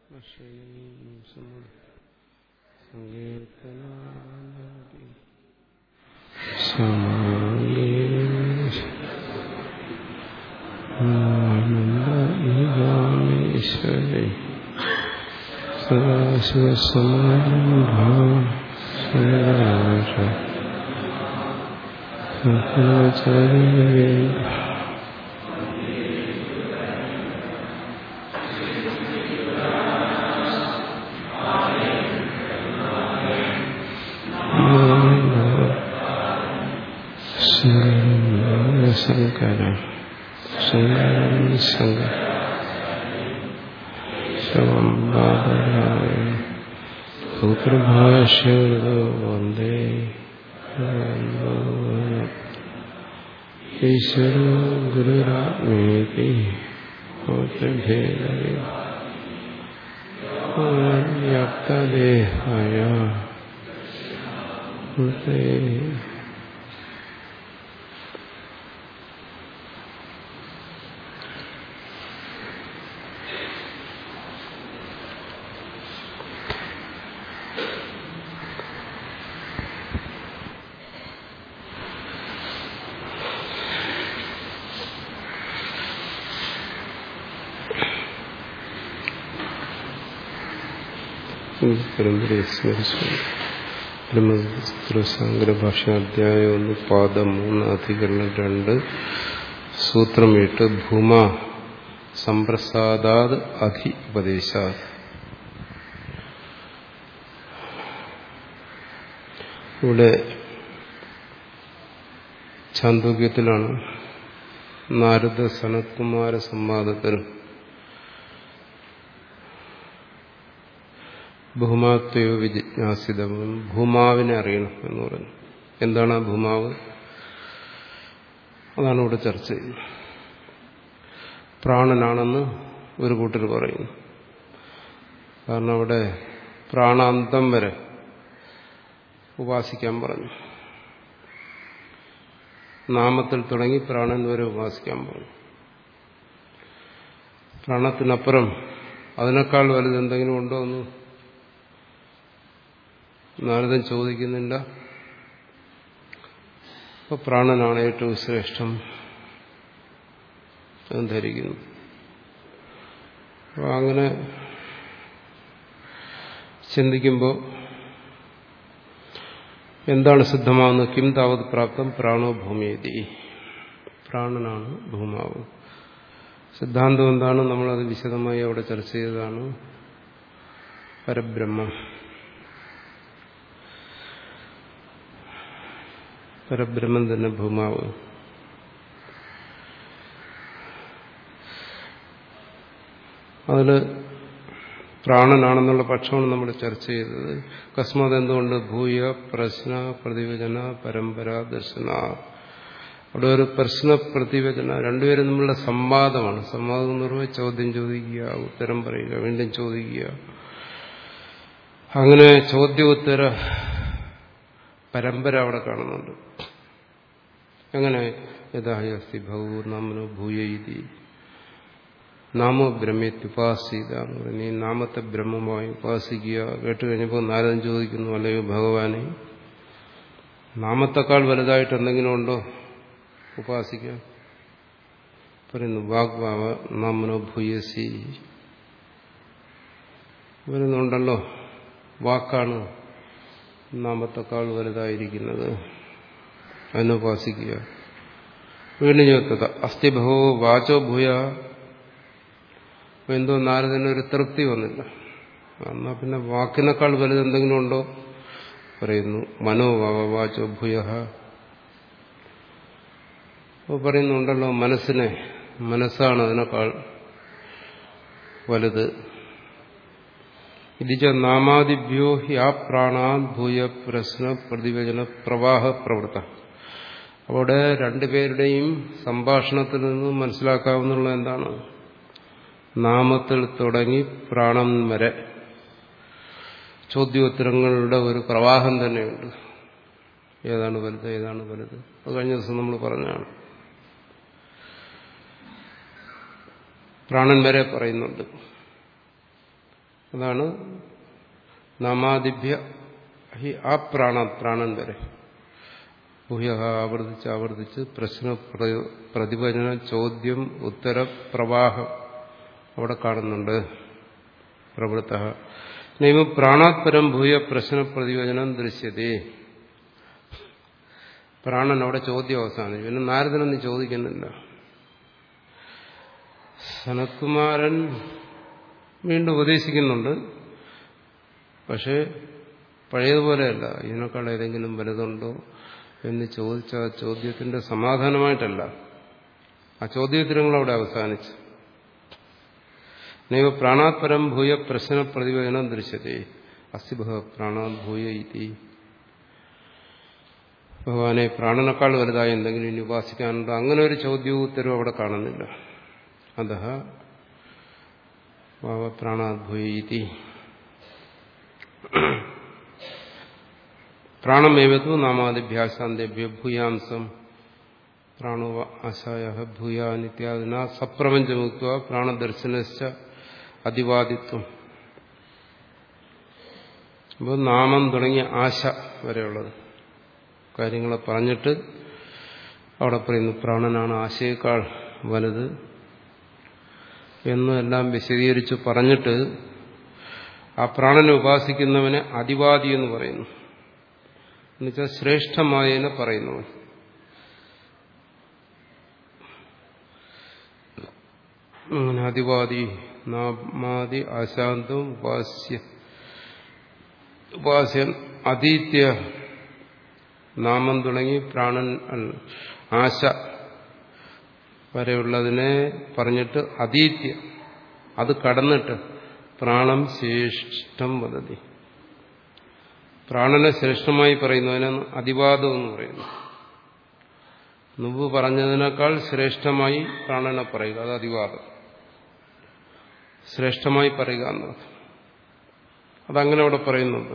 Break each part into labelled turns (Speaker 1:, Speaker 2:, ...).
Speaker 1: ഈശ്വരേ സദാശിവസമാരംഭ ശങ്കര ശങ്കരം ശങ്കര ശവംബാദരായ സൂത്രഭാഷ്യോ വന്ദേ ഈശ്വരോ ഗുരുരാത്മേതി വ്യാപ്തദേഹായ പരമ്പരയെ സ്മരിച്ചു ബ്രഹ്മസൂത്രസാങ്കര ഭാഷാധ്യായ ഒന്ന് പാദം മൂന്ന് അധികരണം രണ്ട് സൂത്രം എട്ട് ഭൂമ സംപ്രസാദാത് അധി ഉപദേശാത് ഇവിടെ ചാന്തോക്യത്തിലാണ് നാരദ സനത്കുമാര സംവാദത്തിൽ ഭൂമാത്വയോ വിജിജ്ഞാസിതവും ഭൂമാവിനെ അറിയണം എന്ന് പറഞ്ഞു എന്താണ് ആ ഭൂമാവ് അതാണ് ഇവിടെ ചർച്ച ചെയ്യുന്നത് പ്രാണനാണെന്ന് ഒരു കൂട്ടർ പറയുന്നു കാരണം അവിടെ പ്രാണാന്തം വരെ ഉപാസിക്കാൻ പറഞ്ഞു നാമത്തിൽ തുടങ്ങി പ്രാണൻ വരെ ഉപാസിക്കാൻ പറഞ്ഞു പ്രാണത്തിനപ്പുറം അതിനേക്കാൾ വലുത് എന്തെങ്കിലും ഉണ്ടോ എന്ന് നാരദൻ ചോദിക്കുന്നില്ല അപ്പൊ പ്രാണനാണ് ഏറ്റവും ശ്രേഷ്ഠം എന്ന് ധരിക്കുന്നു അപ്പൊ അങ്ങനെ ചിന്തിക്കുമ്പോൾ എന്താണ് സിദ്ധമാകുന്നത് കിം താവത് പ്രാപ്തം പ്രാണോ ഭൂമിയതി പ്രാണനാണ് ഭൂമാവ് സിദ്ധാന്തം എന്താണ് നമ്മളത് വിശദമായി അവിടെ ചർച്ച ചെയ്തതാണ് പരബ്രഹ്മം പരബ്രഹ്മം തന്നെ ഭൂമാവ് അതിൽ പ്രാണനാണെന്നുള്ള പക്ഷമാണ് നമ്മൾ ചർച്ച ചെയ്തത് അകസ്മാത് എന്തുകൊണ്ട് ഭൂയ പ്രശ്ന പ്രതിവചന പരമ്പര ദർശന അവിടെ ഒരു പ്രശ്ന പ്രതിവചന രണ്ടുപേരും നമ്മളുടെ സംവാദമാണ് സംവാദം എന്ന് പറയുമ്പോൾ ചോദ്യം ചോദിക്കുക ഉത്തരം പറയുക വീണ്ടും ചോദിക്കുക അങ്ങനെ ചോദ്യോത്തര പരമ്പര അവിടെ കാണുന്നുണ്ട് എങ്ങനെ യഥാഹി അസ്തി ഭഗവു നാമനോ ഭൂയൈതി നാമോ ബ്രഹ്മത്യുപാസിത എന്ന് പറഞ്ഞു ഈ നാമത്തെ ബ്രഹ്മമായി ഉപാസിക്കുക കേട്ട് കഴിഞ്ഞപ്പോൾ നാരദൻ ചോദിക്കുന്നു അല്ലയോ ഭഗവാനെ നാമത്തെക്കാൾ വലുതായിട്ട് എന്തെങ്കിലും ഉണ്ടോ ഉപാസിക്കാൻ പറയുന്നു വാഗ്വാവ നാമനോ ഭൂയസി വരുന്നുണ്ടല്ലോ വാക്കാണ് നാമത്തെക്കാൾ വലുതായിരിക്കുന്നത് അതിനുപാസിക്കുക വീണ്ടും ചോദിച്ചത് അസ്ഥി ഭവോ വാചോ ഭൂയ എന്തോ നാരദന് ഒരു തൃപ്തി വന്നില്ല എന്നാ പിന്നെ വാക്കിനേക്കാൾ വലുത് എന്തെങ്കിലും ഉണ്ടോ പറയുന്നു മനോഭാവ വാചോ ഭൂയ അപ്പോൾ പറയുന്നുണ്ടല്ലോ മനസ്സിനെ മനസ്സാണ് അതിനേക്കാൾ വലുത് ഇതിച്ച നാമാദിഭ്യോ യാ പ്രാണാത് ഭൂയ പ്രശ്ന പ്രതിവചന പ്രവാഹ പ്രവൃത്ത അവിടെ രണ്ടുപേരുടെയും സംഭാഷണത്തിൽ നിന്ന് മനസ്സിലാക്കാവുന്നുള്ള എന്താണ് നാമത്തിൽ തുടങ്ങി പ്രാണം വരെ ചോദ്യോത്തരങ്ങളുടെ ഒരു പ്രവാഹം തന്നെയുണ്ട് ഏതാണ് വലുത് ഏതാണ് വലുത് അത് കഴിഞ്ഞ ദിവസം നമ്മൾ പറഞ്ഞാണ് പ്രാണൻ വരെ പറയുന്നുണ്ട് അതാണ് നാമാദിഭ്യ ഹി ആ പ്രാണ പ്രാണൻ വരെ ഭൂയ ആവർത്തിച്ച് ആവർത്തിച്ച് പ്രശ്ന പ്രതിഭജന ചോദ്യം ഉത്തര പ്രവാഹം അവിടെ കാണുന്നുണ്ട് പ്രവൃത്ത നിയമ പ്രാണാത്പരം ഭൂയ പ്രശ്ന പ്രതിവചനം ദൃശ്യതേ പ്രാണൻ അവിടെ ചോദ്യം അവസാനിച്ചു പിന്നെ നാരദനൊന്നും ചോദിക്കുന്നില്ല സനത്കുമാരൻ വീണ്ടും ഉപദേശിക്കുന്നുണ്ട് പക്ഷേ പഴയതുപോലെയല്ല ഇതിനേക്കാൾ ഏതെങ്കിലും വലുതുണ്ടോ എന്ന് ചോദിച്ച ആ ചോദ്യത്തിന്റെ സമാധാനമായിട്ടല്ല ആ ചോദ്യോത്തരങ്ങൾ അവിടെ അവസാനിച്ചു നൈവ പ്രാണാത്പരം ഭൂയ പ്രശ്ന പ്രതിവേദനം ദൃശ്യത്തെ അസിഭ പ്രാണാത് ഭൂയ ഇതി ഭഗവാനെ പ്രാണനേക്കാൾ വലുതായി എന്തെങ്കിലും ഇനി ഉപാസിക്കാനുണ്ടോ അങ്ങനെ ഒരു ചോദ്യവും ഉത്തരവും അവിടെ കാണുന്നില്ല അത പ്രാണാത് ഭൂയ ഇതി പ്രാണമേവത്തു നാമാദിഭ്യാസാന്തേഭ്യ ഭൂയാംസം പ്രാണോ ആശായ ഭൂയാനിത്യാദിന സപ്രപഞ്ചമുക്ത പ്രാണദർശനശ്ച അതിവാദിത്വം അപ്പോൾ നാമം തുടങ്ങിയ ആശ വരെയുള്ളത് കാര്യങ്ങളെ പറഞ്ഞിട്ട് അവിടെ പറയുന്നു പ്രാണനാണ് ആശയേക്കാൾ വലുത് എന്നെല്ലാം വിശദീകരിച്ച് പറഞ്ഞിട്ട് ആ പ്രാണനെ ഉപാസിക്കുന്നവനെ അതിവാദി എന്ന് പറയുന്നു എന്നുവെച്ചാൽ ശ്രേഷ്ഠമായതിനെ പറയുന്നവൻ അങ്ങനെ അതിവാദി നാമാതി അശാന്തം ഉപാസ്യ ഉപാസ്യൻ അതീത്യ നാമം തുടങ്ങി പ്രാണൻ ആശ വരെയുള്ളതിനെ പറഞ്ഞിട്ട് അതീത്യ അത് കടന്നിട്ട് പ്രാണം ശ്രേഷ്ഠം വദതി പ്രാണനെ ശ്രേഷ്ഠമായി പറയുന്നതിനാണ് അതിവാദം എന്ന് പറയുന്നു മുമ്പ് പറഞ്ഞതിനേക്കാൾ ശ്രേഷ്ഠമായി പ്രാണനെ പറയുക അത് അതിവാദം ശ്രേഷ്ഠമായി പറയുക എന്നർത്ഥം അതങ്ങനെ അവിടെ പറയുന്നുണ്ട്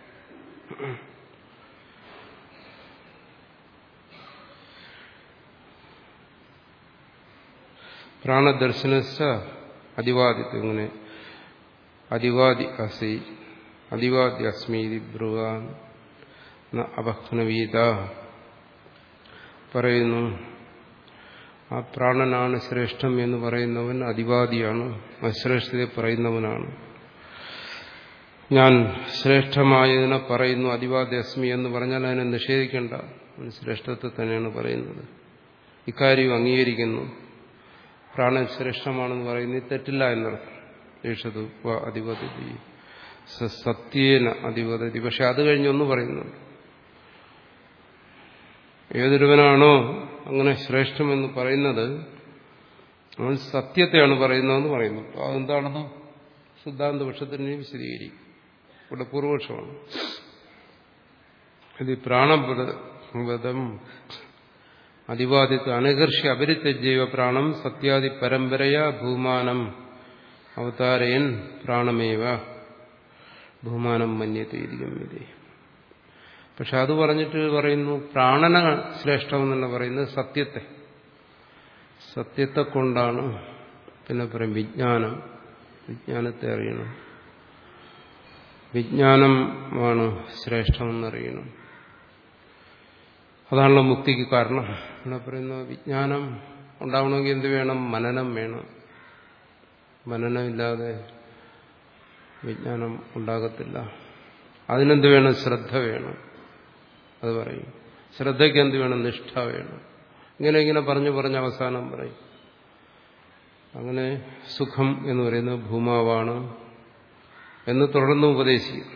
Speaker 1: പ്രാണദർശനസ്ഥ അതിവാദിത്വം ഇങ്ങനെ അതിവാദി അസി അതിവാദി അസ്മീതി ബ്രുവാൻ അപഹ്നവീത പറയുന്നു ആ പ്രാണനാണ് ശ്രേഷ്ഠം എന്ന് പറയുന്നവൻ അതിവാദിയാണ് അശ്രേഷ്ഠതയെ പറയുന്നവനാണ് ഞാൻ ശ്രേഷ്ഠമായതിനെ പറയുന്നു അതിവാദി അസ്മി എന്ന് പറഞ്ഞാൽ അതിനെ നിഷേധിക്കേണ്ട അവൻ ശ്രേഷ്ഠത്തെ തന്നെയാണ് പറയുന്നത് ഇക്കാര്യം അംഗീകരിക്കുന്നു പ്രാണൻ ശ്രേഷ്ഠമാണെന്ന് പറയുന്നത് തെറ്റില്ല എന്നർത്ഥം യേശതു അധിപതി സത്യേന അധിപതി പക്ഷെ അത് കഴിഞ്ഞൊന്ന് പറയുന്നുണ്ട് ഏതൊരുവനാണോ അങ്ങനെ ശ്രേഷ്ഠമെന്ന് പറയുന്നത് അവൻ സത്യത്തെയാണ് പറയുന്നതെന്ന് പറയുന്നു അതെന്താണെന്ന് സിദ്ധാന്ത പക്ഷത്തിന് വിശദീകരിക്കും ഇവിടെ പൂർവപക്ഷമാണ് ഇത് പ്രാണവ്രതം അതിവാദിത്വ അനകർഷ്യ അപരിത്യജൈവ പ്രാണം സത്യാദി പരമ്പരയാ ഭൂമാനം അവതാരയൻ പ്രാണമേവ ഭൂമാനം മന്യത്തെ ഇരിക്കും പക്ഷെ അത് പറഞ്ഞിട്ട് പറയുന്നു പ്രാണന ശ്രേഷ്ഠമെന്നല്ല പറയുന്നത് സത്യത്തെ സത്യത്തെ കൊണ്ടാണ് പിന്നെ പറയും വിജ്ഞാനം വിജ്ഞാനത്തെ അറിയണം വിജ്ഞാനമാണ് ശ്രേഷ്ഠമെന്നറിയണം അതാണല്ലോ മുക്തിക്ക് കാരണം ഇവിടെ പറയുന്ന വിജ്ഞാനം ഉണ്ടാവണമെങ്കിൽ എന്ത് വേണം മനനം വേണം മനനമില്ലാതെ വിജ്ഞാനം ഉണ്ടാകത്തില്ല അതിനെന്ത് വേണം ശ്രദ്ധ വേണം അത് പറയും ശ്രദ്ധയ്ക്ക് എന്ത് വേണം നിഷ്ഠ വേണം ഇങ്ങനെ ഇങ്ങനെ പറഞ്ഞു പറഞ്ഞ് അവസാനം പറയും അങ്ങനെ സുഖം എന്ന് പറയുന്നത് ഭൂമാവാണ് എന്ന് തുടർന്ന് ഉപദേശിക്കും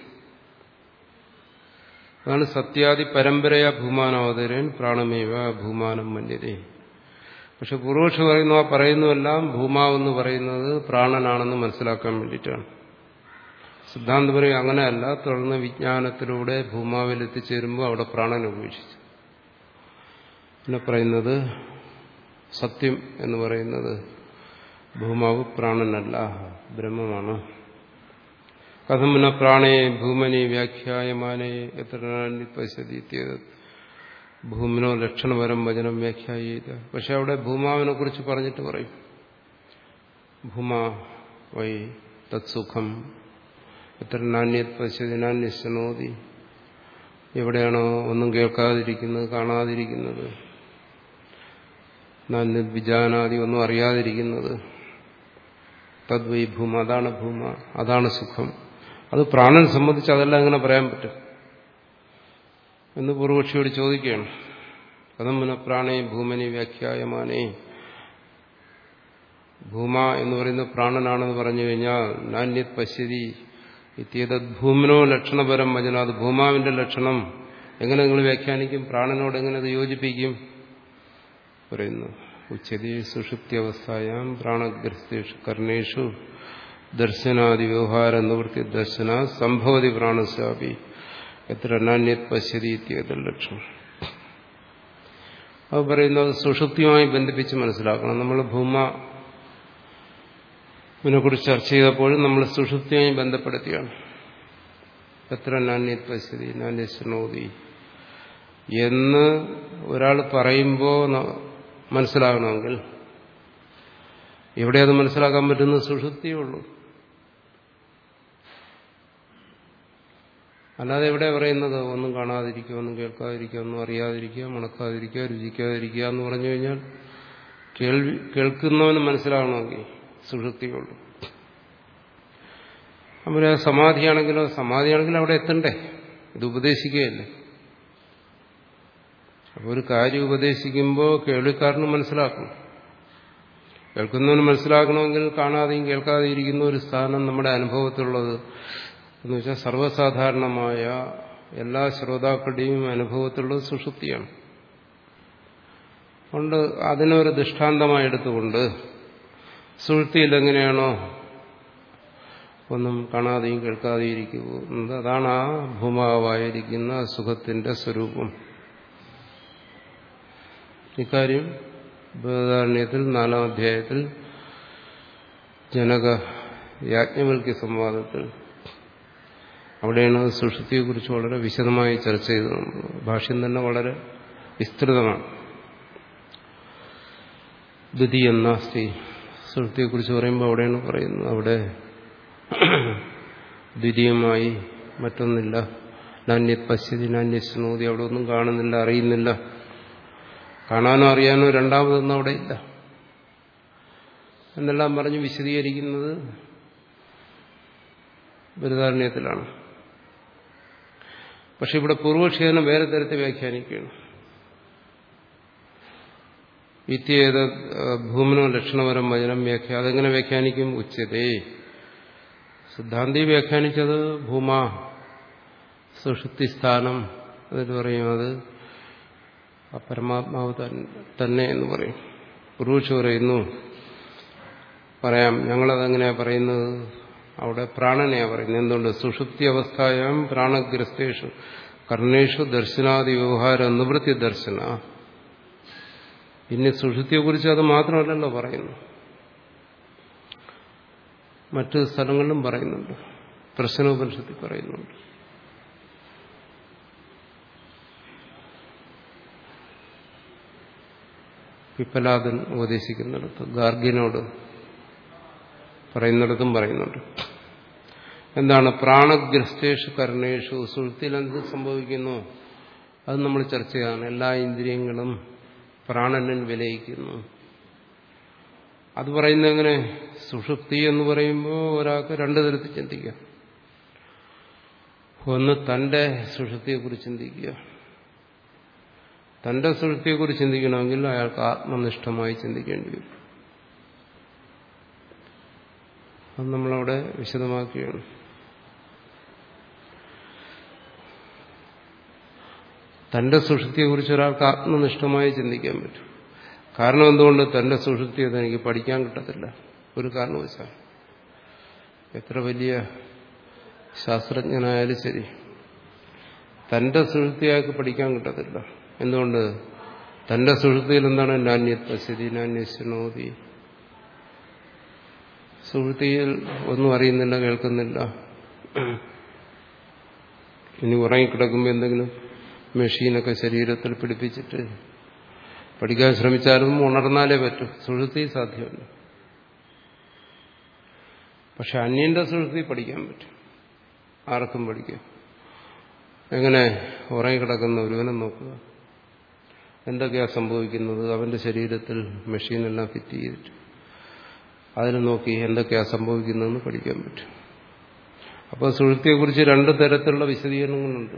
Speaker 1: അതാണ് സത്യാദി പരമ്പരയ ഭൂമാനാവതരൻ പ്രാണമേവ ഭൂമാനം മന്യതേ പക്ഷെ പൂർവക്ഷ പറയുന്നു ആ പറയുന്നതെല്ലാം ഭൂമാവെന്ന് പറയുന്നത് പ്രാണനാണെന്ന് മനസ്സിലാക്കാൻ വേണ്ടിയിട്ടാണ് സിദ്ധാന്തം പറയും അങ്ങനെയല്ല തുടർന്ന് വിജ്ഞാനത്തിലൂടെ ഭൂമാവിൽ എത്തിച്ചേരുമ്പോൾ അവിടെ പ്രാണൻ ഉപേക്ഷിച്ചു പിന്നെ പറയുന്നത് സത്യം എന്ന് പറയുന്നത് ഭൂമാവ് പ്രാണനല്ല ബ്രഹ്മമാണ് കഥം ന പ്രാണേ ഭൂമനെ വ്യാഖ്യായമാനെ എത്ര പശ്യതീത്യത് ഭൂമിനോ ലക്ഷണപരം വചനം വ്യാഖ്യായില്ല പക്ഷെ അവിടെ ഭൂമാവിനെ കുറിച്ച് പറഞ്ഞിട്ട് പറയും ഭൂമാ വൈ തത്സുഖം എത്ര നാണ്യത് പശ്യതി നാന്യശ്നോതി എവിടെയാണോ ഒന്നും കേൾക്കാതിരിക്കുന്നത് കാണാതിരിക്കുന്നത് നാന്യത് വിജാനാദി ഒന്നും അറിയാതിരിക്കുന്നത് തദ്വൈ ഭൂമ അതാണ് ഭൂമ അതാണ് സുഖം അത് പ്രാണൻ സംബന്ധിച്ച് അതെല്ലാം എങ്ങനെ പറയാൻ പറ്റും എന്ന് പൂർവക്ഷിയോട് ചോദിക്കുകയാണ് കഥം പുനഃപ്രാണേ ഭൂമനി വ്യാഖ്യായമാനേ ഭൂമ എന്ന് പറയുന്ന പ്രാണനാണെന്ന് പറഞ്ഞു കഴിഞ്ഞാൽ നാന്യത് പശ്യതി ഇത്യേതത് ഭൂമിനോ ലക്ഷണപരം വചന അത് ഭൂമാവിന്റെ ലക്ഷണം എങ്ങനെ നിങ്ങൾ വ്യാഖ്യാനിക്കും പ്രാണനോട് എങ്ങനെ അത് യോജിപ്പിക്കും പറയുന്നു ഉച്ചതി സുഷുപ്തിയവസ്ഥായാം പ്രാണഗ്രസ്തേഷു കർണേഷു ദർശനാദി വ്യവഹാര നിവൃത്തി ദർശന സംഭവതി പ്രാണസ്യാപി എത്ര നാന്യത് പശ്യതി ഇത്യേത ലക്ഷണം അത് പറയുന്നത് സുഷുപ്തിയുമായി ബന്ധിപ്പിച്ച് മനസ്സിലാക്കണം നമ്മൾ ഭൂമ ഇതിനെക്കുറിച്ച് ചർച്ച ചെയ്തപ്പോഴും നമ്മൾ സുഷുപ്തിയുമായി ബന്ധപ്പെടുത്തിയാണ് എത്ര നാന്യത് പശ്യതി നാന്യശ്നോതി എന്ന് ഒരാൾ പറയുമ്പോൾ മനസ്സിലാകണമെങ്കിൽ എവിടെ അത് മനസ്സിലാക്കാൻ പറ്റുന്ന സുഷുപ്തിയേ ഉള്ളൂ അല്ലാതെ എവിടെ പറയുന്നത് ഒന്നും കാണാതിരിക്കുക ഒന്നും കേൾക്കാതിരിക്കുക ഒന്നും അറിയാതിരിക്കുക മണക്കാതിരിക്കുക രുചിക്കാതിരിക്കുക എന്ന് പറഞ്ഞു കഴിഞ്ഞാൽ കേൾവി കേൾക്കുന്നവന് മനസ്സിലാകണമെങ്കിൽ സുഷുപ്തിയുള്ളൂ അപ്പോൾ സമാധിയാണെങ്കിലോ സമാധിയാണെങ്കിലും അവിടെ എത്തണ്ടേ ഇത് ഉപദേശിക്കുകയല്ലേ അപ്പോൾ ഒരു കാര്യം ഉപദേശിക്കുമ്പോൾ കേൾവിക്കാരന് മനസ്സിലാക്കണം കേൾക്കുന്നവന് മനസ്സിലാക്കണമെങ്കിൽ കാണാതെയും കേൾക്കാതെയും ഇരിക്കുന്ന ഒരു സ്ഥാനം നമ്മുടെ അനുഭവത്തിലുള്ളത് എന്ന് വെച്ചാൽ സർവ്വസാധാരണമായ എല്ലാ ശ്രോതാക്കളുടെയും അനുഭവത്തിലുള്ളത് സുഷുപ്തിയാണ് അതുകൊണ്ട് അതിനൊരു ദൃഷ്ടാന്തമായി എടുത്തുകൊണ്ട് സുഷുപ്തിയിൽ എങ്ങനെയാണോ ഒന്നും കാണാതെയും കേൾക്കാതെയും ഇരിക്കുന്നത് അതാണ് ആ ഭൂമാവായിരിക്കുന്ന സുഖത്തിന്റെ സ്വരൂപം ഇക്കാര്യം ബൃഹദാരണ്യത്തിൽ നാലാം അധ്യായത്തിൽ ജനക യാജ്ഞവൽക്യ സംവാദത്തിൽ അവിടെയാണ് സുഷുതിയെക്കുറിച്ച് വളരെ വിശദമായി ചർച്ച ചെയ്തത് ഭാഷ്യം തന്നെ വളരെ വിസ്തൃതമാണ് ദ്വിതീയ നാസ്തി സുഷുതിയെക്കുറിച്ച് പറയുമ്പോൾ അവിടെയാണ് പറയുന്നത് അവിടെ ദ്വിതീയമായി മറ്റൊന്നില്ല നാന്യത് പശ്യതി നാന്യശ്നോതി അവിടെ ഒന്നും കാണുന്നില്ല അറിയുന്നില്ല കാണാനോ അറിയാനോ രണ്ടാമതൊന്നും അവിടെ ഇല്ല എന്നെല്ലാം പറഞ്ഞ് വിശദീകരിക്കുന്നത് ബൃഹദാരണ്യത്തിലാണ് പക്ഷെ ഇവിടെ പൂർവക്ഷേതനം വേറെ തരത്തിൽ വ്യാഖ്യാനിക്കുകയാണ് ഇത്യേത ഭൂമനോ ലക്ഷണപരം വചനം വ്യാഖ്യ അതെങ്ങനെ വ്യാഖ്യാനിക്കും ഉച്ചതേ സിദ്ധാന്തി വ്യാഖ്യാനിച്ചത് ഭൂമ സുഷുപ്തി സ്ഥാനം എന്നിട്ട് പറയും അത് ആ പരമാത്മാവ് തന്നെ എന്ന് പറയും പുരുഷ പറയുന്നു പറയാം ഞങ്ങളതെങ്ങനെയാ പറയുന്നത് അവിടെ പ്രാണനെയാ പറയുന്നത് എന്തുകൊണ്ട് സുഷുപ്തി അവസ്ഥായാം പ്രാണഗ്രസ്തേഷു കർണേഷു ദർശനാദി വ്യവഹാര നിവൃത്തി ദർശന പിന്നെ സുഷുപ്തിയെക്കുറിച്ച് അത് മാത്രമല്ലല്ലോ പറയുന്നു മറ്റ് സ്ഥലങ്ങളിലും പറയുന്നുണ്ട് പ്രശ്നോപനിഷത്തിൽ പറയുന്നുണ്ട് പിപ്പലാദൻ ഉപദേശിക്കുന്നിടത്ത് ഗാർഗ്യനോട് പറയുന്നിടത്തും പറയുന്നുണ്ട് എന്താണ് പ്രാണഗ്രസ്തേഷു കർണേഷു സുഹൃത്തിൽ എന്ത് സംഭവിക്കുന്നു അത് നമ്മൾ ചർച്ച ചെയ്യാണ് എല്ലാ ഇന്ദ്രിയങ്ങളും പ്രാണനിൽ വിലയിക്കുന്നു അത് പറയുന്നത് എങ്ങനെ സുഷുപ്തി എന്ന് പറയുമ്പോൾ ഒരാൾക്ക് രണ്ടു തരത്തിൽ ചിന്തിക്കാം ഒന്ന് തന്റെ സുഷുപ്തിയെക്കുറിച്ച് ചിന്തിക്കുക തന്റെ സുഷുപ്തിയെക്കുറിച്ച് ചിന്തിക്കണമെങ്കിൽ അയാൾക്ക് ആത്മനിഷ്ഠമായി ചിന്തിക്കേണ്ടി വരും അത് നമ്മളവിടെ വിശദമാക്കുകയാണ് തന്റെ സുഷുപ്തിയെക്കുറിച്ച് ഒരാൾക്ക് ആത്മനിഷ്ഠമായി ചിന്തിക്കാൻ പറ്റും കാരണം എന്തുകൊണ്ട് തന്റെ സുഷുപ്തി അത് എനിക്ക് പഠിക്കാൻ കിട്ടത്തില്ല ഒരു കാരണവശാൽ എത്ര വലിയ ശാസ്ത്രജ്ഞനായാലും ശരി തന്റെ സുഷുപ്തിയാൾക്ക് പഠിക്കാൻ കിട്ടത്തില്ല എന്തുകൊണ്ട് തന്റെ സുഷുപ്തിയിൽ എന്താണ് നാന്യത് പശ്യതി നാന്യശ്നോതി സുഹൃത്തിയിൽ ഒന്നും അറിയുന്നില്ല കേൾക്കുന്നില്ല ഇനി ഉറങ്ങിക്കിടക്കുമ്പോൾ എന്തെങ്കിലും മെഷീനൊക്കെ ശരീരത്തിൽ പിടിപ്പിച്ചിട്ട് പഠിക്കാൻ ശ്രമിച്ചാലും ഉണർന്നാലേ പറ്റൂ സുഹൃത്തി സാധ്യമല്ല പക്ഷെ അന്യന്റെ സുഹൃത്തി പഠിക്കാൻ പറ്റും ആർക്കും പഠിക്കാം എങ്ങനെ ഉറങ്ങിക്കിടക്കുന്ന ഒരുവനെ നോക്കുക എന്തൊക്കെയാണ് സംഭവിക്കുന്നത് അവന്റെ ശരീരത്തിൽ മെഷീനെല്ലാം ഫിറ്റ് ചെയ്തിട്ട് അതിൽ നോക്കി എന്തൊക്കെയാണ് സംഭവിക്കുന്നതെന്ന് പഠിക്കാൻ പറ്റും അപ്പോൾ സുഹൃത്തിയെക്കുറിച്ച് രണ്ട് തരത്തിലുള്ള വിശദീകരണങ്ങളുണ്ട്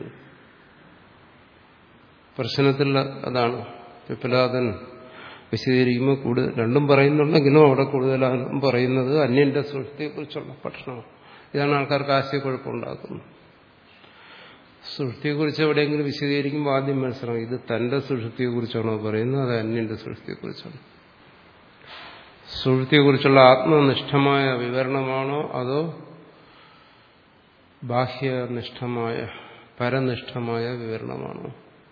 Speaker 1: പ്രശ്നത്തിൽ അതാണ് പിപ്പലാദൻ വിശദീകരിക്കുമ്പോൾ കൂടുതൽ രണ്ടും പറയുന്നുണ്ടെങ്കിലും അവിടെ കൂടുതലും പറയുന്നത് അന്യന്റെ സുഹൃത്തിയെക്കുറിച്ചുള്ള പഠനമാണ് ഇതാണ് ആൾക്കാർക്ക് ആശയക്കുഴപ്പമുണ്ടാക്കുന്നത് സുഷൃത്തിയെക്കുറിച്ച് എവിടെയെങ്കിലും വിശദീകരിക്കുമ്പോൾ ആദ്യം മനസ്സിലാവും ഇത് തന്റെ സുഷൃത്തിയെക്കുറിച്ചാണോ പറയുന്നത് അത് അന്യന്റെ സുഷൃത്തിയെക്കുറിച്ചാണ് സുഷൃത്തിയെക്കുറിച്ചുള്ള ആത്മനിഷ്ഠമായ വിവരണമാണോ അതോ ബാഹ്യനിഷ്ഠമായ പരനിഷ്ഠമായ വിവരണമാണോ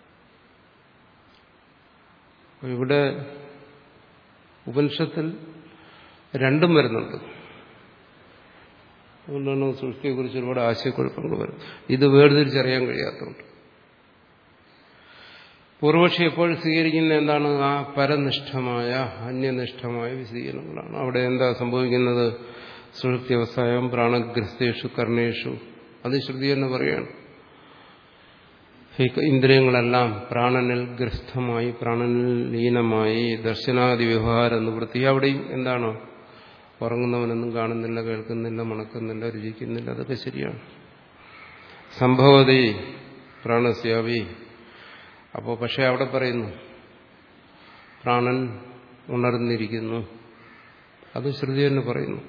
Speaker 1: ഇവിടെ ഉപനിഷത്തിൽ രണ്ടും വരുന്നുണ്ട് അതുകൊണ്ടാണ് സൃഷ്ടിയെക്കുറിച്ച് ഒരുപാട് ആശയക്കുഴപ്പങ്ങൾ വരും ഇത് വേർതിരിച്ചറിയാൻ കഴിയാത്തതുകൊണ്ട് പൂർവക്ഷി എപ്പോഴും സ്വീകരിക്കുന്ന എന്താണ് ആ പരനിഷ്ഠമായ അന്യനിഷ്ഠമായ വിശദീകരണങ്ങളാണ് അവിടെ എന്താ സംഭവിക്കുന്നത് സുഹൃത്തി വ്യവസായം പ്രാണഗ്രസ്തേഷു കർണേഷു അത് ശ്രുതി എന്ന് പറയാണ് ഇന്ദ്രിയങ്ങളെല്ലാം പ്രാണനിൽ ഗ്രസ്തമായി പ്രാണനിൽ ലീനമായി ദർശനാദി വ്യവഹാര നിവൃത്തി അവിടെയും എന്താണ് ഉറങ്ങുന്നവനൊന്നും കാണുന്നില്ല കേൾക്കുന്നില്ല മണക്കുന്നില്ല രുചിക്കുന്നില്ല അതൊക്കെ ശരിയാണ് സംഭവതി പ്രാണസ്യാവി അപ്പോൾ പക്ഷെ അവിടെ പറയുന്നു പ്രാണൻ ഉണർന്നിരിക്കുന്നു അത് ശ്രുതി തന്നെ പറയുന്നു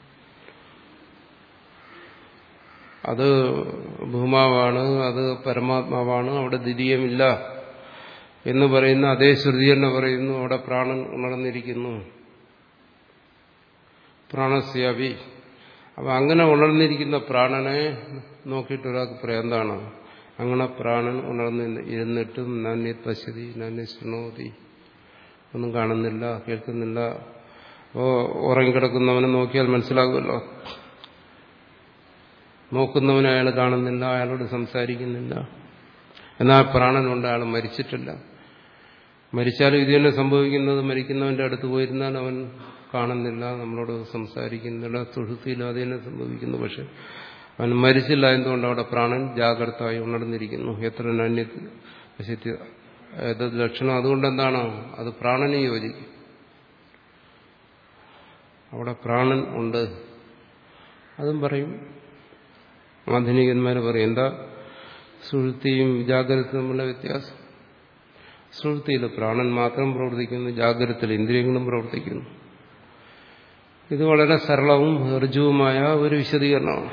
Speaker 1: അത് ഭൂമാവാണ് അത് പരമാത്മാവാണ് അവിടെ ദ്വിതീയമില്ല എന്ന് പറയുന്ന അതേ ശ്രുതി തന്നെ പറയുന്നു അവിടെ പ്രാണൻ ഉണർന്നിരിക്കുന്നു പ്രാണസ്യാവി അപ്പൊ അങ്ങനെ ഉണർന്നിരിക്കുന്ന പ്രാണനെ നോക്കിയിട്ട് ഒരാൾക്ക് പറയാം എന്താണ് അങ്ങനെ പ്രാണൻ ഉണർന്ന് ഇരുന്നിട്ടും നന്ദി പശ്യതി നന്ദി ശൃണോതി ഒന്നും കാണുന്നില്ല കേൾക്കുന്നില്ല അപ്പോ ഉറങ്ങിക്കിടക്കുന്നവനെ നോക്കിയാൽ മനസ്സിലാകുമല്ലോ നോക്കുന്നവനെ അയാൾ കാണുന്നില്ല അയാളോട് സംസാരിക്കുന്നില്ല എന്നാൽ പ്രാണനുണ്ട് അയാൾ മരിച്ചിട്ടില്ല മരിച്ചാലും ഇത് തന്നെ സംഭവിക്കുന്നത് മരിക്കുന്നവന്റെ അടുത്ത് പോയിരുന്നാൽ അവൻ കാണുന്നില്ല നമ്മളോട് സംസാരിക്കുന്നില്ല സുഹൃത്തിയില്ല അത് തന്നെ സംഭവിക്കുന്നു പക്ഷെ അവൻ മരിച്ചില്ല എന്തുകൊണ്ട് അവിടെ പ്രാണൻ ജാഗ്രതയായി ഉണർന്നിരിക്കുന്നു എത്ര നാണ്യത്തിൽ ഏതത് ലക്ഷണം അതുകൊണ്ട് എന്താണോ അത് പ്രാണനെ യോജിക്കും അവിടെ പ്രാണൻ ഉണ്ട് അതും പറയും ആധുനികന്മാർ പറയും എന്താ സുഹൃത്തിയും ജാഗ്രത തമ്മിലുള്ള വ്യത്യാസം സുഹൃത്തിയിൽ പ്രാണൻ മാത്രം പ്രവർത്തിക്കുന്നു ജാഗ്രതത്തിൽ ഇന്ദ്രിയങ്ങളും പ്രവർത്തിക്കുന്നു ഇത് വളരെ സരളവും ഋജുവുമായ ഒരു വിശദീകരണമാണ്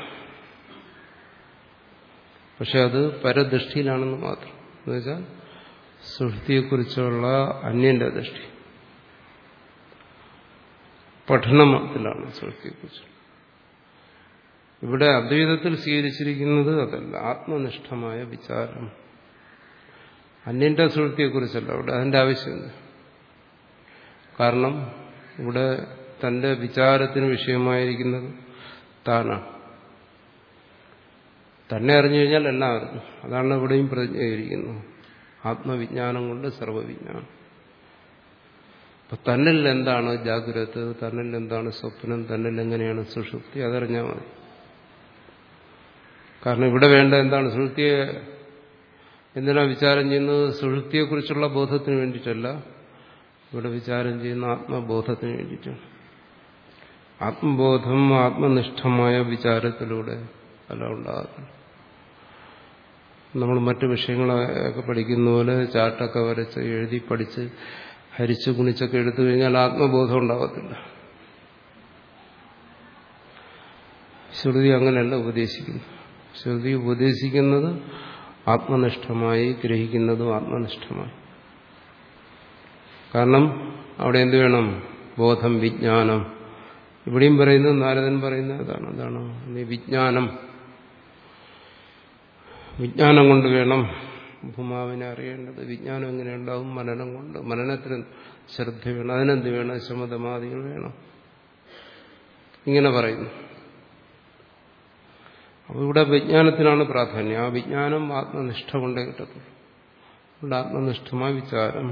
Speaker 1: പക്ഷെ അത് പരദൃഷ്ടിയിലാണെന്ന് മാത്രം എന്നുവെച്ചാൽ സുഹൃത്തിയെക്കുറിച്ചുള്ള അന്യന്റെ ദൃഷ്ടി പഠനത്തിലാണ് സുഹൃത്തിയെക്കുറിച്ച് ഇവിടെ അദ്വൈതത്തിൽ സ്വീകരിച്ചിരിക്കുന്നത് അതല്ല ആത്മനിഷ്ഠമായ വിചാരം അന്യന്റെ സുഹൃത്തിയെക്കുറിച്ചല്ല അവിടെ അതിന്റെ ആവശ്യമില്ല കാരണം ഇവിടെ തന്റെ വിചാരത്തിന് വിഷയമായിരിക്കുന്നത് താനാണ് തന്നെ അറിഞ്ഞു കഴിഞ്ഞാൽ എല്ലാം അറിഞ്ഞു അതാണ് ഇവിടെയും പ്രതിജ്ഞയിരിക്കുന്നത് ആത്മവിജ്ഞാനം കൊണ്ട് സർവവിജ്ഞാനം അപ്പൊ തന്നിൽ എന്താണ് ജാഗ്രത തന്നിൽ എന്താണ് സ്വപ്നം തന്നിൽ എങ്ങനെയാണ് സുഷുപ്തി അതറിഞ്ഞാൽ മതി കാരണം ഇവിടെ വേണ്ട എന്താണ് സുഷുപ്തിയെ എന്തിനാ വിചാരം ചെയ്യുന്നത് സുഷുപ്തിയെക്കുറിച്ചുള്ള ബോധത്തിന് വേണ്ടിയിട്ടല്ല ഇവിടെ വിചാരം ചെയ്യുന്ന ആത്മബോധത്തിന് വേണ്ടിയിട്ടാണ് ആത്മബോധം ആത്മനിഷ്ഠമായ വിചാരത്തിലൂടെ അല്ല ഉണ്ടാകുന്നത് നമ്മൾ മറ്റു വിഷയങ്ങളൊക്കെ പഠിക്കുന്ന പോലെ ചാട്ടൊക്കെ വരച്ച് എഴുതി പഠിച്ച് ഹരിച്ചു കുണിച്ചൊക്കെ എടുത്തു കഴിഞ്ഞാൽ ആത്മബോധം ഉണ്ടാകത്തില്ല ശ്രുതി അങ്ങനെയല്ല ഉപദേശിക്കുന്നു ശ്രുതി ഉപദേശിക്കുന്നത് ആത്മനിഷ്ഠമായി ഗ്രഹിക്കുന്നതും ആത്മനിഷ്ഠമായി കാരണം അവിടെ എന്ത് വേണം ബോധം വിജ്ഞാനം ഇവിടെയും പറയുന്നത് നാരദൻ പറയുന്നത് അതാണ് എന്താണ് നീ വിജ്ഞാനം വിജ്ഞാനം കൊണ്ട് വേണം ഭൂമാവിനെ അറിയേണ്ടത് വിജ്ഞാനം എങ്ങനെ ഉണ്ടാവും മനനം കൊണ്ട് മനനത്തിന് ശ്രദ്ധ വേണം അതിനെന്ത് വേണം ശമതമാദികൾ വേണം ഇങ്ങനെ പറയുന്നു അപ്പോൾ ഇവിടെ വിജ്ഞാനത്തിനാണ് പ്രാധാന്യം ആ വിജ്ഞാനം ആത്മനിഷ്ഠ കൊണ്ടേ കിട്ടത്തുള്ളൂ ഇവിടെ ആത്മനിഷ്ഠമായ വിചാരം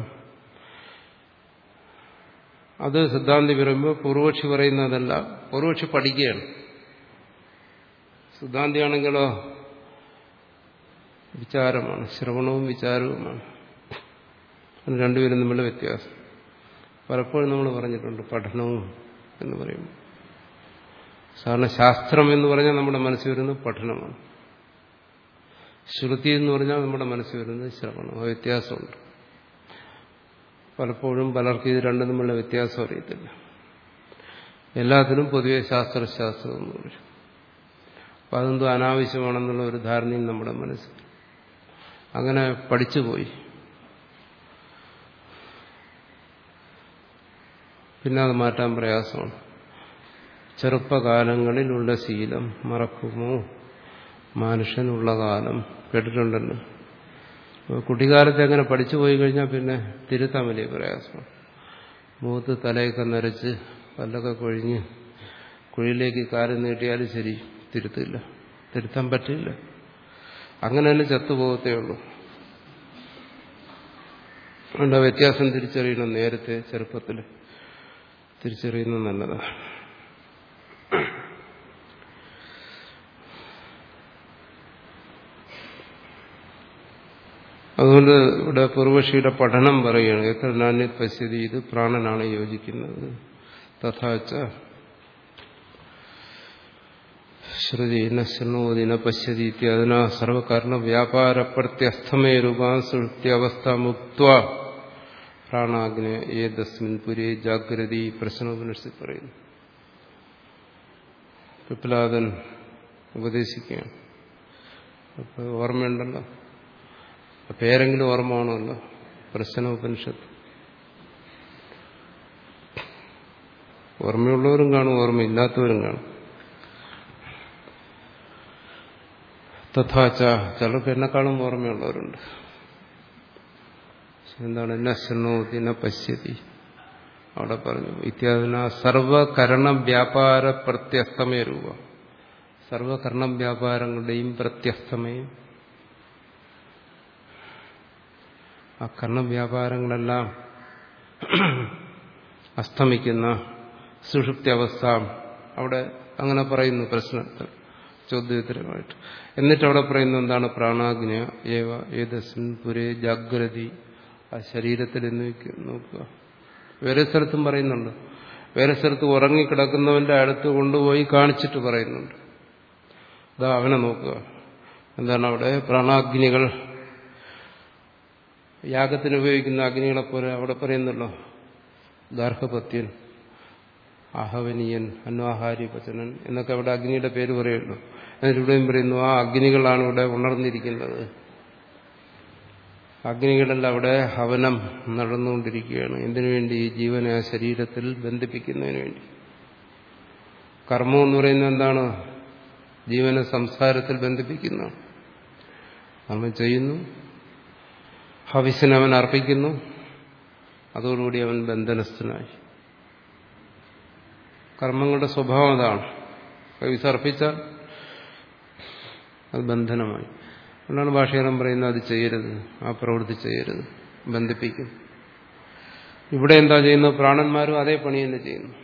Speaker 1: അത് സിദ്ധാന്തി പറയുമ്പോൾ പൂർവക്ഷി പറയുന്നതല്ല പൂർവക്ഷി പഠിക്കുകയാണ് സിദ്ധാന്തിയാണെങ്കിലോ വിചാരമാണ് ശ്രവണവും വിചാരവുമാണ് അത് രണ്ടുപേരും തമ്മിലുള്ള വ്യത്യാസം പലപ്പോഴും നമ്മൾ പറഞ്ഞിട്ടുണ്ട് പഠനവും എന്ന് പറയും സാധാരണ ശാസ്ത്രം എന്ന് പറഞ്ഞാൽ നമ്മുടെ മനസ്സിൽ വരുന്നത് പഠനമാണ് ശ്രുതി എന്ന് പറഞ്ഞാൽ നമ്മുടെ മനസ്സിൽ വരുന്നത് ശ്രവണം ആ വ്യത്യാസമുണ്ട് പലപ്പോഴും പലർക്കും ഇത് രണ്ടും തമ്മിലുള്ള വ്യത്യാസം അറിയത്തില്ല എല്ലാത്തിനും പൊതുവെ ശാസ്ത്രശാസ്ത്രം എന്ന് പറയും അപ്പം അതെന്തോ അനാവശ്യമാണെന്നുള്ള ഒരു ധാരണയും നമ്മുടെ മനസ്സിൽ അങ്ങനെ പഠിച്ചുപോയി പിന്നെ അത് മാറ്റാൻ പ്രയാസമാണ് ചെറുപ്പകാലങ്ങളിലുള്ള ശീലം മറക്കുമോ മനുഷ്യനുള്ള കാലം കേട്ടിട്ടുണ്ടല്ലോ കുട്ടിക്കാലത്ത് അങ്ങനെ പഠിച്ചു പോയി കഴിഞ്ഞാൽ പിന്നെ തിരുത്താൻ വലിയ പ്രയാസമാണ് മുഖത്ത് തലയൊക്കെ നരച്ച് പല്ലൊക്കെ കൊഴിഞ്ഞ് കുഴിയിലേക്ക് കാര്യം നീട്ടിയാലും ശരി തിരുത്തില്ല തിരുത്താൻ പറ്റില്ല അങ്ങനെ തന്നെ ചത്തുപോകത്തേ ഉള്ളൂ അതുകൊണ്ട് വ്യത്യാസം തിരിച്ചറിയണം നേരത്തെ ചെറുപ്പത്തിൽ തിരിച്ചറിയുന്നത് നല്ലതാണ് അതുകൊണ്ട് ഇവിടെ പൂർവശിയുടെ പഠനം പറയുകയാണ് എത്ര നാണ്യ പശ്യതി ഇത് പ്രാണനാണ് യോജിക്കുന്നത് തഥാച്ച ശ്രുതി ന ശൃണോതി ന പശ്യതി ഇത്യാദിന സർവകർണ വ്യാപാര പ്രത്യസ്ഥമേ രൂപാൻ സുഹൃത്യവസ്ഥ മുക്ത പ്രാണാഗ്ന ഏതസ്മിൻ പുരേ ജാഗ്രതി പ്രശ്നോപനിഷത്തിൽ പറയുന്നു പിപ്ലാദൻ ഉപദേശിക്കുകയാണ് അപ്പൊ ഓർമ്മയുണ്ടല്ലോ പേരെങ്കിലും ഓർമ്മയാണല്ലോ പ്രശ്നോപനിഷത്ത് ഓർമ്മയുള്ളവരും കാണും ഓർമ്മയില്ലാത്തവരും കാണും തഥാച്ച ചിലർക്ക് എന്നെക്കാളും ഓർമ്മയുള്ളവരുണ്ട് എന്താണ് എന്നെ ശൃണോതി ന പശ്യതി അവിടെ പറഞ്ഞു ഇത്യാദിന സർവകരണ വ്യാപാര പ്രത്യസ്തമേ രൂപ സർവകരണ വ്യാപാരങ്ങളുടെയും പ്രത്യസ്തമയും ആ കർണവ്യാപാരങ്ങളെല്ലാം അസ്തമിക്കുന്ന സുഷുപ്തി അവസ്ഥ അവിടെ അങ്ങനെ പറയുന്നു പ്രശ്നത്തിൽ ചോദ്യോത്തരമായിട്ട് എന്നിട്ട് അവിടെ പറയുന്നത് എന്താണ് പ്രാണാഗ്ന ഏവ ഏതസ്മിൻ പുരേ ജാഗ്രതി ആ ശരീരത്തിൽ എന്ന് നോക്കുക വേറെ സ്ഥലത്തും പറയുന്നുണ്ട് വേറെ സ്ഥലത്ത് ഉറങ്ങിക്കിടക്കുന്നവന്റെ അടുത്ത് കൊണ്ടുപോയി കാണിച്ചിട്ട് പറയുന്നുണ്ട് അതാ അവനെ നോക്കുക എന്താണ് അവിടെ പ്രാണാഗ്നികൾ യാഗത്തിന് ഉപയോഗിക്കുന്ന അഗ്നികളെ പോലെ അവിടെ പറയുന്നല്ലോ ഗാർഹപത്യൻ ആഹവനീയൻ അന്വാഹാരി പചനൻ എന്നൊക്കെ അവിടെ അഗ്നിയുടെ പേര് പറയുള്ളൂ എന്നിട്ടിവിടെയും പറയുന്നു ആ അഗ്നികളാണ് ഇവിടെ ഉണർന്നിരിക്കുന്നത് അഗ്നികളെല്ലാം അവിടെ ഹവനം നടന്നുകൊണ്ടിരിക്കുകയാണ് എന്തിനു വേണ്ടി ഈ ജീവനെ ആ ശരീരത്തിൽ ബന്ധിപ്പിക്കുന്നതിന് വേണ്ടി കർമ്മം എന്ന് പറയുന്നത് എന്താണ് ജീവനെ സംസാരത്തിൽ ബന്ധിപ്പിക്കുന്ന നമ്മൾ ചെയ്യുന്നു ഹവിസിന് അവൻ അർപ്പിക്കുന്നു അതോടുകൂടി അവൻ ബന്ധനസ്ഥനായി കർമ്മങ്ങളുടെ സ്വഭാവം അതാണ് ഹവിസ് അർപ്പിച്ചാൽ അത് ബന്ധനമായി അതുകൊണ്ടാണ് ഭാഷകാരൻ പറയുന്നത് അത് ചെയ്യരുത് ആ പ്രവൃത്തി ചെയ്യരുത് ബന്ധിപ്പിക്കും ഇവിടെ എന്താ ചെയ്യുന്നത് പ്രാണന്മാരും അതേ പണി തന്നെ ചെയ്യുന്നു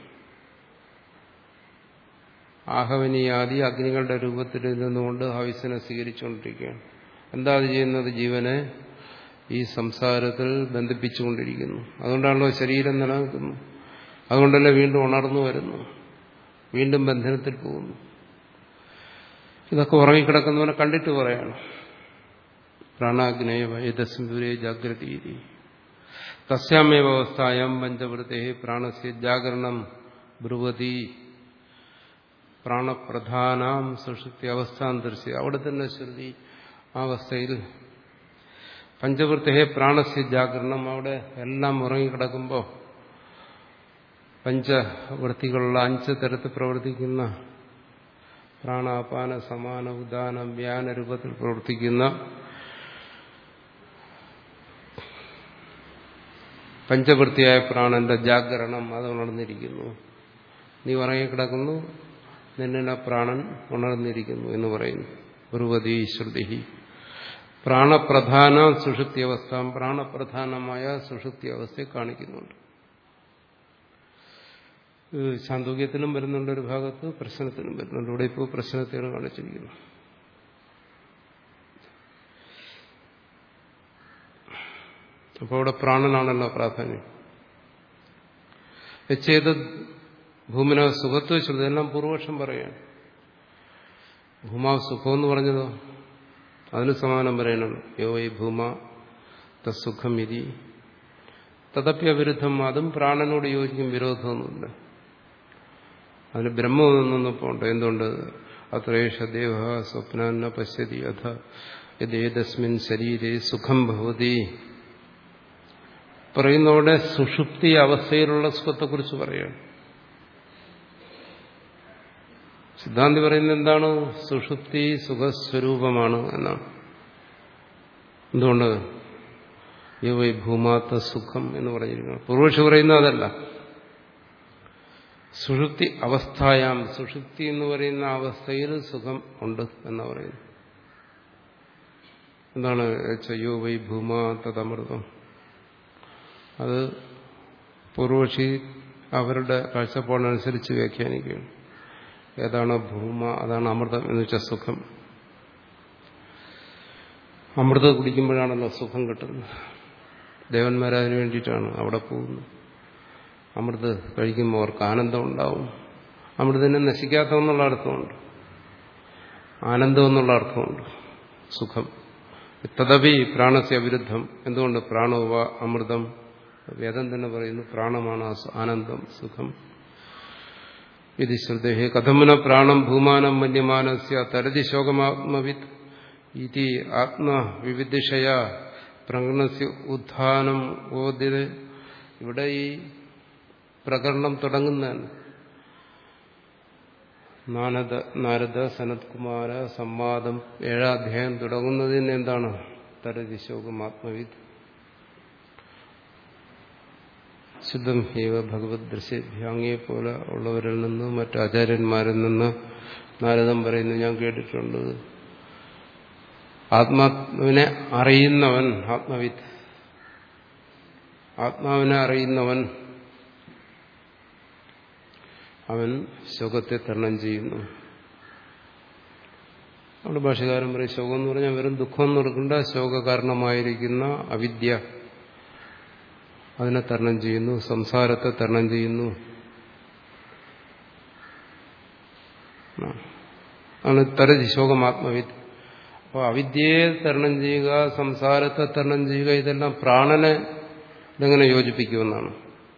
Speaker 1: ആഹവനിയാദി അഗ്നികളുടെ രൂപത്തിൽ നിന്നുകൊണ്ട് ഹവിസിനെ സ്വീകരിച്ചുകൊണ്ടിരിക്കുകയാണ് എന്താ അത് ചെയ്യുന്നത് ജീവനെ ഈ സംസാരത്തിൽ ബന്ധിപ്പിച്ചുകൊണ്ടിരിക്കുന്നു അതുകൊണ്ടാണല്ലോ ശരീരം നിലനിൽക്കുന്നു അതുകൊണ്ടല്ലേ വീണ്ടും ഉണർന്നു വരുന്നു വീണ്ടും ബന്ധനത്തിൽ പോകുന്നു ഇതൊക്കെ ഉറങ്ങിക്കിടക്കുന്നവനെ കണ്ടിട്ട് പറയണം പ്രാണാഗ്നേയ വൈദസ്മേ ജാഗ്രതി തസ്യാമേവ അവസ്ഥായം പഞ്ചവൃത്തെ പ്രാണസ്യ ജാഗരണം ബ്രുവതി പ്രാണപ്രധാനാം സുഷുപ്തി അവസ്ഥാന്തരിച്ച് അവിടെ തന്നെ ശ്രുതി ആ അവസ്ഥയിൽ പഞ്ചവൃത്തെ പ്രാണസ്യ ജാഗരണം അവിടെ എല്ലാം ഉറങ്ങിക്കിടക്കുമ്പോൾ പഞ്ചവൃത്തികളുള്ള അഞ്ച് തരത്തിൽ പ്രവർത്തിക്കുന്ന പ്രാണാപാന സമാന ഉദാന വ്യാന രൂപത്തിൽ പ്രവർത്തിക്കുന്ന പഞ്ചവൃത്തിയായ പ്രാണന്റെ ജാഗരണം അത് ഉണർന്നിരിക്കുന്നു നീ ഉറങ്ങിക്കിടക്കുന്നു നിന്നെ പ്രാണൻ ഉണർന്നിരിക്കുന്നു എന്ന് പറയുന്നു ബ്രുവതി ശ്രുതി പ്രാണപ്രധാന സുഷുപ്തി അവസ്ഥ പ്രാണപ്രധാനമായ സുഷുപ്തി അവസ്ഥയെ കാണിക്കുന്നുണ്ട് ശാന്തോക്യത്തിനും വരുന്നുണ്ട് ഒരു ഭാഗത്ത് പ്രശ്നത്തിനും വരുന്നുണ്ട് ഇവിടെ ഇപ്പോൾ പ്രശ്നത്തെയാണ് കാണിച്ചിരിക്കുന്നത് അപ്പോൾ അവിടെ പ്രാണനാണല്ലോ പ്രാധാന്യം ചെയ്ത് ഭൂമിന സുഖത്വ ശ്രുതി എല്ലാം പൂർവപക്ഷം പറയാണ് ഭൂമാവ് സുഖം എന്ന് പറഞ്ഞതോ അതിന് സമാനം പറയണം യോ വൈ ഭൂമ തസുഖം ഇതി തദപ്പി അവിരുദ്ധം അതും പ്രാണനോട് യോജിക്കും വിരോധമൊന്നുമില്ല അതിന് ബ്രഹ്മമൊന്നൊന്നുണ്ട് എന്തുകൊണ്ട് അത്രേഷ ദേവ സ്വപ്ന പശ്യതി അഥ യഥേതസ്മിൻ ശരീരേ സുഖം ഭവതി പറയുന്നവിടെ സുഷുപ്തി അവസ്ഥയിലുള്ള സുഖത്തെക്കുറിച്ച് പറയുകയാണ് സിദ്ധാന്തി പറയുന്നത് എന്താണ് സുഷുപ്തി സുഖസ്വരൂപമാണ് എന്നാണ് എന്തുകൊണ്ട് യോ വൈ ഭൂമാത്ത സുഖം എന്ന് പറഞ്ഞിരിക്കുന്നു പൂർവക്ഷി പറയുന്നത് അതല്ല സുഷുപ്തി അവസ്ഥായാം സുഷുപ്തി എന്ന് പറയുന്ന അവസ്ഥയിൽ സുഖം ഉണ്ട് എന്ന് പറയുന്നു എന്താണ് യോ വൈ ഭൂമാ തദമൃതം അത് പൂർവക്ഷി അവരുടെ കാഴ്ചപ്പാടിനനുസരിച്ച് വ്യാഖ്യാനിക്കുകയാണ് ഏതാണ് ഭൂമ അതാണ് അമൃതം എന്ന് വെച്ചാൽ സുഖം അമൃതം കുടിക്കുമ്പോഴാണല്ലോ സുഖം കിട്ടുന്നത് ദേവന്മാരതിനു വേണ്ടിയിട്ടാണ് അവിടെ പോകുന്നത് അമൃത് കഴിക്കുമ്പോൾ അവർക്ക് ആനന്ദം ഉണ്ടാവും അമൃതിനെ നശിക്കാത്ത എന്നുള്ള അർത്ഥമുണ്ട് ആനന്ദം എന്നുള്ള അർത്ഥമുണ്ട് സുഖം തദപി പ്രാണസ്യ വിരുദ്ധം എന്തുകൊണ്ട് പ്രാണോവ അമൃതം വേദം തന്നെ പറയുന്നു പ്രാണമാണ് ആനന്ദം സുഖം ഇത് ശ്രദ്ധേ കഥമുന പ്രാണം ഭൂമാനം മന്യമാനസ്യ തരതി ശോകമാത്മവിത് ഇതി ആത്മവിവിദിഷയ പ്രകടനസ്യ ഉത്ഥാനം ഓദ്യത് ഇവിടെ ഈ പ്രകടനം തുടങ്ങുന്നതാണ് നാനദ നാരദ സനത്കുമാര സംവാദം ഏഴാധ്യായം തുടങ്ങുന്നതിന് എന്താണ് തരതി ശോകമാത്മവിത് ശുദ്ധം ഹേവ ഭഗവത് ദൃശ്യഭ്യാങ്ങിയെ പോലെ ഉള്ളവരിൽ നിന്ന് മറ്റു ആചാര്യന്മാരിൽ നിന്ന് നാരദം പറയുന്നു ഞാൻ കേട്ടിട്ടുണ്ട് ആത്മാവിനെ അറിയുന്നവൻ ആത്മവിത്ത് ആത്മാവിനെ അറിയുന്നവൻ അവൻ ശോകത്തെ തരണം ചെയ്യുന്നു അവിടെ ഭാഷകാരൻ പറയും ശോകം എന്ന് പറഞ്ഞാൽ വെറും ദുഃഖം എന്ന് കൊടുക്കണ്ട ശോക കാരണമായിരിക്കുന്ന അവിദ്യ അതിനെ തരണം ചെയ്യുന്നു സംസാരത്തെ തരണം ചെയ്യുന്നു ആണ് തരതി ശോകമാത്മവിത്ത് അപ്പോൾ അവിദ്യയെ തരണം ചെയ്യുക സംസാരത്തെ തരണം ചെയ്യുക ഇതെല്ലാം പ്രാണനെ ഇതെങ്ങനെ യോജിപ്പിക്കുമെന്നാണ്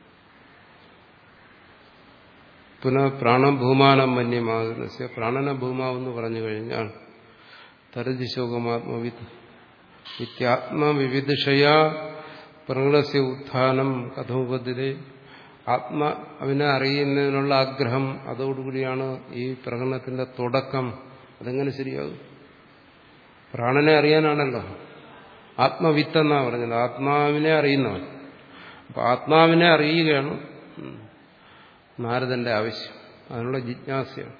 Speaker 1: പുനഃ പ്രാണം ഭൂമാനം മന്യമാകുന്ന പ്രാണന ഭൂമാവെന്ന് പറഞ്ഞു കഴിഞ്ഞാൽ തരതി ശോകമാത്മവിത്ത് നിത്യാത്മവിവിദിഷയാ പ്രകടസ്യ ഉത്ഥാനം കഥോപദ്ധ്യത ആത്മാവിനെ അറിയുന്നതിനുള്ള ആഗ്രഹം അതോടുകൂടിയാണ് ഈ പ്രകടനത്തിന്റെ തുടക്കം അതെങ്ങനെ ശരിയാകും പ്രാണനെ അറിയാനാണല്ലോ ആത്മവിത്ത് എന്നാ പറഞ്ഞത് ആത്മാവിനെ അറിയുന്നവൻ അപ്പൊ ആത്മാവിനെ അറിയുകയാണ് നാരദന്റെ ആവശ്യം അതിനുള്ള ജിജ്ഞാസയാണ്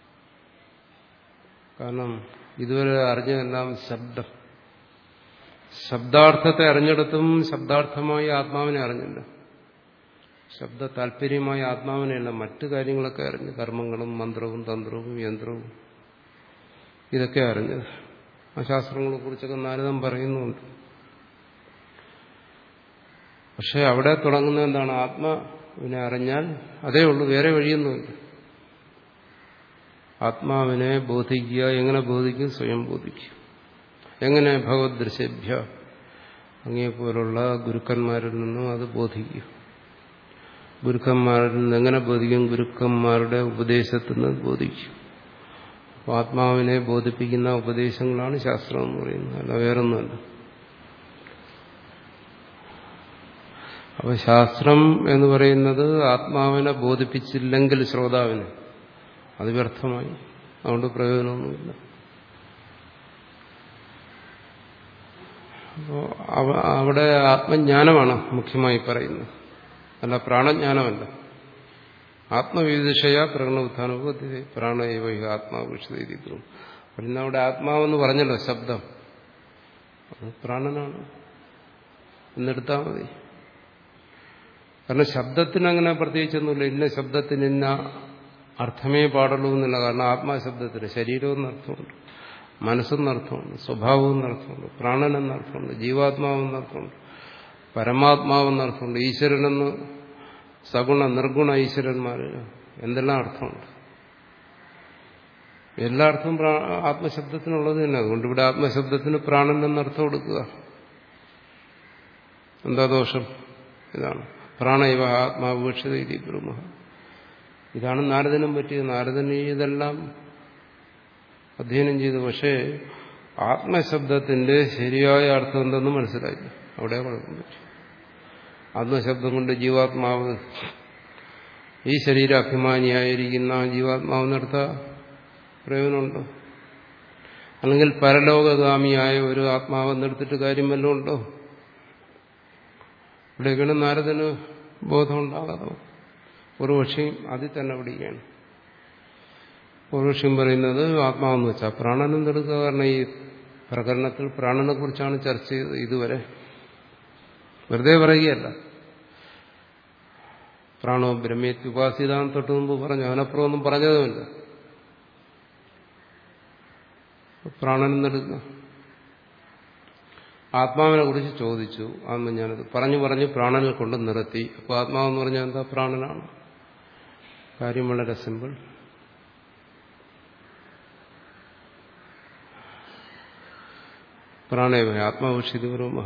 Speaker 1: കാരണം ഇതുവരെ അറിഞ്ഞതെല്ലാം ശബ്ദം ശബ്ദാർത്ഥത്തെ അറിഞ്ഞിടത്തും ശബ്ദാർത്ഥമായി ആത്മാവിനെ അറിഞ്ഞില്ല ശബ്ദ താല്പര്യമായ ആത്മാവിനെയല്ല മറ്റു കാര്യങ്ങളൊക്കെ അറിഞ്ഞു കർമ്മങ്ങളും മന്ത്രവും തന്ത്രവും യന്ത്രവും ഇതൊക്കെ അറിഞ്ഞത് ആ ശാസ്ത്രങ്ങളെ കുറിച്ചൊക്കെ നാരദം പറയുന്നുണ്ട് പക്ഷെ അവിടെ തുടങ്ങുന്നത് എന്താണ് ആത്മാവിനെ അറിഞ്ഞാൽ അതേ ഉള്ളൂ വേറെ വഴിയൊന്നുമില്ല ആത്മാവിനെ ബോധിക്കുക എങ്ങനെ ബോധിക്കും സ്വയം ബോധിക്കും എങ്ങനെ ഭഗവത് ദൃശ്യഭ്യ അങ്ങേപ്പോലുള്ള ഗുരുക്കന്മാരിൽ നിന്നും അത് ബോധിക്കും ഗുരുക്കന്മാരിൽ നിന്ന് എങ്ങനെ ബോധിക്കും ഗുരുക്കന്മാരുടെ ഉപദേശത്തിൽ നിന്ന് ബോധിക്കും അപ്പോൾ ആത്മാവിനെ ബോധിപ്പിക്കുന്ന ഉപദേശങ്ങളാണ് ശാസ്ത്രം എന്ന് പറയുന്നത് അല്ല വേറൊന്നുമല്ല അപ്പോൾ ശാസ്ത്രം എന്ന് പറയുന്നത് ആത്മാവിനെ ബോധിപ്പിച്ചില്ലെങ്കിൽ ശ്രോതാവിന് അത് വ്യർത്ഥമായി അതുകൊണ്ട് പ്രയോജനമൊന്നുമില്ല അപ്പോൾ അവിടെ ആത്മജ്ഞാനമാണ് മുഖ്യമായി പറയുന്നത് അല്ല പ്രാണജ്ഞാനമല്ല ആത്മവിവിധിഷയ പ്രകടനോത്ഥാന പ്രാണയവ ആത്മാവിഷതീകരിക്കുന്നു പിന്നെ അവിടെ ആത്മാവെന്ന് പറഞ്ഞല്ലോ ശബ്ദം അത് പ്രാണനാണ് എന്നെടുത്താൽ മതി കാരണം ശബ്ദത്തിന് അങ്ങനെ പ്രത്യേകിച്ചൊന്നുമില്ല ഇന്ന ശബ്ദത്തിന് ഇന്ന അർത്ഥമേ പാടുള്ളൂ എന്നില്ല കാരണം ആത്മാശബ്ദത്തിന് ശരീരം എന്നർത്ഥമുണ്ട് മനസ്സെന്നർത്ഥമുണ്ട് സ്വഭാവം എന്നർത്ഥമുണ്ട് പ്രാണൻ എന്നർത്ഥമുണ്ട് ജീവാത്മാവ് എന്നർത്ഥമുണ്ട് പരമാത്മാവെന്നർത്ഥമുണ്ട് ഈശ്വരനെന്ന് സഗുണ നിർഗുണ ഈശ്വരന്മാർ എന്തെല്ലാം അർത്ഥമുണ്ട് എല്ലാ അർത്ഥവും ആത്മശബ്ദത്തിനുള്ളത് തന്നെ അതുകൊണ്ട് ഇവിടെ ആത്മശബ്ദത്തിന് പ്രാണൻ എന്നർത്ഥം കൊടുക്കുക എന്താ ദോഷം ഇതാണ് പ്രാണൈവ ആത്മാവീക്ഷിത ഇതി ബ്രഹ്മ ഇതാണ് നാരദനും പറ്റിയത് നാരദൻ ഇതെല്ലാം അധ്യയനം ചെയ്തു പക്ഷേ ആത്മശബ്ദത്തിന്റെ ശരിയായ അർത്ഥം എന്തെന്ന് മനസ്സിലായി അവിടെ കുഴപ്പം പറ്റി ആത്മശബ്ദം കൊണ്ട് ജീവാത്മാവ് ഈ ശരീരാഭിമാനിയായിരിക്കുന്ന ജീവാത്മാവെന്നർത്ഥ പ്രയോജനമുണ്ടോ അല്ലെങ്കിൽ പരലോകഗാമിയായ ഒരു ആത്മാവെന്നെടുത്തിട്ട് കാര്യം വല്ലതും ഉണ്ടോ ഇവിടെയൊക്കെയാണ് നാരദന് ബോധമുണ്ടാകാതെ ഒരു പക്ഷിയും അതിൽ തന്നെ പിടിക്കുകയാണ് ഒരു പക്ഷിയും പറയുന്നത് ആത്മാവെന്ന് വെച്ചാൽ പ്രാണനം എടുക്കുക കാരണം ഈ പ്രകരണത്തിൽ പ്രാണനെ കുറിച്ചാണ് ചർച്ച ചെയ്തത് ഇതുവരെ വെറുതെ പറയുകയല്ല പ്രാണോ ബ്രഹ്മേത്തി ഉപാസിതാൻ തൊട്ട് മുമ്പ് പറഞ്ഞു അവനപ്പുറം ഒന്നും പറഞ്ഞതുമില്ല പ്രാണനെന്നെടുക്കുക ആത്മാവിനെ കുറിച്ച് ചോദിച്ചു അന്ന് ഞാനത് പറഞ്ഞു പറഞ്ഞ് പ്രാണനെ കൊണ്ട് നിർത്തി അപ്പോൾ ആത്മാവെന്ന് പറഞ്ഞാൽ എന്താ പ്രാണനാണ് കാര്യം വളരെ സിമ്പിൾ പ്രാണേവ ആത്മാവിഷിതുപൂർവമഹ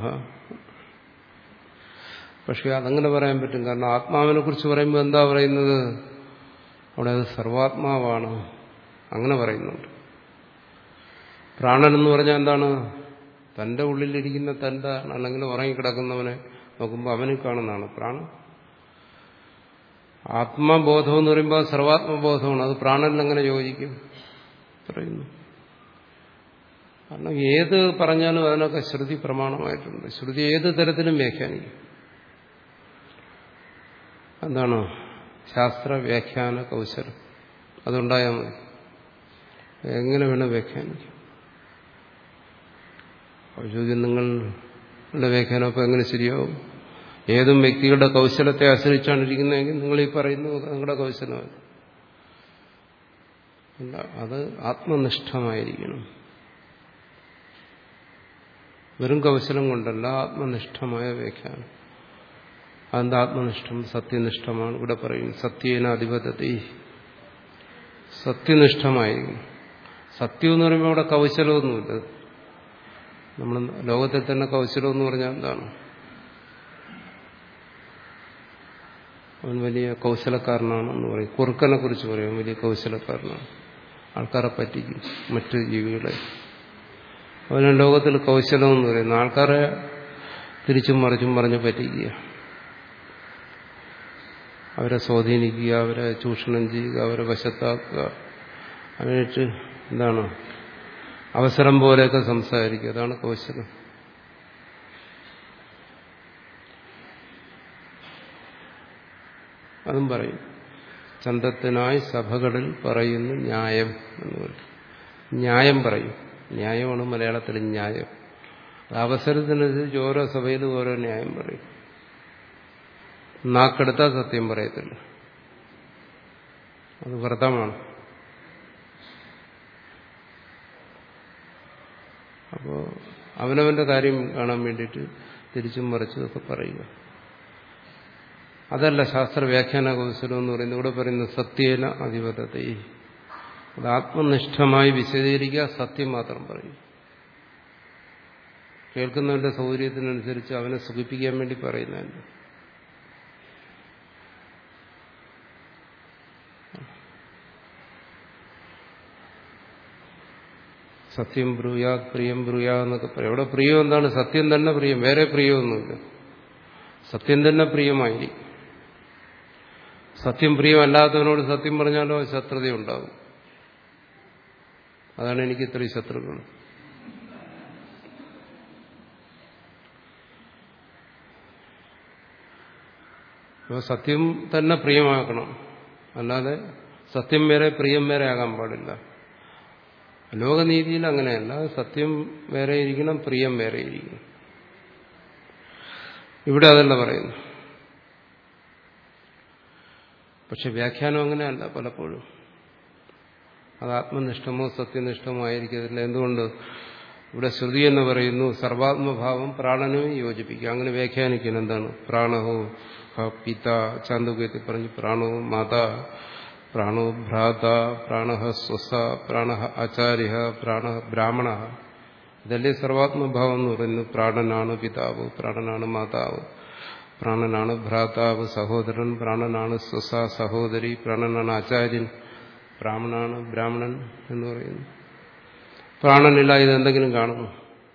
Speaker 1: പക്ഷെ അതങ്ങനെ പറയാൻ പറ്റും കാരണം ആത്മാവിനെ കുറിച്ച് പറയുമ്പോൾ എന്താ പറയുന്നത് അവിടെ അത് സർവാത്മാവാണ് അങ്ങനെ പറയുന്നുണ്ട് പ്രാണൻ എന്ന് പറഞ്ഞാൽ എന്താണ് തന്റെ ഉള്ളിലിരിക്കുന്ന തന്റെ അല്ലെങ്കിൽ ഉറങ്ങിക്കിടക്കുന്നവനെ നോക്കുമ്പോൾ അവന് കാണുന്നതാണ് പ്രാണൻ ആത്മബോധം എന്ന് പറയുമ്പോൾ സർവാത്മബോധമാണ് അത് പ്രാണനിൽ എങ്ങനെ യോജിക്കും പറയുന്നു കാരണം ഏത് പറഞ്ഞാലും അതിനൊക്കെ ശ്രുതി പ്രമാണമായിട്ടുണ്ട് ശ്രുതി ഏത് തരത്തിലും വ്യാഖ്യാനിക്കും എന്താണ് ശാസ്ത്ര വ്യാഖ്യാന കൗശലം അതുണ്ടായാൽ മതി എങ്ങനെ വേണം വ്യാഖ്യാനിക്കും ചോദ്യം നിങ്ങളുടെ വ്യാഖ്യാനം അപ്പോൾ എങ്ങനെ ശരിയാവും ഏതും വ്യക്തികളുടെ കൗശലത്തെ ആശ്രയിച്ചാണ് ഇരിക്കുന്നതെങ്കിൽ നിങ്ങൾ ഈ പറയുന്നത് നിങ്ങളുടെ കൗശലമല്ല അല്ല അത് ആത്മനിഷ്ഠമായിരിക്കണം വെറും കൗശലം കൊണ്ടല്ല ആത്മനിഷ്ഠമായ വ്യാഖ്യാനം അതെന്താ ആത്മനിഷ്ഠം സത്യനിഷ്ഠമാണ് ഇവിടെ പറയും സത്യേന അധിപതത്തെ സത്യനിഷ്ഠമായിരിക്കും സത്യം എന്ന് പറയുമ്പോൾ അവിടെ കൗശലമൊന്നുമില്ല നമ്മൾ ലോകത്തിൽ തന്നെ കൗശലം എന്ന് പറഞ്ഞാൽ എന്താണ് അവൻ വലിയ കൗശലക്കാരനാണെന്ന് പറയും കുറുക്കനെ കുറിച്ച് പറയും വലിയ കൗശലക്കാരനാണ് ആൾക്കാരെ പറ്റിക്കും മറ്റു ജീവികളെ അവന് ലോകത്തിൽ കൗശലം എന്ന് പറയുന്നു ആൾക്കാരെ തിരിച്ചും മറിച്ചും പറഞ്ഞ് പറ്റിക്കുക അവരെ സ്വാധീനിക്കുക അവരെ ചൂഷണം ചെയ്യുക അവരെ വശത്താക്കുക അതിനിട്ട് എന്താണ് അവസരം പോലെയൊക്കെ സംസാരിക്കുക അതാണ് കൗശലം അതും പറയും ചന്തത്തിനായി സഭകളിൽ പറയുന്ന ന്യായം എന്ന് പറയും ന്യായം പറയും ന്യായമാണ് മലയാളത്തിൽ ന്യായം അവസരത്തിനനുസരിച്ച് ഓരോ സഭയിലും ഓരോ ന്യായം പറയും നാക്കെടുത്താൽ സത്യം പറയത്തില്ല അത് വ്രതമാണ് അപ്പോൾ അവനവന്റെ കാര്യം കാണാൻ വേണ്ടിയിട്ട് തിരിച്ചും മറിച്ചതൊക്കെ പറയുക അതല്ല ശാസ്ത്ര വ്യാഖ്യാന കൗശലം എന്ന് പറയുന്നത് ഇവിടെ പറയുന്നത് സത്യേന അധിപതത്തെ അത് ആത്മനിഷ്ഠമായി വിശദീകരിക്കുക സത്യം മാത്രം പറയും കേൾക്കുന്നവന്റെ സൗകര്യത്തിനനുസരിച്ച് അവനെ സുഖിപ്പിക്കാൻ വേണ്ടി പറയുന്നതല്ല സത്യം ബ്രൂയാ പ്രിയം ബ്രൂയാ എന്നൊക്കെ പറയും അവിടെ പ്രിയം എന്താണ് സത്യം തന്നെ പ്രിയം വേറെ പ്രിയമൊന്നുമില്ല സത്യം തന്നെ പ്രിയമായിരിക്കും സത്യം പ്രിയമല്ലാത്തവനോട് സത്യം പറഞ്ഞാലോ ശത്രുതയുണ്ടാകും അതാണ് എനിക്ക് ഇത്രയും ശത്രുക്കൾ അപ്പോൾ സത്യം തന്നെ പ്രിയമാക്കണം അല്ലാതെ സത്യം വേറെ പ്രിയം വേറെ ആകാൻ പാടില്ല ലോകനീതിയിൽ അങ്ങനെയല്ല സത്യം വേറെ ഇരിക്കണം പ്രിയം വേറെ ഇരിക്കണം ഇവിടെ അതല്ല പറയുന്നു പക്ഷെ വ്യാഖ്യാനം അങ്ങനെയല്ല പലപ്പോഴും അത് ആത്മനിഷ്ഠമോ സത്യനിഷ്ഠമോ ആയിരിക്കത്തില്ല എന്തുകൊണ്ട് ഇവിടെ ശ്രുതി എന്ന് പറയുന്നു സർവാത്മഭാവം പ്രാണനും യോജിപ്പിക്കുക അങ്ങനെ വ്യാഖ്യാനിക്കണം എന്താണ് പ്രാണഹോ പിത ചാന്തുകയത്തിൽ പറഞ്ഞു പ്രാണവും മാത പ്രാണോ ഭ്രാത പ്രാണ സ്വസ പ്രാണ ആചാര്യ പ്രാണ ബ്രാഹ്മണ ഇതല്ലേ സർവാത്മഭാവം എന്ന് പറയുന്നു പ്രാണനാണ് പിതാവ് പ്രാണനാണ് മാതാവ് പ്രാണനാണ് ഭ്രാതാവ് സഹോദരൻ പ്രാണനാണ് സ്വസ സഹോദരി പ്രാണനാണ് ആചാര്യൻ ബ്രാഹ്മണാണ് ബ്രാഹ്മണൻ എന്ന് പറയുന്നു പ്രാണനില്ല ഇതെന്തെങ്കിലും കാണുന്നു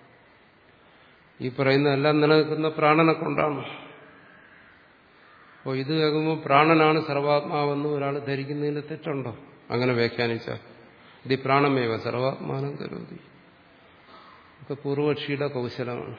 Speaker 1: ഈ പറയുന്നതെല്ലാം നിലനിൽക്കുന്ന പ്രാണനെ കൊണ്ടാണ് അപ്പോൾ ഇത് കേൾക്കുമ്പോൾ പ്രാണനാണ് സർവാത്മാവെന്ന് ഒരാൾ ധരിക്കുന്നതിന് തെറ്റുണ്ടോ അങ്ങനെ വ്യാഖ്യാനിച്ചാൽ ഇത് പ്രാണമേവ സർവാത്മാനം കരുതി ഒക്കെ പൂർവക്ഷിയുടെ കൗശലമാണ്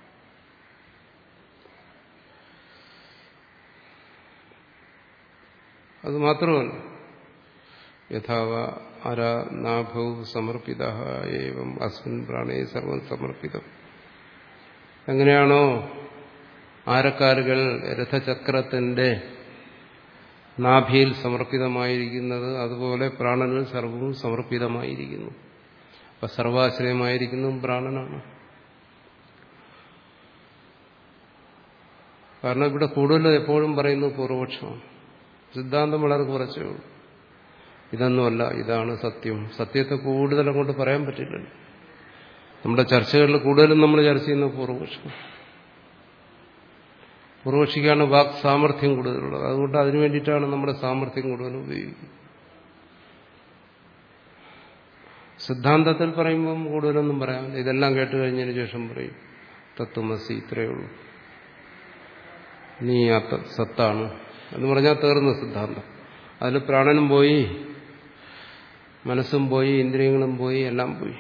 Speaker 1: അത് മാത്രമല്ല യഥാവ അരാ നാഭൗ സമർപ്പിത ഏവം അസ്മിൻ പ്രാണേ സർവം സമർപ്പിതം എങ്ങനെയാണോ ആരക്കാലുകൾ രഥചക്രത്തിന്റെ നാഭിയിൽ സമർപ്പിതമായിരിക്കുന്നത് അതുപോലെ പ്രാണനിൽ സർവവും സമർപ്പിതമായിരിക്കുന്നു അപ്പൊ സർവാശ്രയമായിരിക്കുന്നു പ്രാണനാണ് കാരണം ഇവിടെ കൂടുതൽ എപ്പോഴും പറയുന്നത് പൂർവപക്ഷമാണ് സിദ്ധാന്തം വളരെ കുറച്ചേ ഉള്ളൂ ഇതൊന്നുമല്ല ഇതാണ് സത്യം സത്യത്തെ കൂടുതൽ അങ്ങോട്ട് പറയാൻ പറ്റില്ലല്ലോ നമ്മുടെ ചർച്ചകളിൽ കൂടുതലും നമ്മൾ ചർച്ച ചെയ്യുന്ന പൂർവപക്ഷം പൂർവക്ഷിക്കാണ് വാക് സാമർഥ്യം കൂടുതലുള്ളത് അതുകൊണ്ട് അതിനു വേണ്ടിയിട്ടാണ് നമ്മുടെ സാമർഥ്യം കൂടുതൽ ഉപയോഗിക്കുന്നത് സിദ്ധാന്തത്തിൽ പറയുമ്പം കൂടുതലൊന്നും പറയാമില്ല ഇതെല്ലാം കേട്ട് കഴിഞ്ഞതിന് ശേഷം പറയും തത്വമസി ഇത്രയേ ഉള്ളൂ നീ ആ സത്താണ് എന്ന് പറഞ്ഞാൽ തീർന്ന സിദ്ധാന്തം അതിൽ പ്രാണനും പോയി മനസ്സും പോയി ഇന്ദ്രിയങ്ങളും പോയി എല്ലാം പോയി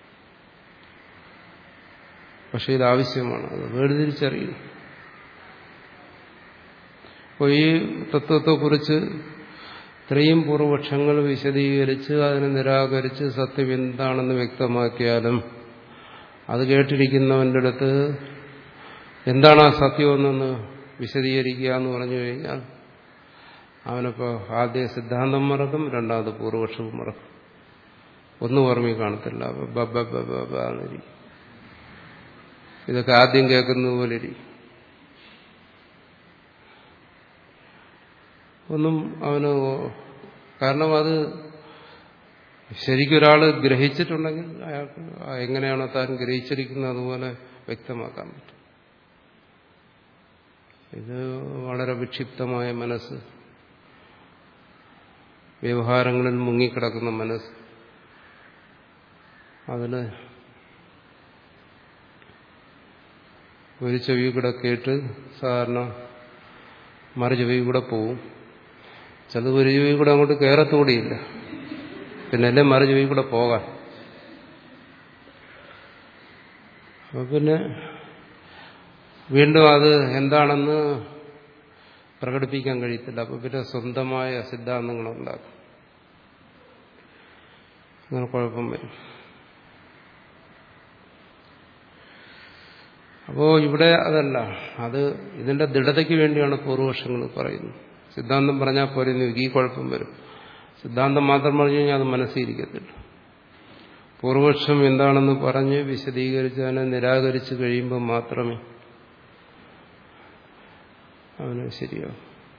Speaker 1: പക്ഷെ ഇത് ആവശ്യമാണ് അത് വേർതിരിച്ചറിയുന്നു അപ്പോൾ ഈ തത്വത്തെക്കുറിച്ച് ഇത്രയും പൂർവപക്ഷങ്ങൾ വിശദീകരിച്ച് അതിനെ നിരാകരിച്ച് സത്യം എന്താണെന്ന് വ്യക്തമാക്കിയാലും അത് കേട്ടിരിക്കുന്നവന്റെ അടുത്ത് എന്താണ് ആ സത്യമെന്നൊന്ന് വിശദീകരിക്കുക എന്ന് പറഞ്ഞു കഴിഞ്ഞാൽ അവനിപ്പോൾ ആദ്യ സിദ്ധാന്തം മറക്കും രണ്ടാമത് പൂർവപക്ഷവും മറക്കും ഒന്നും ഓർമ്മയിൽ കാണത്തില്ല ബബിരിക്കും ഇതൊക്കെ ആദ്യം കേൾക്കുന്നത് പോലെ ഇരിക്കും ഒന്നും അവന് കാരണം അത് ശരിക്കൊരാൾ ഗ്രഹിച്ചിട്ടുണ്ടെങ്കിൽ അയാൾക്ക് എങ്ങനെയാണോ താൻ ഗ്രഹിച്ചിരിക്കുന്നത് അതുപോലെ വ്യക്തമാക്കാൻ പറ്റും ഇത് വളരെ വിക്ഷിപ്തമായ മനസ്സ് വ്യവഹാരങ്ങളിൽ മുങ്ങിക്കിടക്കുന്ന മനസ്സ് അതിന് ഒരു ചെവി കൂടെ കേട്ട് സാധാരണ മറു ചെവി കൂടെ പോവും ചിലത് ഒരു ചെവി കൂടെ അങ്ങോട്ട് കയറത്തുകൂടിയില്ല പിന്നെ അല്ലേ മറു ചെവി കൂടെ പോകാൻ അപ്പൊ പിന്നെ വീണ്ടും അത് എന്താണെന്ന് പ്രകടിപ്പിക്കാൻ കഴിയത്തില്ല അപ്പൊ പിന്നെ സ്വന്തമായ സിദ്ധാന്തങ്ങളുണ്ടാക്കും അങ്ങനെ കുഴപ്പം വരും അപ്പോ ഇവിടെ അതല്ല അത് ഇതിന്റെ ദൃഢതയ്ക്ക് വേണ്ടിയാണ് പൂർവപക്ഷങ്ങൾ പറയുന്നത് സിദ്ധാന്തം പറഞ്ഞാൽ പോരുന്നു ഈ കുഴപ്പം വരും സിദ്ധാന്തം മാത്രം പറഞ്ഞു കഴിഞ്ഞാൽ അത് മനസ്സിരിക്കത്തില്ല പൂർവപക്ഷം എന്താണെന്ന് പറഞ്ഞ് വിശദീകരിച്ച് അതിനെ നിരാകരിച്ച് കഴിയുമ്പോൾ മാത്രമേ അവന് ശരിയാവും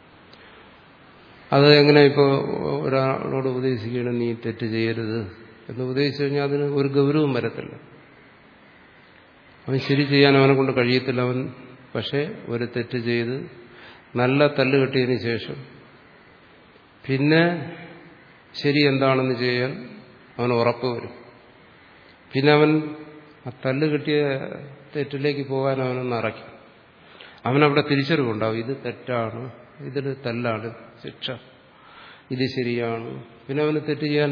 Speaker 1: അത് എങ്ങനെ ഇപ്പോൾ ഒരാളോട് ഉപദേശിക്കണം നീ തെറ്റ് ചെയ്യരുത് എന്ന് ഉപദേശിച്ചു കഴിഞ്ഞാൽ അതിന് ഒരു ഗൗരവം വരത്തില്ല അവൻ ശരി ചെയ്യാൻ അവനെ കൊണ്ട് കഴിയത്തില്ല അവൻ പക്ഷേ ഒരു തെറ്റ് ചെയ്ത് നല്ല തല്ല് കെട്ടിയതിന് ശേഷം പിന്നെ ശരി എന്താണെന്ന് ചെയ്യാൻ അവൻ ഉറപ്പ് വരും പിന്നെ അവൻ ആ തല്ല് കിട്ടിയ തെറ്റിലേക്ക് പോകാൻ അവനൊന്ന് അറയ്ക്കും അവനവിടെ തിരിച്ചറിവുണ്ടാവും ഇത് തെറ്റാണ് ഇതിൽ തല്ലാണ് ശിക്ഷ ഇത് ശരിയാണ് പിന്നെ അവന് തെറ്റ് ചെയ്യാൻ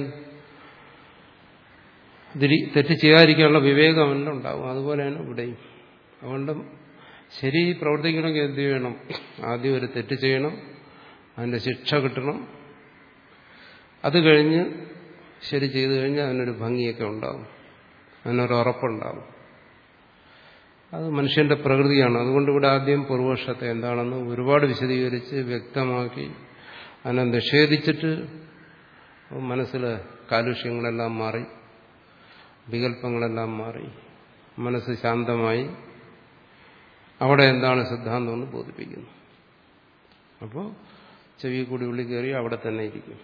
Speaker 1: തെറ്റ് ചെയ്യാതിരിക്കാനുള്ള വിവേകം അവനിലുണ്ടാവും അതുപോലെയാണ് ഇവിടെയും അതുകൊണ്ട് ശരി പ്രവർത്തിക്കണമെങ്കിൽ എന്ത് ചെയ്യണം ആദ്യം ഒരു തെറ്റ് ചെയ്യണം അതിന്റെ ശിക്ഷ കിട്ടണം അത് കഴിഞ്ഞ് ശരി ചെയ്തു കഴിഞ്ഞാൽ അതിനൊരു ഭംഗിയൊക്കെ ഉണ്ടാവും അതിനൊരു ഉറപ്പുണ്ടാവും അത് മനുഷ്യന്റെ പ്രകൃതിയാണ് അതുകൊണ്ട് ഇവിടെ ആദ്യം പൂർവപക്ഷത്തെ എന്താണെന്ന് ഒരുപാട് വിശദീകരിച്ച് വ്യക്തമാക്കി അതിനെ നിഷേധിച്ചിട്ട് മനസ്സിൽ കാലുഷ്യങ്ങളെല്ലാം മാറി വികല്പങ്ങളെല്ലാം മാറി മനസ്സ് ശാന്തമായി അവിടെ എന്താണ് സിദ്ധാന്തം എന്ന് ബോധിപ്പിക്കുന്നു അപ്പോൾ ചെവി കൂടി ഉള്ളി കയറി അവിടെ തന്നെ ഇരിക്കും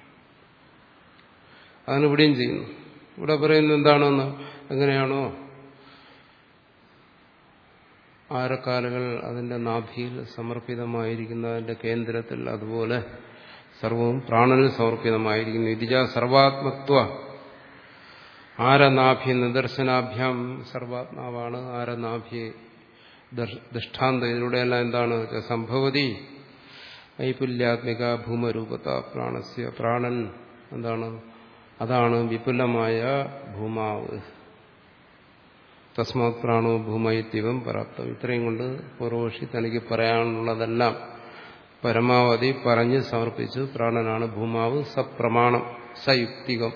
Speaker 1: അതാണ് ഇവിടെയും ചെയ്യുന്നു ഇവിടെ പറയുന്നത് എന്താണെന്ന് എങ്ങനെയാണോ ആരക്കാലുകൾ അതിന്റെ നാഭിയിൽ സമർപ്പിതമായിരിക്കുന്ന അതിന്റെ കേന്ദ്രത്തിൽ അതുപോലെ സർവവും പ്രാണനിൽ സമർപ്പിതമായിരിക്കുന്നു ഇതിജ സർവാത്മത്വ ആരനാഭി നിദർശനാഭ്യാം സർവാത്മാവാണ് ആരനാഭി ദൃഷ്ടാന്തം ഇതിലൂടെയെല്ലാം എന്താണ് സംഭവതി ഐപുല്യാത്മിക ഭൂമരൂപത പ്രാണസ്യ പ്രാണൻ എന്താണ് അതാണ് വിപുലമായ ഭൂമാവ് തസ്മാത് പ്രാണോ ഭൂമയിത്യവം പരാപ്തം ഇത്രയും കൊണ്ട് പൂർവക്ഷി തനിക്ക് പറയാനുള്ളതെല്ലാം പരമാവധി പറഞ്ഞ് സമർപ്പിച്ചു പ്രാണനാണ് ഭൂമാവ് സപ്രമാണം സയുക്തികം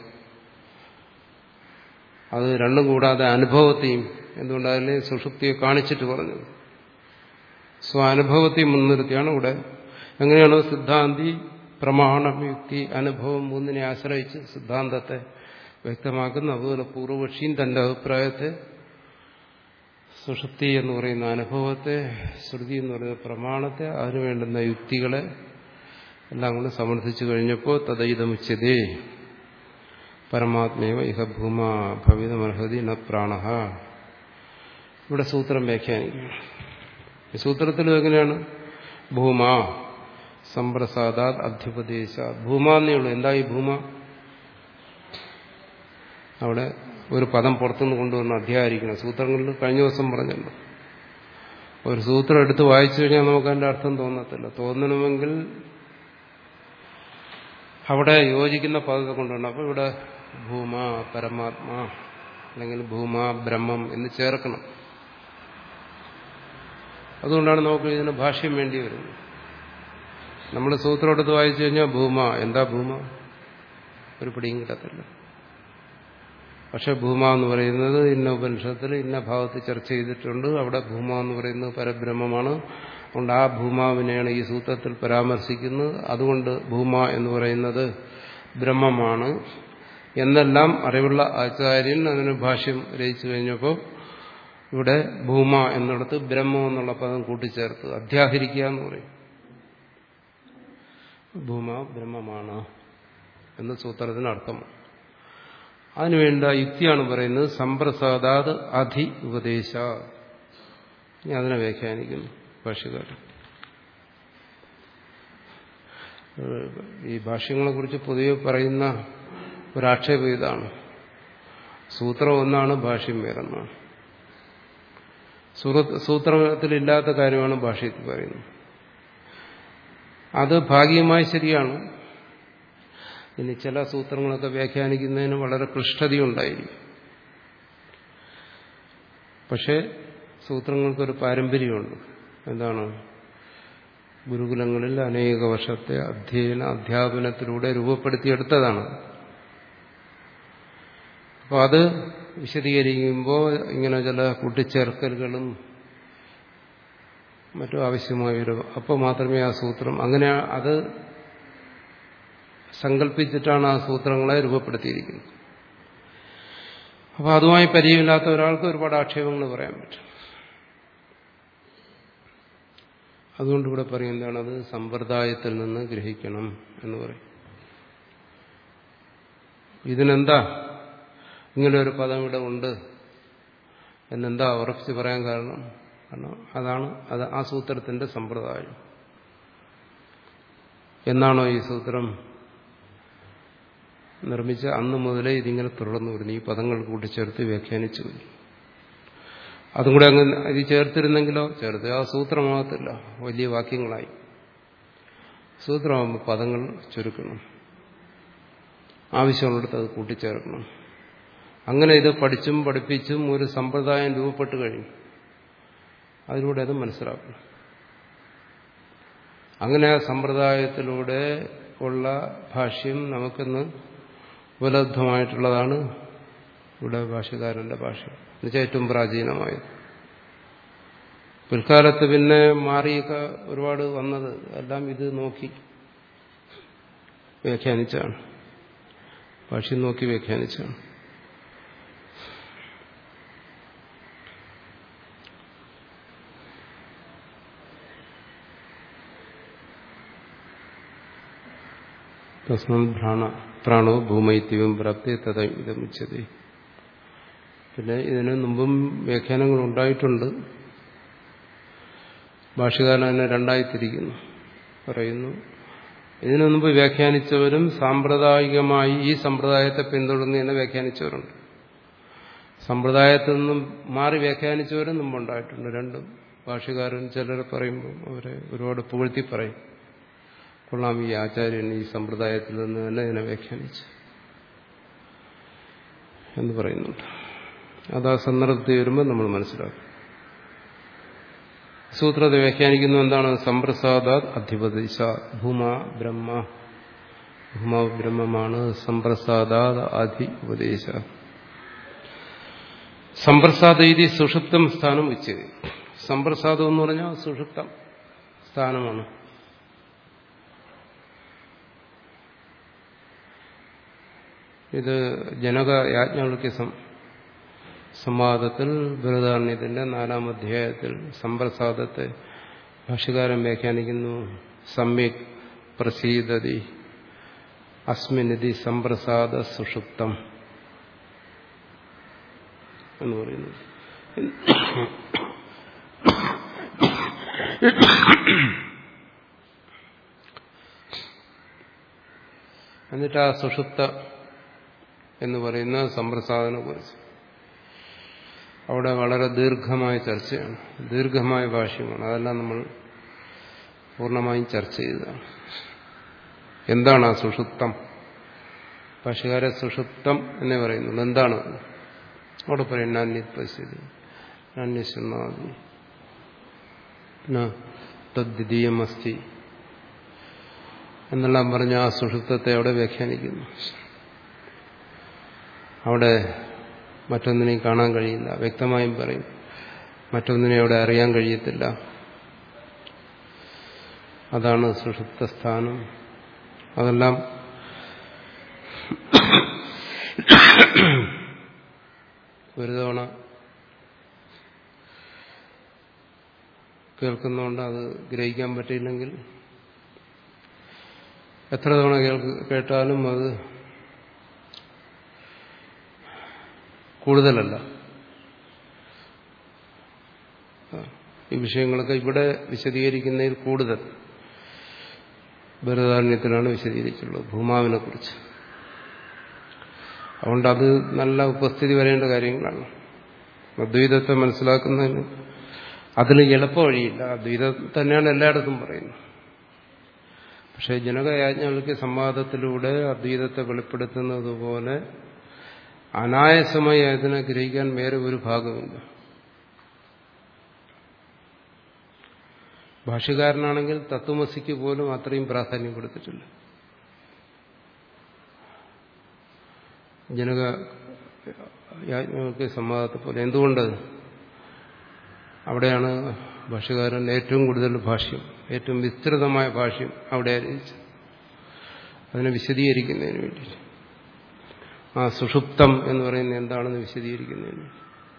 Speaker 1: അത് രണ്ടും കൂടാതെ അനുഭവത്തെയും എന്തുകൊണ്ടതിനെ സുഷുപ്തിയെ കാണിച്ചിട്ട് പറഞ്ഞത് സ്വാനുഭവത്തെ മുൻനിർത്തിയാണ് ഇവിടെ എങ്ങനെയാണോ സിദ്ധാന്തി പ്രമാണം യുക്തി അനുഭവം മൂന്നിനെ ആശ്രയിച്ച് സിദ്ധാന്തത്തെ വ്യക്തമാക്കുന്ന അതുപോലെ പൂർവപക്ഷിയും തന്റെ അഭിപ്രായത്തെ സുഷുപ്തി എന്ന് പറയുന്ന അനുഭവത്തെ ശ്രുതി എന്ന് പറയുന്ന പ്രമാണത്തെ അതിനു വേണ്ടുന്ന യുക്തികളെ എല്ലാം കൂടെ സമർത്ഥിച്ചു കഴിഞ്ഞപ്പോൾ തദൈതമുച്ചതേ പരമാത്മേവ ഇഹ ഭൂമ ഭവിതമർഹതി ന പ്രാണ ഇവിടെ സൂത്രം വ്യാഖ്യാനിക്കുകയാണ് ഈ സൂത്രത്തിലും എങ്ങനെയാണ് ഭൂമ സമ്പ്രസാദാത് അധ്യുപദേശ ഭൂമ എന്നേ ഉള്ളൂ എന്താ ഈ ഭൂമ അവിടെ ഒരു പദം പുറത്തുനിന്ന് കൊണ്ടുവന്ന് അധ്യായിരിക്കണം സൂത്രങ്ങളിൽ കഴിഞ്ഞ ദിവസം പറഞ്ഞല്ലോ ഒരു സൂത്രം എടുത്ത് വായിച്ചു കഴിഞ്ഞാൽ നമുക്ക് അതിന്റെ അർത്ഥം തോന്നത്തില്ല തോന്നണമെങ്കിൽ അവിടെ യോജിക്കുന്ന പദത്തെ കൊണ്ടുവരണം അപ്പോൾ ഇവിടെ ഭൂമ പരമാത്മാ അല്ലെങ്കിൽ ഭൂമ ബ്രഹ്മം എന്ന് ചേർക്കണം അതുകൊണ്ടാണ് നമുക്ക് ഇതിന് ഭാഷ്യം വേണ്ടി വരുന്നത് നമ്മൾ സൂത്രം എടുത്ത് വായിച്ചു കഴിഞ്ഞാൽ ഭൂമ എന്താ ഭൂമ ഒരു പിടിയും കിട്ടത്തില്ല പക്ഷെ ഭൂമ എന്ന് പറയുന്നത് ഇന്ന ഉപനിഷത്തിൽ ഇന്ന ഭാഗത്ത് ചർച്ച ചെയ്തിട്ടുണ്ട് അവിടെ ഭൂമ എന്ന് പറയുന്നത് പരബ്രഹ്മമാണ് അതുകൊണ്ട് ആ ഭൂമാവിനെയാണ് ഈ സൂത്രത്തിൽ പരാമർശിക്കുന്നത് അതുകൊണ്ട് ഭൂമ എന്ന് പറയുന്നത് ബ്രഹ്മമാണ് എന്നെല്ലാം അറിവുള്ള ആചാര്യൻ അതിന് ഭാഷ്യം രചിച്ചു കഴിഞ്ഞപ്പോൾ ഇവിടെ ഭൂമ എന്നിടത്ത് ബ്രഹ്മം എന്നുള്ള പദം കൂട്ടിച്ചേർത്ത് അധ്യാഹരിക്കുക എന്ന് പറയും ഭൂമ ബ്രഹ്മമാണ് എന്ന് സൂത്രത്തിന് അർത്ഥമാണ് അതിനുവേണ്ട യുക്തിയാണ് പറയുന്നത് സമ്പ്രസാദാത് അധി ഉപദേശ ഞാൻ അതിനെ വ്യാഖ്യാനിക്കുന്നു ഭാഷ്യക്കാരൻ ഈ ഭാഷ്യങ്ങളെ കുറിച്ച് പൊതുവെ പറയുന്ന ഒരാക്ഷേപം ഇതാണ് സൂത്രം ഒന്നാണ് ഭാഷ്യം വേറൊന്നാണ് സൂത്രത്തിലില്ലാത്ത കാര്യമാണ് ഭാഷ്യത്തിൽ പറയുന്നത് അത് ഭാഗികമായി ശരിയാണ് ഇനി ചില സൂത്രങ്ങളൊക്കെ വ്യാഖ്യാനിക്കുന്നതിന് വളരെ ക്ലിഷ്ടതയുണ്ടായിരിക്കും പക്ഷേ സൂത്രങ്ങൾക്കൊരു പാരമ്പര്യമുണ്ട് എന്താണ് ഗുരുകുലങ്ങളിൽ അനേക വർഷത്തെ അധ്യയന അധ്യാപനത്തിലൂടെ രൂപപ്പെടുത്തിയെടുത്തതാണ് അപ്പോൾ അത് വിശദീകരിക്കുമ്പോൾ ഇങ്ങനെ ചില കൂട്ടിച്ചേർക്കലുകളും മറ്റും ആവശ്യമായി വരും അപ്പോൾ മാത്രമേ ആ സൂത്രം അങ്ങനെ അത് സങ്കല്പിച്ചിട്ടാണ് ആ സൂത്രങ്ങളെ രൂപപ്പെടുത്തിയിരിക്കുന്നത് അപ്പോൾ അതുമായി പരിചയമില്ലാത്ത ഒരാൾക്ക് ഒരുപാട് ആക്ഷേപങ്ങൾ പറയാൻ പറ്റും അതുകൊണ്ട് ഇവിടെ പറയുന്നതാണ് അത് സമ്പ്രദായത്തിൽ നിന്ന് ഗ്രഹിക്കണം എന്ന് പറയും ഇതിനെന്താ ഇങ്ങനെ ഒരു പദം ഇവിടെ ഉണ്ട് എന്നെന്താ ഉറപ്പിച്ച് പറയാൻ കാരണം കാരണം അതാണ് അത് ആ സൂത്രത്തിന്റെ സമ്പ്രദായം എന്നാണോ ഈ സൂത്രം നിർമ്മിച്ച അന്ന് മുതലേ ഇതിങ്ങനെ തുടർന്നു വരുന്നു ഈ പദങ്ങൾ കൂട്ടിച്ചേർത്ത് വ്യാഖ്യാനിച്ചു അതും കൂടെ അങ്ങ് ഇത് ചേർത്തിരുന്നെങ്കിലോ ചേർത്ത് ആ സൂത്രമാകത്തില്ല വലിയ വാക്യങ്ങളായി സൂത്രമാകുമ്പോൾ പദങ്ങൾ ചുരുക്കണം ആവശ്യമുള്ളിടത്ത് അത് കൂട്ടിച്ചേർക്കണം അങ്ങനെ ഇത് പഠിച്ചും പഠിപ്പിച്ചും ഒരു സമ്പ്രദായം രൂപപ്പെട്ടു കഴിഞ്ഞു അതിലൂടെ അത് മനസ്സിലാക്കണം അങ്ങനെ ആ സമ്പ്രദായത്തിലൂടെ ഉള്ള ഭാഷ്യം നമുക്കിന്ന് ഉപലബ്ധമായിട്ടുള്ളതാണ് ഇവിടെ ഭാഷ്യകാരന്റെ ഭാഷ്യം എന്നുവെച്ചാൽ ഏറ്റവും പ്രാചീനമായത് പിൽക്കാലത്ത് പിന്നെ മാറിയൊക്കെ ഒരുപാട് വന്നത് എല്ലാം ഇത് നോക്കി വ്യാഖ്യാനിച്ചാണ് ഭാഷ്യം നോക്കി വ്യാഖ്യാനിച്ചാണ് തസ്മം ഭ്രാണ പ്രാണോ ഭൂമൈത്യവും പ്രാപ്തി തഥ ഇതമുച്ചതി പിന്നെ ഇതിന് മുമ്പും വ്യാഖ്യാനങ്ങൾ ഉണ്ടായിട്ടുണ്ട് ഭാഷകാരൻ തന്നെ രണ്ടായി തിരിക്കുന്നു പറയുന്നു ഇതിനു മുമ്പ് വ്യാഖ്യാനിച്ചവരും സാമ്പ്രദായികമായി ഈ സമ്പ്രദായത്തെ പിന്തുടർന്ന് തന്നെ വ്യാഖ്യാനിച്ചവരുണ്ട് സമ്പ്രദായത്തിൽ നിന്നും മാറി വ്യാഖ്യാനിച്ചവരും മുമ്പുണ്ടായിട്ടുണ്ട് രണ്ടും ഭാഷകാരൻ ചിലർ പറയുമ്പോൾ അവരെ ഒരുപാട് പുകഴ്ത്തി പറയും കൊള്ളാം ഈ ആചാര്യൻ ഈ സമ്പ്രദായത്തിൽ നിന്ന് തന്നെ ഇതിനെ വ്യാഖ്യാനിച്ചു എന്ന് പറയുന്നുണ്ട് അത് ആ സന്ദർഭത്തിൽ വരുമ്പോൾ നമ്മൾ മനസ്സിലാക്കും സൂത്രത്തെ വ്യാഖ്യാനിക്കുന്നു എന്താണ് സമ്പ്രസാദാത് അധിപതിശ ഭൂമ ബ്രഹ്മ ഭൂമ ബ്രഹ്മമാണ് സമ്പ്രസാദാത് അധി ഉപദേശ സമ്പ്രസാദ ഇതി സുഷുപ്തം സ്ഥാനം ഉച്ചത് സമ്പ്രസാദം എന്ന് പറഞ്ഞാൽ സുഷുപ്തം സ്ഥാനമാണ് ഇത് ജനക യാജ്ഞവൽക്യ സംവാദത്തിൽ ബൃഹദാരണ്യത്തിന്റെ നാലാം അധ്യായത്തിൽ സമ്പ്രസാദത്തെ ഭാഷകാരൻ വ്യാഖ്യാനിക്കുന്നു സമ്യക് പ്രസീദതി അസ്മിനിധി സമ്പ്രസാദ സുഷുപ്തം എന്ന് പറയുന്നു എന്നിട്ട് ആ സുഷുപ്ത എന്ന് പറയുന്ന സമ്പ്രസാദനെ കുറിച്ച് അവിടെ വളരെ ദീർഘമായ ചർച്ചയാണ് ദീർഘമായ ഭാഷ്യമാണ് അതെല്ലാം നമ്മൾ പൂർണ്ണമായും ചർച്ച ചെയ്തതാണ് എന്താണ് ആ സുഷുപ്തം ഭാഷകാരെ സുഷുപ്തം എന്നേ പറയുന്നുള്ളൂ എന്താണ് അവിടെ പറയും നാന്യപസ്ഥിതി നാന്യശുണ്ണാദി തദ്വിതീയമസ്തി എന്നെല്ലാം പറഞ്ഞ ആ സുഷുപ്തത്തെ അവിടെ വ്യാഖ്യാനിക്കുന്നു അവിടെ മറ്റൊന്നിനെയും കാണാൻ കഴിയില്ല വ്യക്തമായും പറയും മറ്റൊന്നിനെ അവിടെ അറിയാൻ കഴിയത്തില്ല അതാണ് സുഷുപ്ത സ്ഥാനം അതെല്ലാം ഒരു തവണ കേൾക്കുന്നതുകൊണ്ട് അത് ഗ്രഹിക്കാൻ പറ്റിയില്ലെങ്കിൽ എത്ര തവണ കേട്ടാലും അത് കൂടുതലല്ല ഈ വിഷയങ്ങളൊക്കെ ഇവിടെ വിശദീകരിക്കുന്നതിൽ കൂടുതൽ ബൃഹദാരണ്യത്തിലാണ് വിശദീകരിച്ചുള്ളത് ഭൂമാവിനെ കുറിച്ച് അതുകൊണ്ട് അത് നല്ല ഉപസ്ഥിതി വരേണ്ട കാര്യങ്ങളാണ് അദ്വൈതത്തെ മനസ്സിലാക്കുന്നതിന് അതിന് എളുപ്പ വഴിയില്ല അദ്വൈതം തന്നെയാണ് എല്ലായിടത്തും പറയുന്നത് പക്ഷേ ജനകയാജ്ഞകൾക്ക് സംവാദത്തിലൂടെ അദ്വൈതത്തെ വെളിപ്പെടുത്തുന്നത് പോലെ അനായാസമായി അതിനെ ഗ്രഹിക്കാൻ വേറെ ഒരു ഭാഗമില്ല ഭാഷ്യകാരനാണെങ്കിൽ തത്വമസിക്ക് പോലും അത്രയും പ്രാധാന്യം കൊടുത്തിട്ടില്ല ജനക യാജ്ഞകൾക്ക് സംവാദത്തെ പോലെ എന്തുകൊണ്ട് അവിടെയാണ് ഭാഷ്യകാരൻ ഏറ്റവും കൂടുതൽ ഭാഷ്യം ഏറ്റവും വിസ്തൃതമായ ഭാഷ്യം അവിടെ അറിയിച്ചത് അതിനെ വിശദീകരിക്കുന്നതിന് വേണ്ടി ആ സുഷുപ്തം എന്ന് പറയുന്നത് എന്താണെന്ന് വിശദീകരിക്കുന്നതിന്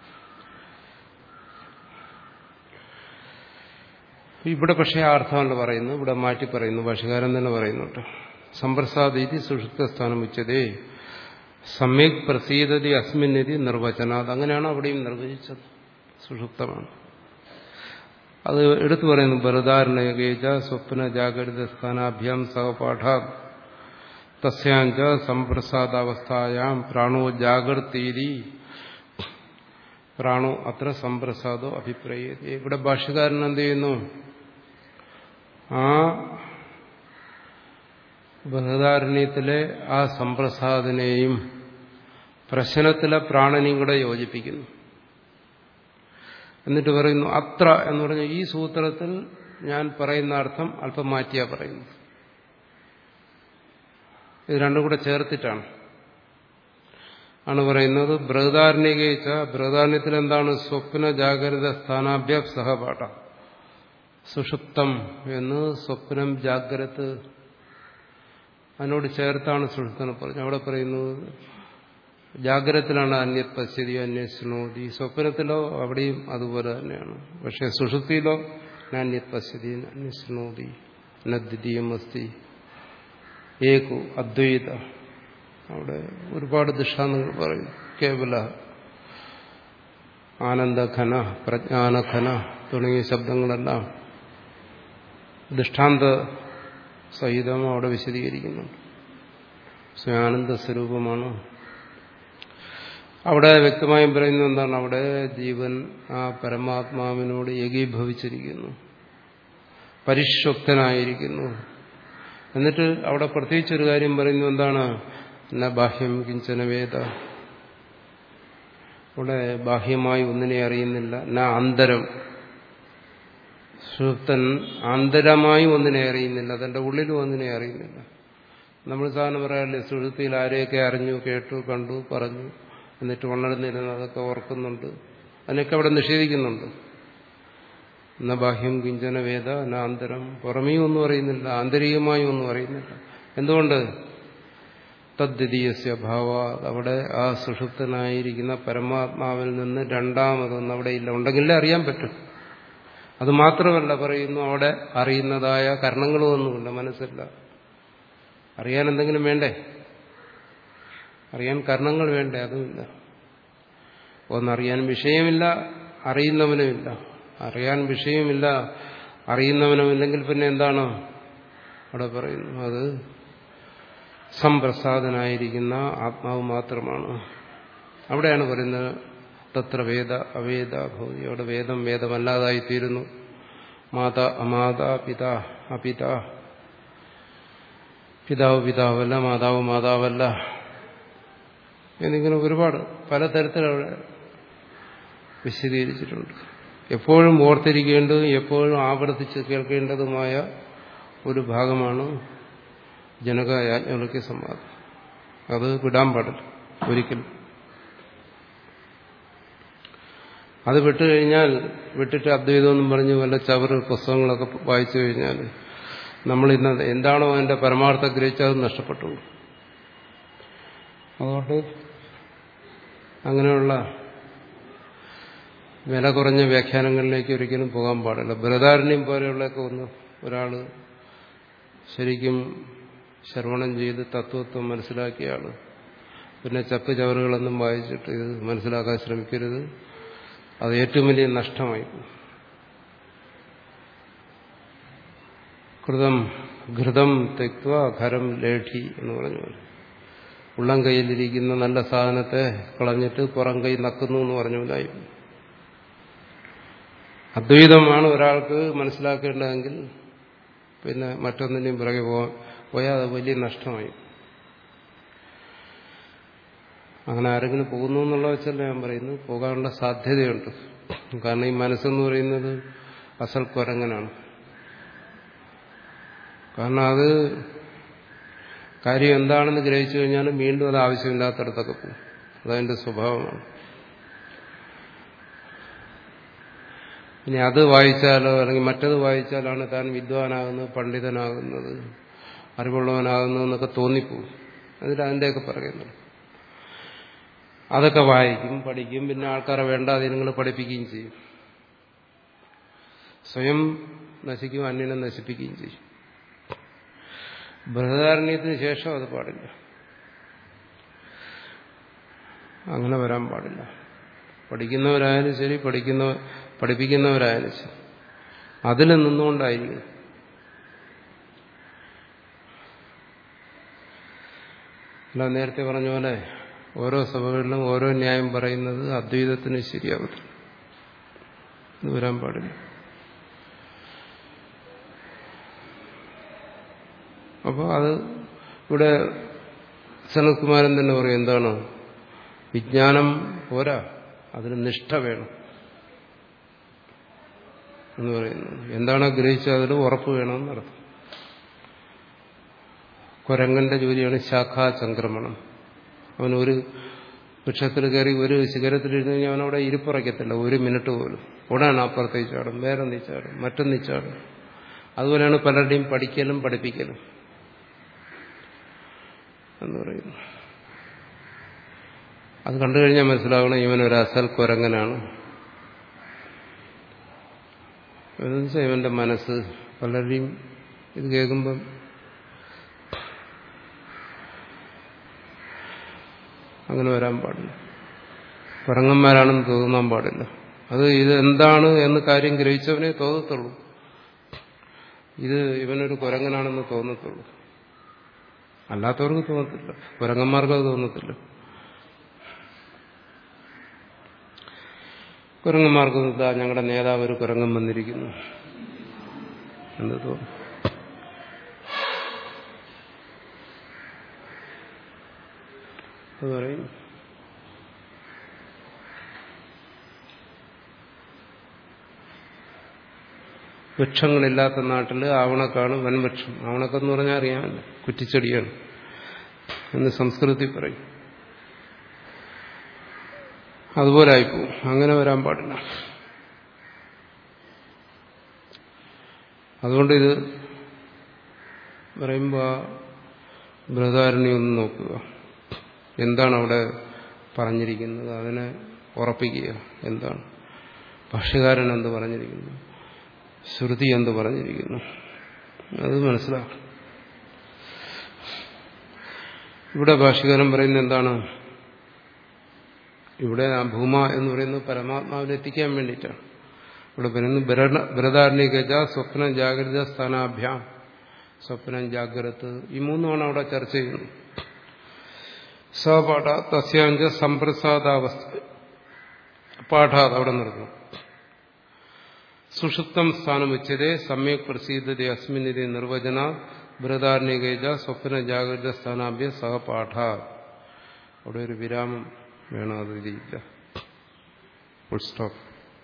Speaker 1: ഇവിടെ പക്ഷേ ആ അർത്ഥമല്ല പറയുന്നു ഇവിടെ മാറ്റി പറയുന്നു ഭാഷകാരൻ തന്നെ പറയുന്നുണ്ട് സമ്പ്രസാദീതി സുഷുപ്ത സ്ഥാനം വെച്ചതേ സമ്യക് പ്രസീതതി അസ്മിന്നതി നിർവചനാത് അങ്ങനെയാണ് അവിടെയും നിർവചിച്ചത് സുഷുപ്തമാണ് അത് എടുത്തു പറയുന്നു ബൃഹദാരണയകേജ സ്വപ്ന ജാഗ്രത സ്ഥാനാഭ്യാം സഹപാഠ തസ്യാഞ്ച സംപ്രസാദാവസ്ഥായാം പ്രാണോ ജാഗ്രതീരി പ്രാണോ അത്ര സംപ്രസാദോ അഭിപ്രായ ഇവിടെ ഭാഷകാരൻ എന്ത് ചെയ്യുന്നു ആ ബൃഹദാരണ്യത്തിലെ ആ സംപ്രസാദിനെയും പ്രശ്നത്തിലെ പ്രാണനെയും കൂടെ യോജിപ്പിക്കുന്നു എന്നിട്ട് പറയുന്നു അത്ര എന്ന് പറഞ്ഞ ഈ സൂത്രത്തിൽ ഞാൻ പറയുന്ന അർത്ഥം അല്പം മാറ്റിയാ പറയുന്നത് ഇത് രണ്ടും കൂടെ ചേർത്തിട്ടാണ് ആണ് പറയുന്നത് ബൃഹദാരണ്യകയിച്ച ബൃഹദാരണ്യത്തിൽ എന്താണ് സ്വപ്ന ജാഗ്രത സ്ഥാനാഭ്യ സഹപാഠ സുഷുപ്തം എന്ന് സ്വപ്നം ജാഗ്രത് അതിനോട് ചേർത്താണ് സുഷുപ്തനെ പറഞ്ഞു അവിടെ പറയുന്നത് ജാഗ്രതത്തിലാണ് അന്യത് പശ്യതി അന്വേഷണോതി സ്വപ്നത്തിലോ അവിടെയും അതുപോലെ തന്നെയാണ് പക്ഷെ സുഷുപ്തിയിലോ നാന്യത് പശ്യതി അന്വേഷണോതി നദ്വിതീയം അസ്തി ഏകു അദ്വൈത അവിടെ ഒരുപാട് ദൃഷ്ടാന്തങ്ങൾ പറയും കേവല ആനന്ദഘന പ്രജ്ഞാനഘന തുടങ്ങിയ ശബ്ദങ്ങളെല്ലാം ദൃഷ്ടാന്ത സഹിതം അവിടെ വിശദീകരിക്കുന്നുണ്ട് സ്വയാനന്ദ സ്വരൂപമാണ് അവിടെ വ്യക്തമായും പറയുന്നത് എന്താണ് അവിടെ ജീവൻ ആ പരമാത്മാവിനോട് ഏകീഭവിച്ചിരിക്കുന്നു പരിശുക്തനായിരിക്കുന്നു എന്നിട്ട് അവിടെ പ്രത്യേകിച്ചൊരു കാര്യം പറയുന്നു എന്താണ് ന ബാഹ്യം കിഞ്ചന വേദ അവിടെ ബാഹ്യമായി ഒന്നിനെ അറിയുന്നില്ല ന അന്തരം സുഹൃത്തൻ ആന്തരമായി ഒന്നിനെ അറിയുന്നില്ല തന്റെ ഉള്ളിലും ഒന്നിനെ അറിയുന്നില്ല നമ്മൾ സാധാരണ പറയാറില്ലേ സുഹൃത്തിയിൽ ആരെയൊക്കെ അറിഞ്ഞു കേട്ടു കണ്ടു പറഞ്ഞു എന്നിട്ട് ഉണർന്നിരുന്നു അതൊക്കെ ഓർക്കുന്നുണ്ട് അതിനൊക്കെ അവിടെ നിഷേധിക്കുന്നുണ്ട് എന്ന ബാഹ്യം കിഞ്ചന വേദ അനാന്തരം പുറമേയും ഒന്നും അറിയുന്നില്ല ആന്തരികമായും ഒന്നും അറിയുന്നില്ല എന്തുകൊണ്ട് തദ്വിതീയസ്യ ഭാവ അവിടെ ആ സുഷുപ്തനായിരിക്കുന്ന പരമാത്മാവിൽ നിന്ന് രണ്ടാമതൊന്നും അവിടെ ഇല്ല ഉണ്ടെങ്കിലേ അറിയാൻ പറ്റും അത് മാത്രമല്ല പറയുന്നു അവിടെ അറിയുന്നതായ കർണങ്ങളും ഒന്നുമില്ല മനസ്സില്ല അറിയാൻ എന്തെങ്കിലും വേണ്ടേ അറിയാൻ കർണങ്ങൾ വേണ്ടേ അതുമില്ല ഒന്നറിയാൻ വിഷയമില്ല അറിയുന്നവനുമില്ല അറിയാൻ വിഷയമില്ല അറിയുന്നവനുമില്ലെങ്കിൽ പിന്നെ എന്താണ് അവിടെ പറയുന്നു അത് സംപ്രസാദനായിരിക്കുന്ന ആത്മാവ് മാത്രമാണ് അവിടെയാണ് പറയുന്നത് തത്ര വേദ അവേദ ഭൗതി അവിടെ വേദം വേദമല്ലാതായി തീരുന്നു മാത അമാത പിത അപിത പിതാവ് പിതാവല്ല മാതാവ് മാതാവല്ല എന്നിങ്ങനെ ഒരുപാട് പലതരത്തിലവിടെ വിശദീകരിച്ചിട്ടുണ്ട് എപ്പോഴും ഓർത്തിരിക്കേണ്ടതും എപ്പോഴും ആവർത്തിച്ച് കേൾക്കേണ്ടതുമായ ഒരു ഭാഗമാണ് ജനക യാജ്ഞവൽക്യ സംവാദം അത് വിടാൻ പാടില്ല ഒരിക്കലും അത് വിട്ടുകഴിഞ്ഞാൽ വിട്ടിട്ട് അദ്വൈതമെന്നും പറഞ്ഞ് വല്ല ചവറ് പുസ്തകങ്ങളൊക്കെ വായിച്ചു കഴിഞ്ഞാൽ നമ്മൾ ഇന്ന് എന്താണോ അതിന്റെ പരമാർത്ഥം ഗ്രഹിച്ചത് നഷ്ടപ്പെട്ടു അതുകൊണ്ട് അങ്ങനെയുള്ള വില കുറഞ്ഞ വ്യാഖ്യാനങ്ങളിലേക്ക് ഒരിക്കലും പോകാൻ പാടില്ല ബൃഹദാരണ്യം പോലെയുള്ളതൊക്കെ ഒന്ന് ഒരാൾ ശരിക്കും ശ്രവണം ചെയ്ത് തത്വത്വം മനസ്സിലാക്കിയ ആള് പിന്നെ ചപ്പ് ചവറുകളൊന്നും വായിച്ചിട്ട് ഇത് മനസ്സിലാക്കാൻ ശ്രമിക്കരുത് അത് ഏറ്റവും വലിയ നഷ്ടമായി കൃതം ഘൃതം തെക്വ ഖരം ലേഠി എന്ന് പറഞ്ഞു പോലെ ഉള്ളം കയ്യിലിരിക്കുന്ന നല്ല സാധനത്തെ കളഞ്ഞിട്ട് പുറം കൈ നക്കുന്നു എന്ന് പറഞ്ഞുകൊണ്ടായി അദ്വൈതമാണ് ഒരാൾക്ക് മനസ്സിലാക്കേണ്ടതെങ്കിൽ പിന്നെ മറ്റൊന്നിൻ്റെയും പിറകെ പോകാൻ പോയാൽ അത് വലിയ നഷ്ടമായി അങ്ങനെ ആരെങ്കിലും പോകുന്നു എന്നുള്ള വെച്ചല്ല ഞാൻ പറയുന്നു പോകാനുള്ള സാധ്യതയുണ്ട് കാരണം ഈ മനസ്സെന്ന് പറയുന്നത് അസൽ കുരങ്ങനാണ് കാരണം അത് കാര്യം എന്താണെന്ന് ഗ്രഹിച്ചു കഴിഞ്ഞാലും വീണ്ടും അത് ആവശ്യമില്ലാത്തടത്തൊക്കെ പോകും അതതിന്റെ സ്വഭാവമാണ് ഇനി അത് വായിച്ചാലോ അല്ലെങ്കിൽ മറ്റത് വായിച്ചാലാണ് താൻ വിദ്വാനാകുന്നത് പണ്ഡിതനാകുന്നത് അറിവുള്ളവനാകുന്നു എന്നൊക്കെ തോന്നിപ്പോവും എന്നിട്ട് അതിൻ്റെയൊക്കെ പറയുന്നു അതൊക്കെ വായിക്കും പഠിക്കും പിന്നെ ആൾക്കാരെ വേണ്ടാതെ നിങ്ങൾ പഠിപ്പിക്കുകയും ചെയ്യും സ്വയം നശിക്കും അന്യനെ നശിപ്പിക്കുകയും ചെയ്യും ബൃഹദാരണ്യത്തിന് ശേഷം അത് പാടില്ല അങ്ങനെ വരാൻ പാടില്ല പഠിക്കുന്നവരായാലും ശരി പഠിക്കുന്ന പഠിപ്പിക്കുന്നവരായാലും ശരി അതിൽ നിന്നുകൊണ്ടായിരിക്കും അല്ല നേരത്തെ പറഞ്ഞ പോലെ ഓരോ സഭകളിലും ഓരോ ന്യായം പറയുന്നത് അദ്വൈതത്തിന് ശരിയാവത്തില്ല ഇത് വരാൻ പാടില്ല അപ്പോൾ അത് ഇവിടെ സനത്കുമാരൻ തന്നെ പറയും എന്താണ് വിജ്ഞാനം പോരാ അതിന് നിഷ്ഠ വേണം എന്ന് പറയുന്നു എന്താണ് ഗ്രഹിച്ചത് അതിൽ ഉറപ്പ് വേണമെന്നർത്ഥം കുരങ്ങന്റെ ജോലിയാണ് ശാഖാചംക്രമണം അവൻ ഒരു വൃക്ഷത്തിൽ കയറി ഒരു ശിഖരത്തിലിരുന്ന് കഴിഞ്ഞാൽ അവനവിടെ ഇരിപ്പുറയ്ക്കത്തില്ല ഒരു മിനിറ്റ് പോലും ഉടനെ അപ്പുറത്തേക്ക് ചാടും വേറെ നീച്ചാടും മറ്റൊന്നിച്ചാടും അതുപോലെയാണ് പലരുടെയും പഠിക്കലും പഠിപ്പിക്കലും എന്ന് പറയുന്നു അത് കണ്ടു കഴിഞ്ഞാൽ മനസ്സിലാകണം ഇവൻ ഒരു അസൽ കുരങ്ങനാണ് എന്ന് വെച്ചാൽ ഇവന്റെ മനസ്സ് പലരുടെയും ഇത് കേൾക്കുമ്പം അങ്ങനെ വരാൻ പാടില്ല കുരങ്ങന്മാരാണെന്ന് തോന്നാൻ പാടില്ല അത് ഇത് എന്താണ് എന്ന് കാര്യം ഗ്രഹിച്ചവനെ തോന്നത്തുള്ളൂ ഇത് ഇവനൊരു കുരങ്ങനാണെന്ന് തോന്നത്തുള്ളൂ അല്ലാത്തവർക്ക് തോന്നത്തില്ല കുരങ്ങന്മാർക്ക് അത് തോന്നത്തില്ല കുരങ്ങന്മാർക്ക് ഇതാ ഞങ്ങളുടെ നേതാവ് ഒരു കുരങ്ങൻ വന്നിരിക്കുന്നു എന്ന് തോന്നും അത് പറയും വൃക്ഷങ്ങളില്ലാത്ത നാട്ടിൽ ആവണക്കാണ് വൻവൃക്ഷം ആവണക്കെന്ന് പറഞ്ഞാൽ അറിയാമല്ലോ കുറ്റിച്ചെടിയാണ് എന്ന് സംസ്കൃതത്തിൽ പറയും അതുപോലെ ആയിപ്പോവും അങ്ങനെ വരാൻ പാടില്ല അതുകൊണ്ട് ഇത് പറയുമ്പോൾ ബൃഹദാരണി ഒന്ന് നോക്കുക എന്താണ് അവിടെ പറഞ്ഞിരിക്കുന്നത് അതിനെ ഉറപ്പിക്കുക എന്താണ് ഭാഷ്യകാരൻ എന്ത് പറഞ്ഞിരിക്കുന്നു ശ്രുതി എന്ത് പറഞ്ഞിരിക്കുന്നു അത് മനസ്സിലാക്കണം ഇവിടെ ഭാഷ്യകാരൻ പറയുന്നത് എന്താണ് ഇവിടെ ആ ഭൂമ എന്ന് പറയുന്നത് പരമാത്മാവിലെത്തിക്കാൻ വേണ്ടിയിട്ടാണ് ഇവിടെ പറയുന്നത് ബൃഹദാരണികജ സ്വപ്നം ജാഗ്രത സ്ഥാനാഭ്യാം സ്വപ്നം ജാഗ്രത ഈ മൂന്നുമാണ് അവിടെ ചർച്ച ചെയ്യുന്നത് സപാഠ തസ്യാഞ്ച സമ്പ്രസാദാവസ്ഥ പാഠാത് അവിടെ നിർത്തുന്നു സുഷുപ്തം സ്ഥാനം ഉച്ചതേ സമ്യക് പ്രസീദത അസ്മിനിതി നിർവചന ബൃഹദാരണികേജ സ്വപ്ന ജാഗ്രത സ്ഥാനാഭ്യ സഹപാഠ അവിടെ ഒരു വിരാമം വേണം അത് ഇതില്ല ഫുൾ സ്റ്റോപ്പ്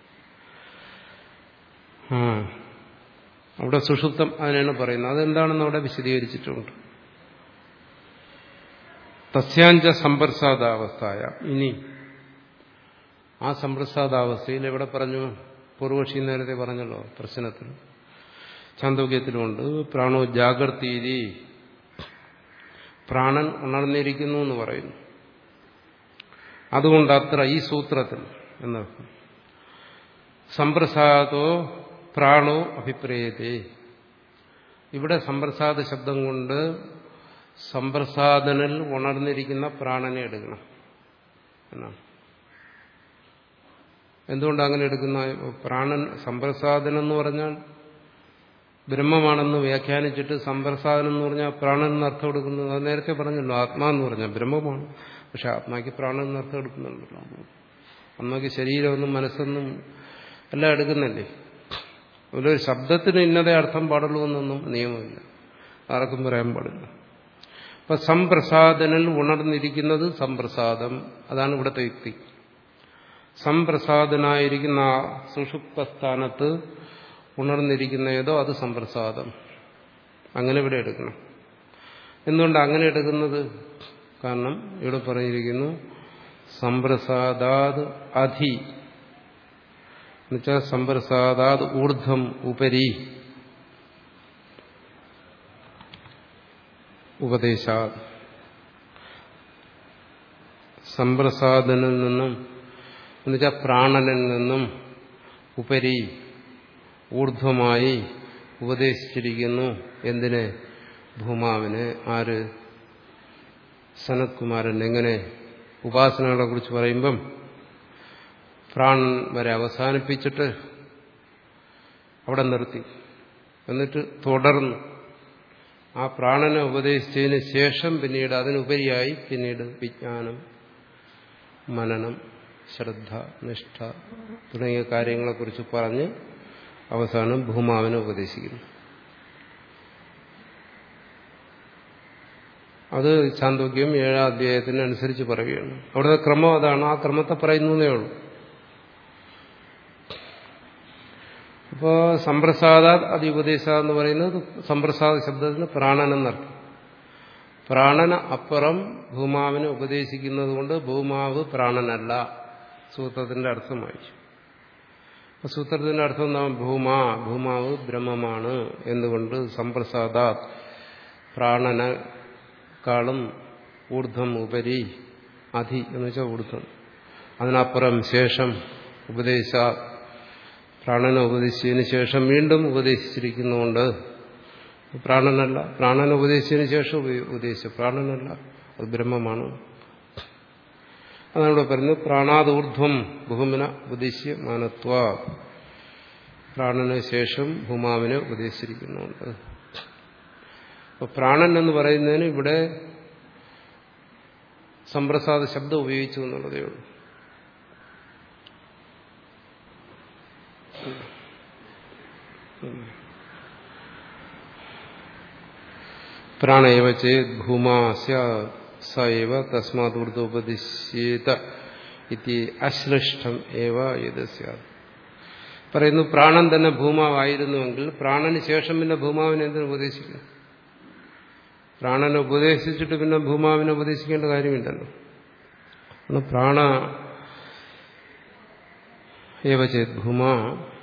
Speaker 1: ആ അവിടെ സുഷുപ്തം അതിനാണ് പറയുന്നത് അതെന്താണെന്ന് അവിടെ വിശദീകരിച്ചിട്ടുണ്ട് തസ്യാഞ്ച സമ്പ്രസാദാവസ്ഥയ ഇനി ആ സമ്പ്രസാദാവസ്ഥയിൽ എവിടെ പറഞ്ഞു പൂർവക്ഷി നേരത്തെ പറഞ്ഞല്ലോ പ്രശ്നത്തിൽ ചാന്തോക്യത്തിലുണ്ട് പ്രാണോ ജാഗ്രതീരി പ്രാണൻ ഉണർന്നിരിക്കുന്നു എന്ന് പറയുന്നു അതുകൊണ്ട് അത്ര ഈ സൂത്രത്തിൽ എന്നർത്ഥം സമ്പ്രസാദോ പ്രാണോ അഭിപ്രേയതേ ഇവിടെ സമ്പ്രസാദ ശബ്ദം കൊണ്ട് സമ്പ്രസാദനിൽ ഉണർന്നിരിക്കുന്ന പ്രാണനെ എടുക്കണം എന്നാണ് എന്തുകൊണ്ട് അങ്ങനെ എടുക്കുന്ന പ്രാണൻ സമ്പ്രസാദനം എന്ന് പറഞ്ഞാൽ ബ്രഹ്മമാണെന്ന് വ്യാഖ്യാനിച്ചിട്ട് സമ്പ്രസാദനം എന്ന് പറഞ്ഞാൽ പ്രാണൻ എന്ന് അർത്ഥം എടുക്കുന്നത് അത് നേരത്തെ പറഞ്ഞല്ലോ ആത്മാ എന്ന് പറഞ്ഞാൽ ബ്രഹ്മമാണ് പക്ഷെ ആത്മാക്ക് പ്രാണൻ എന്ന് അർത്ഥം എടുക്കുന്നുണ്ടല്ലോ ആത്മാക്ക് ശരീരമൊന്നും മനസ്സൊന്നും എല്ലാം എടുക്കുന്നില്ലേ ഒരു ശബ്ദത്തിന് ഇന്നതേ അർത്ഥം പാടുള്ളൂ എന്നൊന്നും നിയമമില്ല ആർക്കും പറയാൻ പാടില്ല അപ്പൊ സംപ്രസാദനിൽ ഉണർന്നിരിക്കുന്നത് സംപ്രസാദം അതാണ് ഇവിടുത്തെ യുക്തി സംപ്രസാദനായിരിക്കുന്ന ആ സുഷുപ്തസ്ഥാനത്ത് ഉണർന്നിരിക്കുന്ന ഏതോ അത് സംപ്രസാദം അങ്ങനെ ഇവിടെ എടുക്കണം എന്തുകൊണ്ട് അങ്ങനെ എടുക്കുന്നത് കാരണം ഇവിടെ പറഞ്ഞിരിക്കുന്നു സംപ്രസാദാത് അധി എന്നുവെച്ചാൽ സംപ്രസാദാത് ഊർധ്വം ഉപരി ഉപദേശാ സംപ്രസാദനിൽ നിന്നും എന്നുവെച്ചാൽ പ്രാണനിൽ നിന്നും ഉപരി ഊർധ്വമായി ഉപദേശിച്ചിരിക്കുന്നു എന്തിനെ ഭൂമാവിന് ആര് സനത്കുമാരൻ എങ്ങനെ ഉപാസനകളെ കുറിച്ച് പറയുമ്പം പ്രാണൻ വരെ അവസാനിപ്പിച്ചിട്ട് അവിടെ നിർത്തി എന്നിട്ട് തുടർന്ന് ആ പ്രാണനെ ഉപദേശിച്ചതിന് ശേഷം പിന്നീട് അതിനുപരിയായി പിന്നീട് വിജ്ഞാനം മനനം ശ്രദ്ധ നിഷ്ഠ തുടങ്ങിയ കാര്യങ്ങളെക്കുറിച്ച് പറഞ്ഞ് അവസാനം ഭൂമാവിനെ ഉപദേശിക്കുന്നു അത് ചാന്തോക്യം ഏഴാം അധ്യായത്തിനനുസരിച്ച് പറയുകയാണ് അവിടുത്തെ ക്രമം അതാണ് ആ ക്രമത്തെ പറയുന്നതേ ഉള്ളൂ അപ്പോൾ സമ്പ്രസാദ അതിപദേശ എന്ന് പറയുന്നത് സമ്പ്രസാദ ശബ്ദത്തിന് പ്രാണനെന്നർത്ഥം പ്രാണന അപ്പുറം ഭൂമാവിനെ ഉപദേശിക്കുന്നത് കൊണ്ട് ഭൂമാവ് പ്രാണനല്ല സൂത്രത്തിന്റെ അർത്ഥമായി സൂത്രത്തിന്റെ അർത്ഥം എന്താ ഭൂമാ ഭൂമാവ് ബ്രഹ്മമാണ് എന്തുകൊണ്ട് സമ്പ്രസാദ പ്രാണനക്കാളും ഊർധ്വം ഉപരി അധി എന്ന് വെച്ചാൽ ഊർധ്വം അതിനപ്പുറം ശേഷം ഉപദേശ പ്രാണനെ ഉപദേശിച്ചതിന് ശേഷം വീണ്ടും ഉപദേശിച്ചിരിക്കുന്നുകൊണ്ട് പ്രാണനല്ല പ്രാണൻ ഉപദേശിച്ചതിന് ശേഷം ഉപദേശിച്ചു പ്രാണനല്ല അത് ബ്രഹ്മമാണ് അതാണ് ഇവിടെ പറയുന്നത് പ്രാണാദൂർധ്വം ഭൂമിന ഉപദേശിയ മാനത്വ പ്രാണന് ശേഷം ഭൂമാവിനെ ഉപദേശിച്ചിരിക്കുന്നുണ്ട് അപ്പൊ പ്രാണൻ എന്ന് പറയുന്നതിന് ഇവിടെ സമ്പ്രസാദ ശബ്ദം ഉപയോഗിച്ചു എന്നുള്ളതേ ഉള്ളൂ പ്രാണയവ ചേത് ഭൂമാസ്യ സൈവ തസ്മാദൂർദ്ധോപദിശ്യേത ഇതി അശ്ലിഷ്ടം ഏവ ഇത് സ്യാത് പറയുന്നു പ്രാണൻ തന്നെ ഭൂമാവായിരുന്നുവെങ്കിൽ പ്രാണന് ശേഷം പിന്നെ ഭൂമാവിനെ എന്തിനു ഉപദേശിക്കുന്നു പ്രാണനെ ഉപദേശിച്ചിട്ട് പിന്നെ ഭൂമാവിനെ ഉപദേശിക്കേണ്ട കാര്യമില്ലല്ലോ പ്രാണ ഏവ ചേത് ഭൂമാ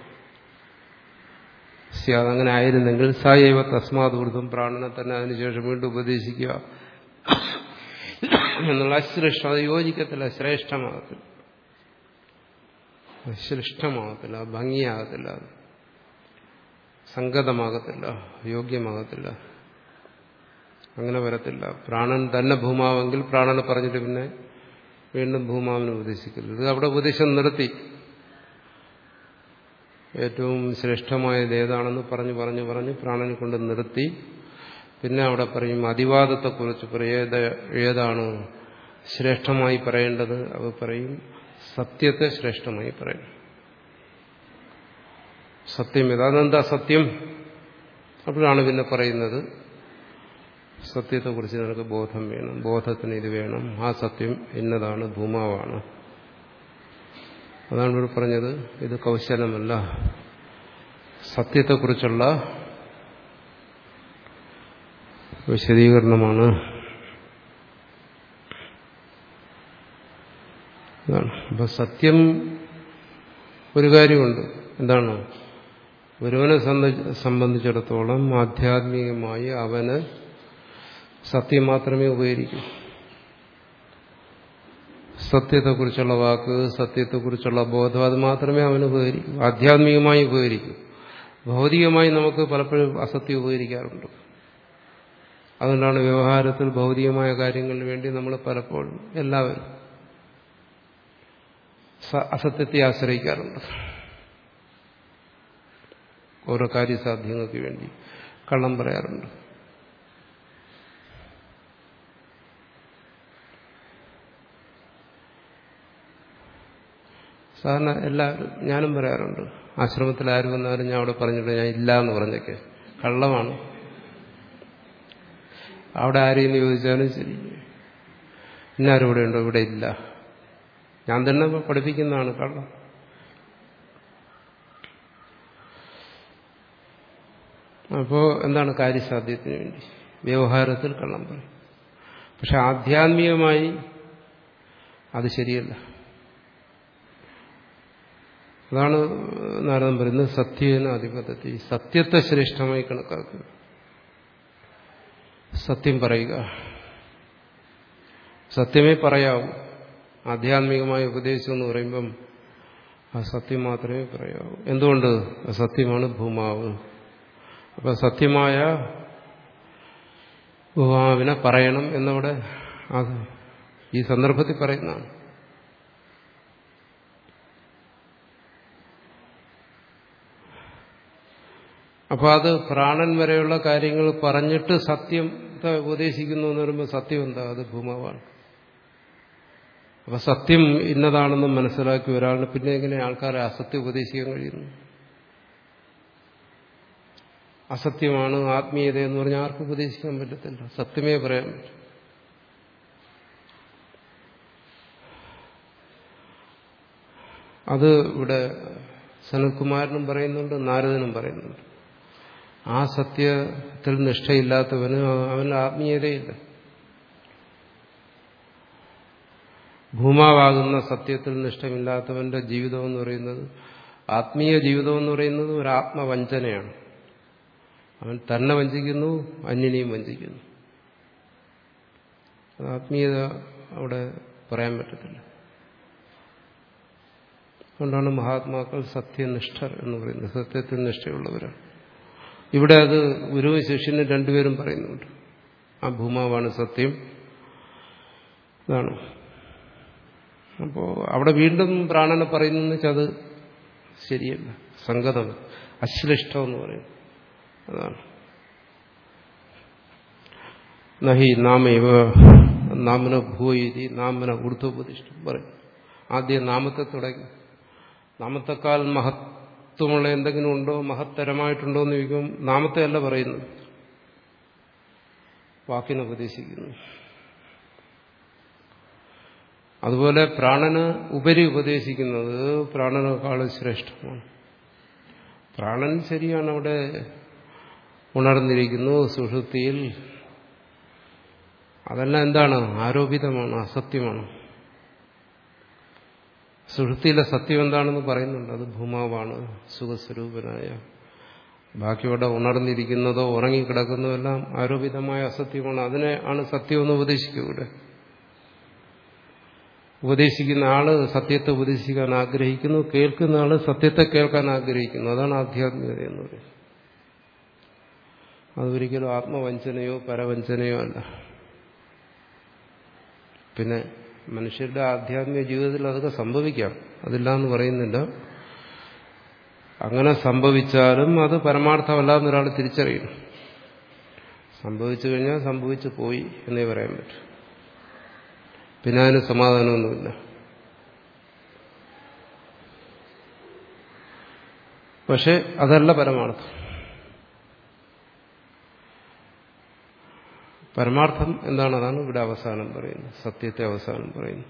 Speaker 1: സ്യാത് അങ്ങനെ ആയിരുന്നെങ്കിൽ സൈവ തസ്മാദൂർദ്ധം പ്രാണനെ തന്നെ അതിനുശേഷം വീണ്ടും ഉപദേശിക്കുക എന്നുള്ള അശ്രേഷ്ഠ അത് യോജിക്കത്തില്ല ശ്രേഷ്ഠമാകത്തില്ല ശ്ലിഷ്ടമാകത്തില്ല ഭംഗിയാകത്തില്ല സംഗതമാകത്തില്ല യോഗ്യമാകത്തില്ല അങ്ങനെ വരത്തില്ല പ്രാണൻ തന്നെ ഭൂമാവെങ്കിൽ പ്രാണനെ പറഞ്ഞിട്ട് പിന്നെ വീണ്ടും ഭൂമാവിനെ ഉപദേശിക്കരുത് ഇത് അവിടെ ഉപദേശം നിർത്തി ഏറ്റവും ശ്രേഷ്ഠമായത് ഏതാണെന്ന് പറഞ്ഞു പറഞ്ഞു പറഞ്ഞ് പ്രാണനെ കൊണ്ട് നിർത്തി പിന്നെ അവിടെ പറയും അതിവാദത്തെക്കുറിച്ച് പറയേത ഏതാണ് ശ്രേഷ്ഠമായി പറയേണ്ടത് അവ പറയും സത്യത്തെ ശ്രേഷ്ഠമായി പറയും സത്യം ഏതാണെന്താ സത്യം അപ്പോഴാണ് പിന്നെ പറയുന്നത് സത്യത്തെക്കുറിച്ച് നിനക്ക് ബോധം വേണം ബോധത്തിന് ഇത് വേണം ആ സത്യം ഇന്നതാണ് ഭൂമാവാണ് അതാണ് ഇവിടെ പറഞ്ഞത് ഇത് കൗശലമല്ല സത്യത്തെക്കുറിച്ചുള്ള വിശദീകരണമാണ് അപ്പൊ സത്യം ഒരു കാര്യമുണ്ട് എന്താണ് ഒരുവനെ സംബന്ധിച്ചിടത്തോളം ആധ്യാത്മികമായി അവന് സത്യം മാത്രമേ ഉപകരിക്കൂ സത്യത്തെക്കുറിച്ചുള്ള വാക്ക് സത്യത്തെക്കുറിച്ചുള്ള ബോധം അത് മാത്രമേ അവന് ഉപകരിക്കൂ ആധ്യാത്മികമായി ഉപകരിക്കൂ ഭൗതികമായി നമുക്ക് പലപ്പോഴും അസത്യം ഉപകരിക്കാറുണ്ട് അതുകൊണ്ടാണ് വ്യവഹാരത്തിൽ ഭൗതികമായ കാര്യങ്ങൾക്ക് വേണ്ടി നമ്മൾ പലപ്പോഴും എല്ലാവരും അസത്യത്തെ ആശ്രയിക്കാറുണ്ട് ഓരോ കാര്യസാധ്യങ്ങൾക്ക് വേണ്ടി കള്ളം പറയാറുണ്ട് സാധാരണ എല്ലാവരും ഞാനും പറയാറുണ്ട് ആശ്രമത്തിൽ ആര് വന്നാലും ഞാൻ അവിടെ പറഞ്ഞിട്ട് ഞാൻ ഇല്ല എന്ന് പറഞ്ഞൊക്കെ കള്ളമാണ് അവിടെ ആരെയും ചോദിച്ചാലും ശരി ഇന്നാരും ഇവിടെ ഉണ്ടോ ഇവിടെ ഇല്ല ഞാൻ തന്നെ പഠിപ്പിക്കുന്നതാണ് കള്ളം അപ്പോൾ എന്താണ് കാര്യസാധ്യത്തിന് വേണ്ടി വ്യവഹാരത്തിൽ കള്ളം പറയും പക്ഷെ ആധ്യാത്മികമായി അത് ശരിയല്ല അതാണ് നാരദം പറയുന്നത് സത്യേന അധിപതത്തി സത്യത്തെ ശ്രേഷ്ഠമായി കണക്കാക്കുക സത്യം പറയുക സത്യമേ പറയാവൂ ആധ്യാത്മികമായ ഉപദേശം എന്ന് പറയുമ്പം ആ സത്യം മാത്രമേ പറയാവൂ എന്തുകൊണ്ട് സത്യമാണ് ഭൂമാവ് അപ്പൊ സത്യമായ ഭൂമാവിനെ പറയണം എന്നവിടെ അത് ഈ സന്ദർഭത്തിൽ പറയുന്നതാണ് അപ്പൊ അത് പ്രാണൻ വരെയുള്ള കാര്യങ്ങൾ പറഞ്ഞിട്ട് സത്യത്തെ ഉപദേശിക്കുന്നു എന്ന് പറയുമ്പോൾ സത്യം എന്താ അത് ഭൂമാവാണ് അപ്പൊ സത്യം ഇന്നതാണെന്ന് മനസ്സിലാക്കി ഒരാളിന് പിന്നെ എങ്ങനെ ആൾക്കാരെ അസത്യം ഉപദേശിക്കാൻ കഴിയുന്നു അസത്യമാണ് ആത്മീയത എന്ന് പറഞ്ഞാൽ ആർക്കും ഉപദേശിക്കാൻ പറ്റത്തില്ല സത്യമേ പറയാൻ പറ്റും അത് ഇവിടെ സനൽകുമാരനും പറയുന്നുണ്ട് നാരദനും പറയുന്നുണ്ട് ആ സത്യത്തിൽ നിഷ്ഠയില്ലാത്തവന് അവന് ആത്മീയതയില്ല ഭൂമാവാകുന്ന സത്യത്തിൽ നിഷ്ഠമില്ലാത്തവന്റെ ജീവിതം എന്ന് പറയുന്നത് ആത്മീയ ജീവിതം എന്ന് പറയുന്നത് ഒരു ആത്മവഞ്ചനയാണ് അവൻ തന്നെ വഞ്ചിക്കുന്നു അന്യനെയും വഞ്ചിക്കുന്നു അത് ആത്മീയത അവിടെ പറയാൻ പറ്റത്തില്ല അതുകൊണ്ടാണ് മഹാത്മാക്കൾ സത്യനിഷ്ഠർ എന്ന് പറയുന്നത് സത്യത്തിൽ നിഷ്ഠയുള്ളവരാണ് ഇവിടെ അത് ഗുരുവും ശിഷ്യനും രണ്ടുപേരും പറയുന്നുണ്ട് ആ ഭൂമാവാണ് സത്യം ഇതാണ് അപ്പോൾ അവിടെ വീണ്ടും പ്രാണനെ പറയുന്നു വെച്ചാൽ അത് ശരിയല്ല സംഗതം അശ്ലിഷ്ടം എന്ന് പറയും അതാണ് നഹി നാമേവ നാമന ഭൂയിരി നാമന ഊർധ്വോപദിഷ്ടം പറയും ആദ്യം നാമത്തെ തുടങ്ങി നാമത്തെക്കാൾ മഹത്വമുള്ള എന്തെങ്കിലും ഉണ്ടോ മഹത്തരമായിട്ടുണ്ടോ എന്ന് ചോദിക്കും നാമത്തെ അല്ല പറയുന്നത് വാക്കിനെ ഉപദേശിക്കുന്നു അതുപോലെ പ്രാണന് ഉപരി ഉപദേശിക്കുന്നത് പ്രാണനേക്കാൾ ശ്രേഷ്ഠമാണ് പ്രാണൻ ശരിയാണ് അവിടെ ഉണർന്നിരിക്കുന്നു സുഷുതിയിൽ അതെല്ലാം എന്താണ് ആരോപിതമാണ് അസത്യമാണ് സുഷുതിയിലെ സത്യം എന്താണെന്ന് പറയുന്നുണ്ട് അത് ഭൂമാവാണ് സുഖസ്വരൂപനായ ബാക്കിയോടെ ഉണർന്നിരിക്കുന്നതോ ഉറങ്ങിക്കിടക്കുന്നതോ എല്ലാം ആരോപിതമായ അസത്യമാണ് അതിനെ ആണ് സത്യമെന്ന് ഉപദേശിക്കുക ഇവിടെ ഉപദേശിക്കുന്ന ആള് സത്യത്തെ ഉപദേശിക്കാൻ ആഗ്രഹിക്കുന്നു കേൾക്കുന്ന ആള് സത്യത്തെ കേൾക്കാൻ ആഗ്രഹിക്കുന്നു അതാണ് ആധ്യാത്മികത എന്ന് പറയുന്നത് അതൊരിക്കലും ആത്മവഞ്ചനയോ പരവഞ്ചനയോ അല്ല പിന്നെ മനുഷ്യരുടെ ആധ്യാത്മിക ജീവിതത്തിൽ അതൊക്കെ സംഭവിക്കാം അതില്ല എന്ന് പറയുന്നില്ല അങ്ങനെ സംഭവിച്ചാലും അത് പരമാർത്ഥമല്ല എന്നൊരാൾ തിരിച്ചറിയണം സംഭവിച്ചു കഴിഞ്ഞാൽ സംഭവിച്ചു പോയി എന്നേ പറയാൻ പറ്റും പിന്നെ അതിന് സമാധാനമൊന്നുമില്ല പക്ഷെ അതല്ല പരമാർത്ഥം പരമാർത്ഥം എന്താണ് അതാണ് ഇവിടെ അവസാനം പറയുന്നത് സത്യത്തെ അവസാനം പറയുന്നു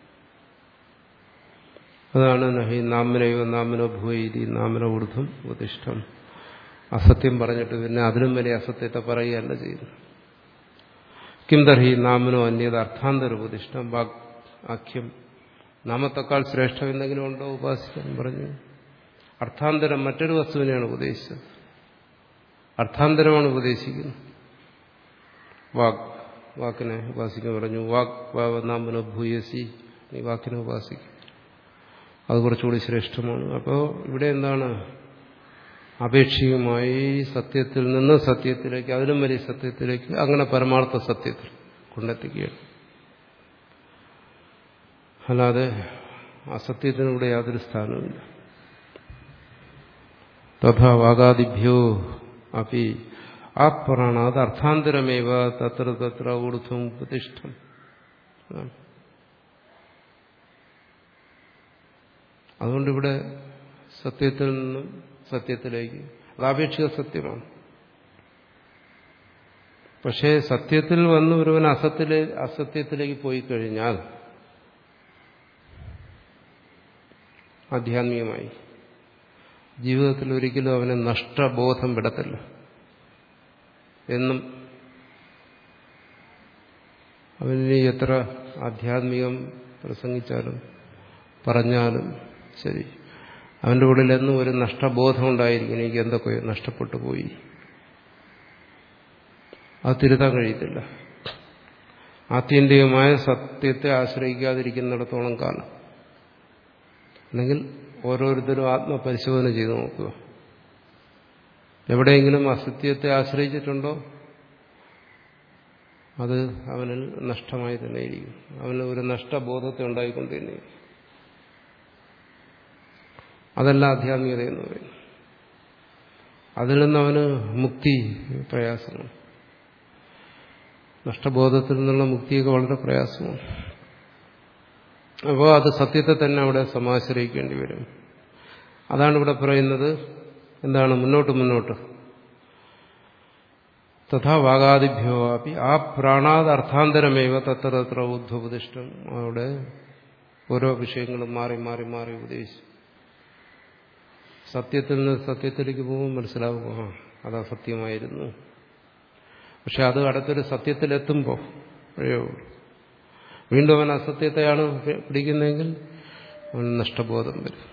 Speaker 1: അതാണ് നഹി നാമനയോ നാമനോ ഭൂയിതി നാമന ഊർധ്വം ഉപദിഷ്ടം അസത്യം പറഞ്ഞിട്ട് പിന്നെ അതിലും വലിയ അസത്യത്തെ പറയുകയല്ല ചെയ്യുന്നു കിം തർഹി നാമനോ അന്യത് അർത്ഥാന്തര ഉപദിഷ്ടം വാക് ആഖ്യം നാമത്തെക്കാൾ ശ്രേഷ്ഠം എന്തെങ്കിലും ഉണ്ടോ ഉപാസിക്കാൻ പറഞ്ഞു അർത്ഥാന്തരം മറ്റൊരു വസ്തുവിനെയാണ് ഉപദേശിച്ചത് അർത്ഥാന്തരമാണ് ഉപദേശിക്കുന്നത് വാക് വാക്കിനെ ഉപാസിക്കാൻ പറഞ്ഞു വാക് വാവ നാമനോ ഭൂയസി നീ വാക്കിനെ ഉപാസിക്കും അത് കുറച്ചുകൂടി ശ്രേഷ്ഠമാണ് അപ്പോൾ ഇവിടെ എന്താണ് അപേക്ഷികമായി സത്യത്തിൽ നിന്ന് സത്യത്തിലേക്ക് അതിലും വലിയ സത്യത്തിലേക്ക് അങ്ങനെ പരമാർത്ഥ സത്യത്തിൽ കൊണ്ടെത്തിക്കുകയാണ് അല്ലാതെ അസത്യത്തിനിവിടെ യാതൊരു സ്ഥാനവുമില്ല തഥാ വാഗാദിഭ്യോ അപ്പി ആ പ്രാണാത് അർത്ഥാന്തരമേവ തത്ര തത്ര ഊർധ്വം പ്രതിഷ്ഠം അതുകൊണ്ടിവിടെ സത്യത്തിൽ നിന്നും സത്യത്തിലേക്ക് അതാപേക്ഷിക സത്യമാണ് പക്ഷേ സത്യത്തിൽ വന്ന് ഒരുവൻ അസത്തിലെ അസത്യത്തിലേക്ക് പോയി കഴിഞ്ഞാൽ ആധ്യാത്മികമായി ജീവിതത്തിൽ ഒരിക്കലും അവന് നഷ്ടബോധം വിടത്തില്ല എന്നും അവന് എത്ര ആധ്യാത്മികം പ്രസംഗിച്ചാലും പറഞ്ഞാലും ശരി അവന്റെ ഉള്ളിൽ എന്നും ഒരു നഷ്ടബോധം ഉണ്ടായിരിക്കും എനിക്ക് എന്തൊക്കെ നഷ്ടപ്പെട്ടു പോയി അത് തിരുത്താൻ കഴിയത്തില്ല ആത്യന്തികമായ സത്യത്തെ ആശ്രയിക്കാതിരിക്കുന്നിടത്തോളം കാലം അല്ലെങ്കിൽ ഓരോരുത്തരും ആത്മപരിശോധന ചെയ്ത് നോക്കുക എവിടെയെങ്കിലും അസത്യത്തെ ആശ്രയിച്ചിട്ടുണ്ടോ അത് അവനിൽ നഷ്ടമായി തന്നെ ഇരിക്കും അവന് ഒരു നഷ്ടബോധത്തെ ഉണ്ടായിക്കൊണ്ട് തന്നെ അതല്ല ആധ്യാത്മികത എന്ന് പറയുന്നു അതിൽ നിന്ന് അവന് മുക്തി പ്രയാസമാണ് നഷ്ടബോധത്തിൽ നിന്നുള്ള മുക്തിയൊക്കെ വളരെ പ്രയാസമാണ് അപ്പോൾ അത് സത്യത്തെ തന്നെ അവിടെ സമാശ്രയിക്കേണ്ടി വരും അതാണ് ഇവിടെ പറയുന്നത് എന്താണ് മുന്നോട്ട് മുന്നോട്ട് തഥാ വാഗാദിഭ്യോ അപ്പി ആ പ്രാണാത് അർത്ഥാന്തരമേവ തത്ര തത്ര ഉദ്ഭവദിഷ്ടം അവിടെ ഓരോ വിഷയങ്ങളും മാറി മാറി മാറി ഉപദേശിച്ചു സത്യത്തിൽ നിന്ന് സത്യത്തിലേക്ക് പോകുമ്പോൾ മനസ്സിലാവും ആ അത് അസത്യമായിരുന്നു പക്ഷെ അത് അടുത്തൊരു സത്യത്തിലെത്തുമ്പോൾ വഴിയേ ഉള്ളൂ വീണ്ടും അവൻ അസത്യത്തെയാണ് പിടിക്കുന്നതെങ്കിൽ അവൻ നഷ്ടബോധം വരും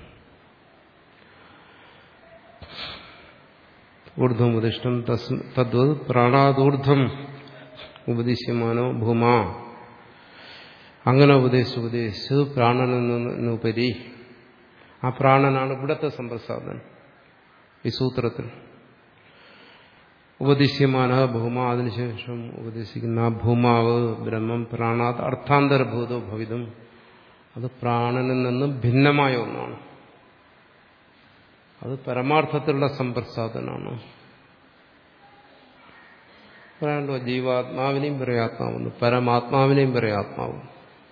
Speaker 1: ഊർധ്വം ഉപദിഷ്ടം തദ്വത് പ്രാണാദൂർധ്വം ഉപദിശ്യമാനോ ഭൂമാ അങ്ങനെ ഉപദേശിച്ച് ഉപദേശിച്ച് പ്രാണനിൽ നിന്നുപരി ആ പ്രാണനാണ് ഇവിടത്തെ സമ്പ്രസാദനം ഈ സൂത്രത്തിൽ ഉപദേശിയമാന ഭൂമ അതിനുശേഷം ഉപദേശിക്കുന്ന ആ ഭൂമാവ് ബ്രഹ്മം പ്രാണാത് അർത്ഥാന്തരഭൂതോ ഭവിതം അത് പ്രാണനിൽ നിന്നും ഭിന്നമായ ഒന്നാണ് അത് പരമാർത്ഥത്തിലുള്ള സമ്പ്രസാദനാണ് പറയാണ്ടോ ജീവാത്മാവിനെയും പറയാം ആത്മാവെന്ന് പരമാത്മാവിനെയും പറയാം ആത്മാവ്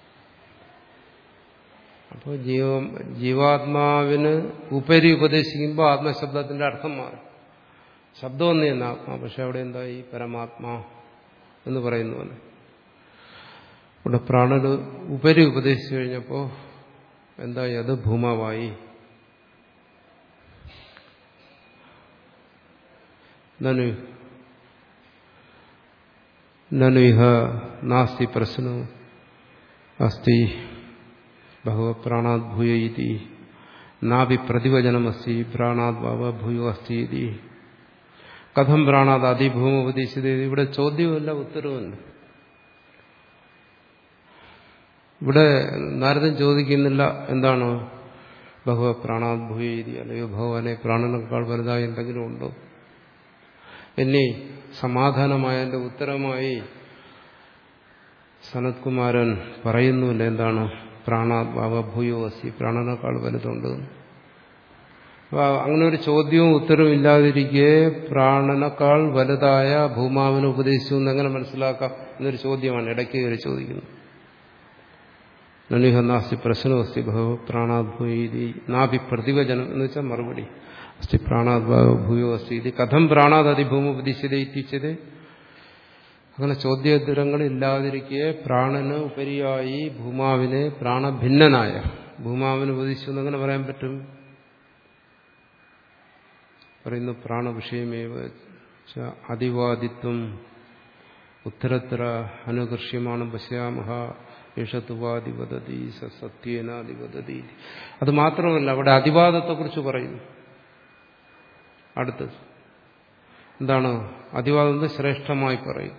Speaker 1: അപ്പോൾ ജീവ ജീവാത്മാവിന് ഉപരി ഉപദേശിക്കുമ്പോൾ ആത്മശബ്ദത്തിന്റെ അർത്ഥം മാറും ശബ്ദം ഒന്ന് തന്നെ ആത്മാ പക്ഷെ അവിടെ എന്തായി പരമാത്മാ എന്ന് പറയുന്ന പോലെ ഇവിടെ പ്രാണന് ഉപരി ഉപദേശിച്ചു കഴിഞ്ഞപ്പോൾ എന്തായി അത് ഭൂമാവായി നനു നനു ഇഹ നാസ്തി പ്രശ്നോ അസ്തി ബഹവ പ്രാണാത് ഭൂയ ഇതി നാഭി പ്രതിവചനമസ്തി പ്രാണാത് ഭവ ഭൂയോ അസ്തി ഇതി കഥം പ്രാണാത് അതിഭൂമ ഉപദേശിച്ചത് ഇവിടെ ചോദ്യവുമില്ല ഉത്തരവുമില്ല ഇവിടെ നാരദൻ ചോദിക്കുന്നില്ല എന്താണ് ബഹുവ പ്രാണാത് ഭൂയ ഇതി അല്ലയോ ഭഗവാനെ പ്രാണനേക്കാൾ വലുതായി എന്തെങ്കിലും ഉണ്ടോ എന്നെ സമാധാനമായതിന്റെ ഉത്തരമായി സനത്കുമാരൻ പറയുന്നുമില്ല എന്താണ് പ്രാണാത്മാവ ഭൂയോ അസി പ്രാണനേക്കാൾ വലുതുണ്ട് അപ്പൊ അങ്ങനെ ഒരു ചോദ്യവും ഉത്തരവും ഇല്ലാതിരിക്കെ പ്രാണനേക്കാൾ വലുതായ ഭൂമാവിനെ ഉപദേശിച്ചു എന്നെങ്ങനെ മനസ്സിലാക്കാം എന്നൊരു ചോദ്യമാണ് ഇടയ്ക്ക് കയറി ചോദിക്കുന്നത് നനിഹ നാസ്തി പ്രശ്നമസ്തി ഭവ പ്രാണാദ്ഭൂയി നാഭി പ്രതിവചനം എന്ന് വെച്ചാൽ മറുപടി അസ്തി പ്രാണാദ്ഭാവ ഭൂയോ അസ്തി ഇത് കഥം പ്രാണാത് അതിഭൂമുപദിശ്യത ഇത്തിച്ചത് അങ്ങനെ ചോദ്യോത്തരങ്ങൾ ഇല്ലാതിരിക്കെ പ്രാണന് ഉപരിയായി ഭൂമാവിനെ പ്രാണഭിന്നനായ ഭൂമാവിന് ഉപദിച്ചു എന്നങ്ങനെ പറയാൻ പറ്റും പറയുന്നു പ്രാണവിഷയമേവ അതിവാദിത്വം ഉത്തരത്ര അനുകൃഷ്യമാണ് പശ്യാമഹ യേഷത്തുവാദിവദതി സത്യേനാധിപതതി അത് മാത്രമല്ല അവിടെ അതിവാദത്തെക്കുറിച്ച് പറയുന്നു അടുത്ത് എന്താണ് അതിവാദം ശ്രേഷ്ഠമായി പറയും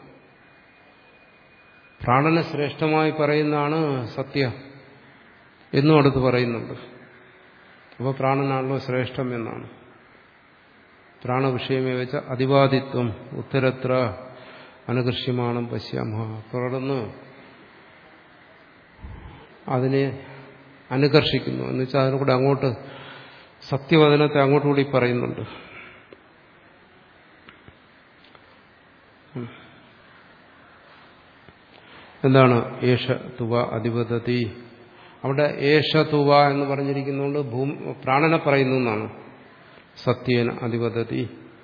Speaker 1: പ്രാണനെ ശ്രേഷ്ഠമായി പറയുന്നതാണ് സത്യ എന്നും അടുത്ത് പറയുന്നുണ്ട് അപ്പോൾ പ്രാണനാണല്ലോ ശ്രേഷ്ഠം എന്നാണ് പ്രാണവിഷയമേ വെച്ച അതിവാദിത്വം ഉത്തരത്ര അനുകൃഷ്യമാണ് പശ്യാമ തുടർന്ന് അതിനെ അനുകർഷിക്കുന്നു എന്ന് വെച്ചാൽ അതിനൂടെ അങ്ങോട്ട് സത്യവചനത്തെ അങ്ങോട്ടുകൂടി പറയുന്നുണ്ട് എന്താണ് ഏഷ തുവ അധിപതതി അവിടെ ഏഷ തുവ എന്ന് പറഞ്ഞിരിക്കുന്നതുകൊണ്ട് ഭൂമി പ്രാണനെ പറയുന്നു എന്നാണ് സത്യേന അധിപതതി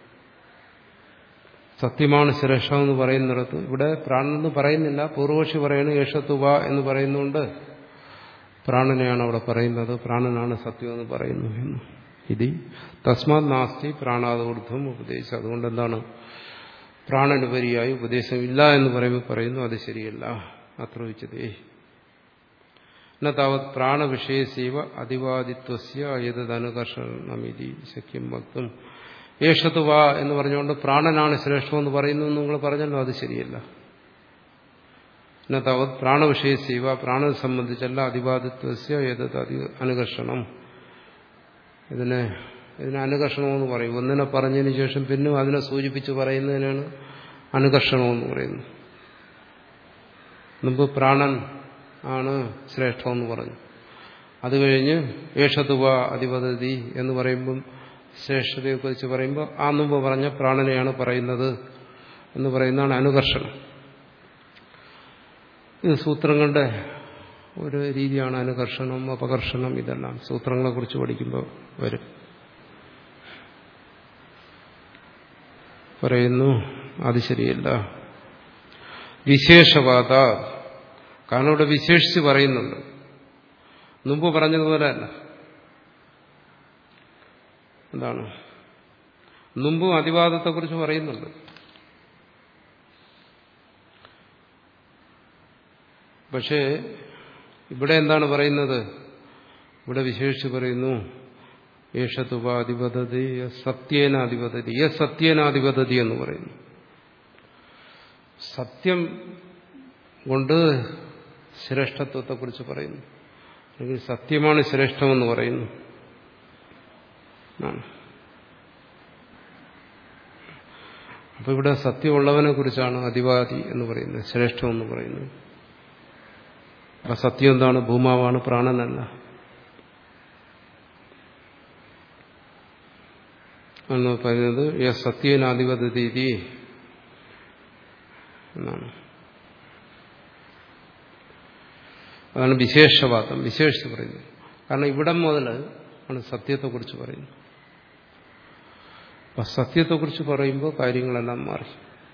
Speaker 1: സത്യമാണ് ശ്രേഷ്ഠം എന്ന് പറയുന്നിടത്ത് ഇവിടെ പ്രാണനെന്ന് പറയുന്നില്ല പൂർവക്ഷി പറയുന്നു ഏഷത്തുവ എന്ന് പറയുന്നുകൊണ്ട് പ്രാണനെയാണ് അവിടെ പറയുന്നത് പ്രാണനാണ് സത്യം എന്ന് പറയുന്നു എന്ന് ഇത് തസ്മാത് നാസ്തി പ്രാണാതൂർദ്ധം ഉപദേശം അതുകൊണ്ട് എന്താണ് പ്രാണനുപരിയായി ഉപദേശം ഇല്ല എന്ന് പറയുമ്പോൾ പറയുന്നു അത് ശരിയല്ല അത്ര വെച്ചതേ എന്ന താവത് പ്രാണവിഷയസീവ അതിവാദിത്വസ്യ ഏതനുകർഷണമിതി ശക്യം ഭക്തും ഏഷത്തുവ എന്ന് പറഞ്ഞുകൊണ്ട് പ്രാണനാണ് ശ്രേഷ്ഠമെന്ന് പറയുന്നു നിങ്ങൾ പറഞ്ഞല്ലോ അത് ശരിയല്ല എന്ന താവത് പ്രാണവിഷയസീവ പ്രാണനെ സംബന്ധിച്ചല്ല അതിവാദിത്വസ്യ ഏതത് അതി അനുകർഷണം ഇതിനെ ഇതിനെ അനുകർഷണമെന്ന് പറയും ഒന്നിനെ പറഞ്ഞതിന് ശേഷം പിന്നെ അതിനെ സൂചിപ്പിച്ച് പറയുന്നതിനാണ് അനുകർഷണമെന്ന് പറയുന്നത് മുമ്പ് പ്രാണൻ ആണ് ശ്രേഷ്ഠമെന്ന് പറഞ്ഞു അത് കഴിഞ്ഞ് ഏഷതുവ അധിപതി എന്ന് പറയുമ്പം ശ്രേഷ്ഠതയെക്കുറിച്ച് പറയുമ്പോൾ ആ മുമ്പ് പറഞ്ഞ പ്രാണനെയാണ് പറയുന്നത് എന്ന് പറയുന്നതാണ് അനുകർഷണം ഇത് സൂത്രങ്ങളുടെ ഒരു രീതിയാണ് അനുകർഷണം അപകർഷണം ഇതെല്ലാം സൂത്രങ്ങളെക്കുറിച്ച് പഠിക്കുമ്പോൾ വരും പറയുന്നു അത് ശരിയല്ല വിശേഷവാദ കാരണം ഇവിടെ വിശേഷിച്ച് പറയുന്നുണ്ട് മുമ്പ് പറഞ്ഞതുപോലെ അല്ല എന്താണ് മുമ്പും അതിവാദത്തെക്കുറിച്ച് പറയുന്നുണ്ട് പക്ഷേ ഇവിടെ എന്താണ് പറയുന്നത് ഇവിടെ വിശേഷിച്ച് പറയുന്നു ഏഷതുപാധിപതതി സത്യേനാധിപതതി യ സത്യേനാധിപതതി എന്ന് പറയുന്നു സത്യം കൊണ്ട് ശ്രേഷ്ഠത്വത്തെക്കുറിച്ച് പറയുന്നു അല്ലെങ്കിൽ സത്യമാണ് ശ്രേഷ്ഠമെന്ന് പറയുന്നു അപ്പൊ ഇവിടെ സത്യമുള്ളവനെ കുറിച്ചാണ് അതിവാദി എന്ന് പറയുന്നത് ശ്രേഷ്ഠം എന്ന് പറയുന്നത് അപ്പൊ സത്യം എന്താണ് ഭൂമാവാണ് പ്രാണനല്ല എന്ന് പറയുന്നത് യ സത്യേനാധിപതി എന്നാണ് അതാണ് വിശേഷവാദം വിശേഷിച്ച് പറയുന്നത് കാരണം ഇവിടം മുതൽ ആണ് സത്യത്തെക്കുറിച്ച് പറയുന്നത് അപ്പൊ സത്യത്തെക്കുറിച്ച് പറയുമ്പോൾ കാര്യങ്ങളെല്ലാം മാറി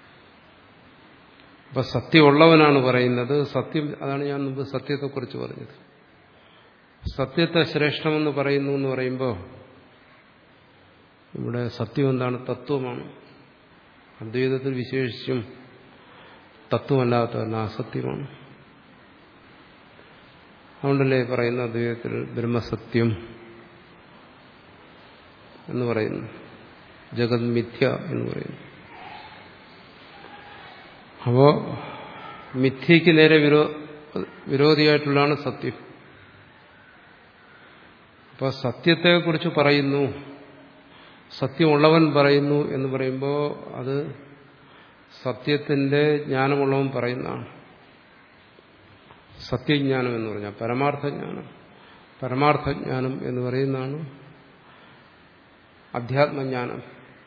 Speaker 1: അപ്പൊ സത്യമുള്ളവനാണ് പറയുന്നത് സത്യം അതാണ് ഞാൻ മുമ്പ് സത്യത്തെക്കുറിച്ച് പറഞ്ഞത് സത്യത്തെ ശ്രേഷ്ഠമെന്ന് പറയുന്നു എന്ന് പറയുമ്പോൾ ഇവിടെ സത്യം എന്താണ് തത്വമാണ് അദ്വൈതത്തിൽ വിശേഷിച്ചും തത്വമല്ലാത്തതല്ല അസത്യമാണ് അതുകൊണ്ടല്ലേ പറയുന്ന അദ്വൈതത്തിൽ ബ്രഹ്മസത്യം എന്ന് പറയുന്നു ജഗത് മിഥ്യ എന്ന് പറയുന്നു അപ്പോ മിഥ്യയ്ക്ക് നേരെ വിരോ വിരോധിയായിട്ടുള്ളതാണ് സത്യം അപ്പൊ സത്യത്തെക്കുറിച്ച് പറയുന്നു സത്യമുള്ളവൻ പറയുന്നു എന്ന് പറയുമ്പോൾ അത് സത്യത്തിന്റെ ജ്ഞാനമുള്ളവൻ പറയുന്നതാണ് സത്യജ്ഞാനം എന്ന് പറഞ്ഞാൽ പരമാർത്ഥജ്ഞാനം പരമാർത്ഥജ്ഞാനം എന്ന് പറയുന്നതാണ് അധ്യാത്മജ്ഞാനം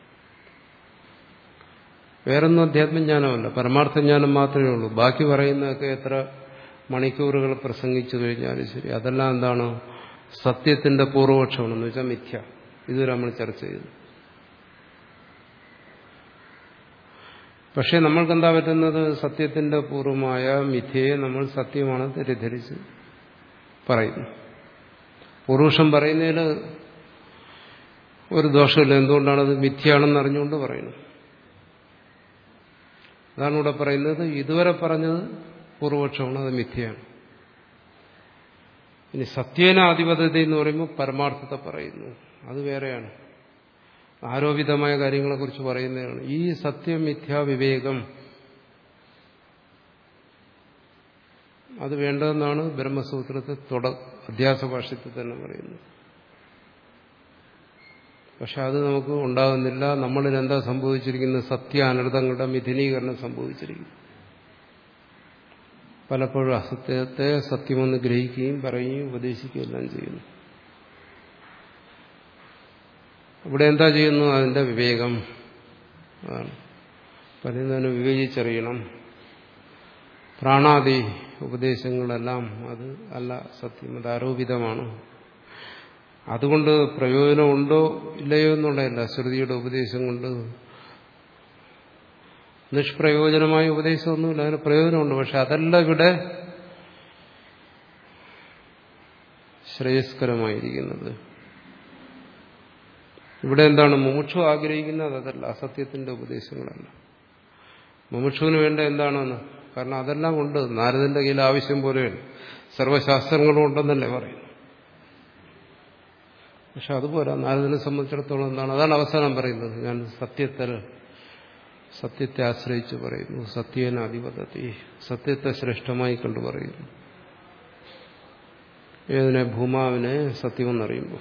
Speaker 1: വേറൊന്നും അധ്യാത്മജ്ഞാനമല്ല പരമാർത്ഥജ്ഞാനം മാത്രമേ ഉള്ളൂ ബാക്കി പറയുന്നതൊക്കെ എത്ര മണിക്കൂറുകൾ പ്രസംഗിച്ചു കഴിഞ്ഞാലും ശരി അതെല്ലാം എന്താണ് സത്യത്തിന്റെ പൂർവപക്ഷമാണെന്ന് വെച്ചാൽ മിഥ്യ ഇതുവരെ നമ്മൾ ചർച്ച ചെയ്തു പക്ഷെ നമ്മൾക്ക് എന്താ പറ്റുന്നത് സത്യത്തിന്റെ പൂർവമായ മിഥ്യയെ നമ്മൾ സത്യമാണ് തെറ്റിദ്ധരിച്ച് പറയുന്നു പൂർവഷം പറയുന്നതിൽ ഒരു ദോഷമില്ല എന്തുകൊണ്ടാണത് മിഥ്യയാണെന്ന് അറിഞ്ഞുകൊണ്ട് പറയുന്നു അതാണ് ഇവിടെ പറയുന്നത് ഇതുവരെ പറഞ്ഞത് പൂർവപക്ഷമാണ് അത് മിഥ്യയാണ് ഇനി സത്യേനാധിപതത എന്ന് പറയുമ്പോൾ പരമാർത്ഥത്തെ പറയുന്നു അത് വേറെയാണ് ആരോപിതമായ കാര്യങ്ങളെക്കുറിച്ച് പറയുന്നതാണ് ഈ സത്യമിഥ്യാ വിവേകം അത് വേണ്ടതെന്നാണ് ബ്രഹ്മസൂത്രത്തെ തുട അധ്യാസഭാഷ്യത്തിൽ തന്നെ പറയുന്നത് പക്ഷെ അത് നമുക്ക് ഉണ്ടാകുന്നില്ല നമ്മളിൽ എന്താ സംഭവിച്ചിരിക്കുന്നത് സത്യ അനർത്ഥങ്ങളുടെ മിഥുനീകരണം സംഭവിച്ചിരിക്കുന്നു പലപ്പോഴും അസത്യത്തെ സത്യമെന്ന് ഗ്രഹിക്കുകയും പറയുകയും ഉപദേശിക്കുകയും എല്ലാം ചെയ്യുന്നു ഇവിടെ എന്താ ചെയ്യുന്നു അതിന്റെ വിവേകം അതാണ് പറയുന്നതിന് വിവേചിച്ചറിയണം പ്രാണാദി ഉപദേശങ്ങളെല്ലാം അത് അല്ല സത്യം അത് ആരോപിതമാണ് അതുകൊണ്ട് പ്രയോജനമുണ്ടോ ഇല്ലയോ എന്നുള്ളതല്ല ശ്രുതിയുടെ ഉപദേശം കൊണ്ട് നിഷ്പ്രയോജനമായ ഉപദേശമൊന്നുമില്ല അതിന് പ്രയോജനമുണ്ട് പക്ഷെ അതല്ല ഇവിടെ ശ്രേയസ്കരമായിരിക്കുന്നത് ഇവിടെ എന്താണ് മുമുക്ഷു ആഗ്രഹിക്കുന്നത് അതല്ല അസത്യത്തിന്റെ ഉപദേശങ്ങളല്ല മുമുക്ഷുവിന് വേണ്ട എന്താണെന്ന് കാരണം അതെല്ലാം ഉണ്ട് നാരദന്റെ കയ്യിൽ ആവശ്യം പോലെയാണ് സർവശാസ്ത്രങ്ങളും ഉണ്ടെന്നല്ലേ പറയുന്നു പക്ഷെ അതുപോലെ നാരദനെ സംബന്ധിച്ചിടത്തോളം എന്താണ് അതാണ് അവസാനം പറയുന്നത് ഞാൻ സത്യത്തിൽ സത്യത്തെ ആശ്രയിച്ച് പറയുന്നു സത്യേന അധിപതത്തി സത്യത്തെ ശ്രേഷ്ഠമായി കണ്ടു പറയുന്നു ഏതിനെ ഭൂമാവിനെ സത്യമെന്നറിയുമ്പോൾ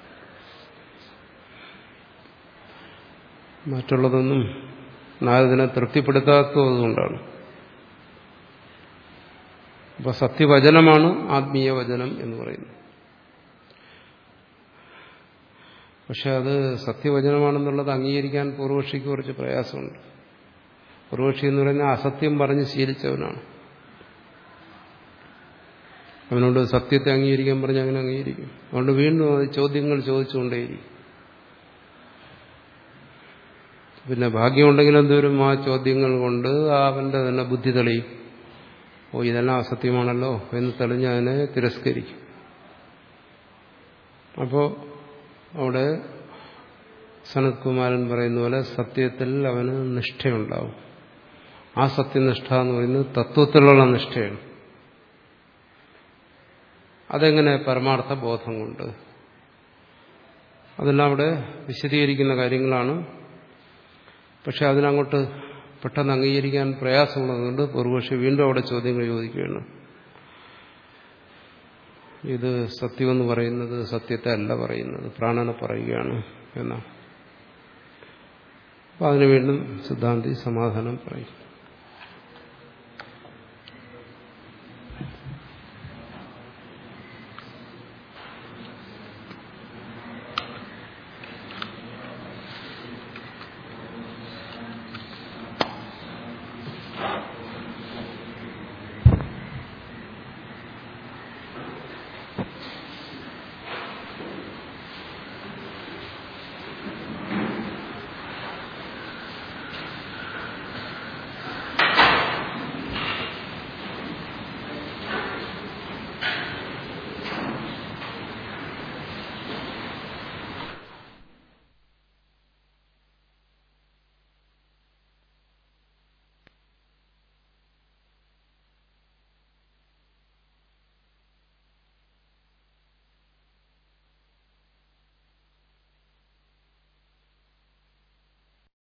Speaker 1: മറ്റുള്ളതൊന്നും നാരദിനെ തൃപ്തിപ്പെടുത്താത്തതുകൊണ്ടാണ് അപ്പൊ സത്യവചനമാണ് ആത്മീയ വചനം എന്ന് പറയുന്നത് പക്ഷെ അത് സത്യവചനമാണെന്നുള്ളത് അംഗീകരിക്കാൻ പൂർവക്ഷിക്ക് കുറച്ച് പ്രയാസമുണ്ട് പൂർവക്ഷി എന്ന് പറയുന്നത് അസത്യം പറഞ്ഞ് ശീലിച്ചവനാണ് അവനോട് സത്യത്തെ അംഗീകരിക്കാൻ പറഞ്ഞ് അങ്ങനെ അംഗീകരിക്കും അതുകൊണ്ട് വീണ്ടും അത് ചോദ്യങ്ങൾ ചോദിച്ചുകൊണ്ടേയിരിക്കും പിന്നെ ഭാഗ്യമുണ്ടെങ്കിൽ എന്തോരും ആ ചോദ്യങ്ങൾ കൊണ്ട് അവന്റെ തന്നെ ബുദ്ധി തെളിയും ഓ ഇതെല്ലാം അസത്യമാണല്ലോ എന്ന് തെളിഞ്ഞ് അതിനെ തിരസ്കരിക്കും അപ്പോൾ അവിടെ സനത് കുമാരൻ പറയുന്ന പോലെ സത്യത്തിൽ അവന് നിഷ്ഠയുണ്ടാവും ആ സത്യനിഷ്ഠ എന്ന് പറയുന്നത് തത്വത്തിലുള്ള നിഷ്ഠയാണ് അതെങ്ങനെ പരമാർത്ഥ ബോധം കൊണ്ട് അതെല്ലാം അവിടെ വിശദീകരിക്കുന്ന കാര്യങ്ങളാണ് പക്ഷെ അതിനങ്ങോട്ട് പെട്ടെന്ന് അംഗീകരിക്കാൻ പ്രയാസമുള്ളതുകൊണ്ട് പൂർവക്ഷി വീണ്ടും അവിടെ ചോദ്യങ്ങൾ ചോദിക്കുകയാണ് ഇത് സത്യമെന്ന് പറയുന്നത് സത്യത്തെ അല്ല പറയുന്നത് പ്രാണനെ പറയുകയാണ് എന്നാണ് അപ്പം അതിന് വീണ്ടും സിദ്ധാന്തി സമാധാനം പറയും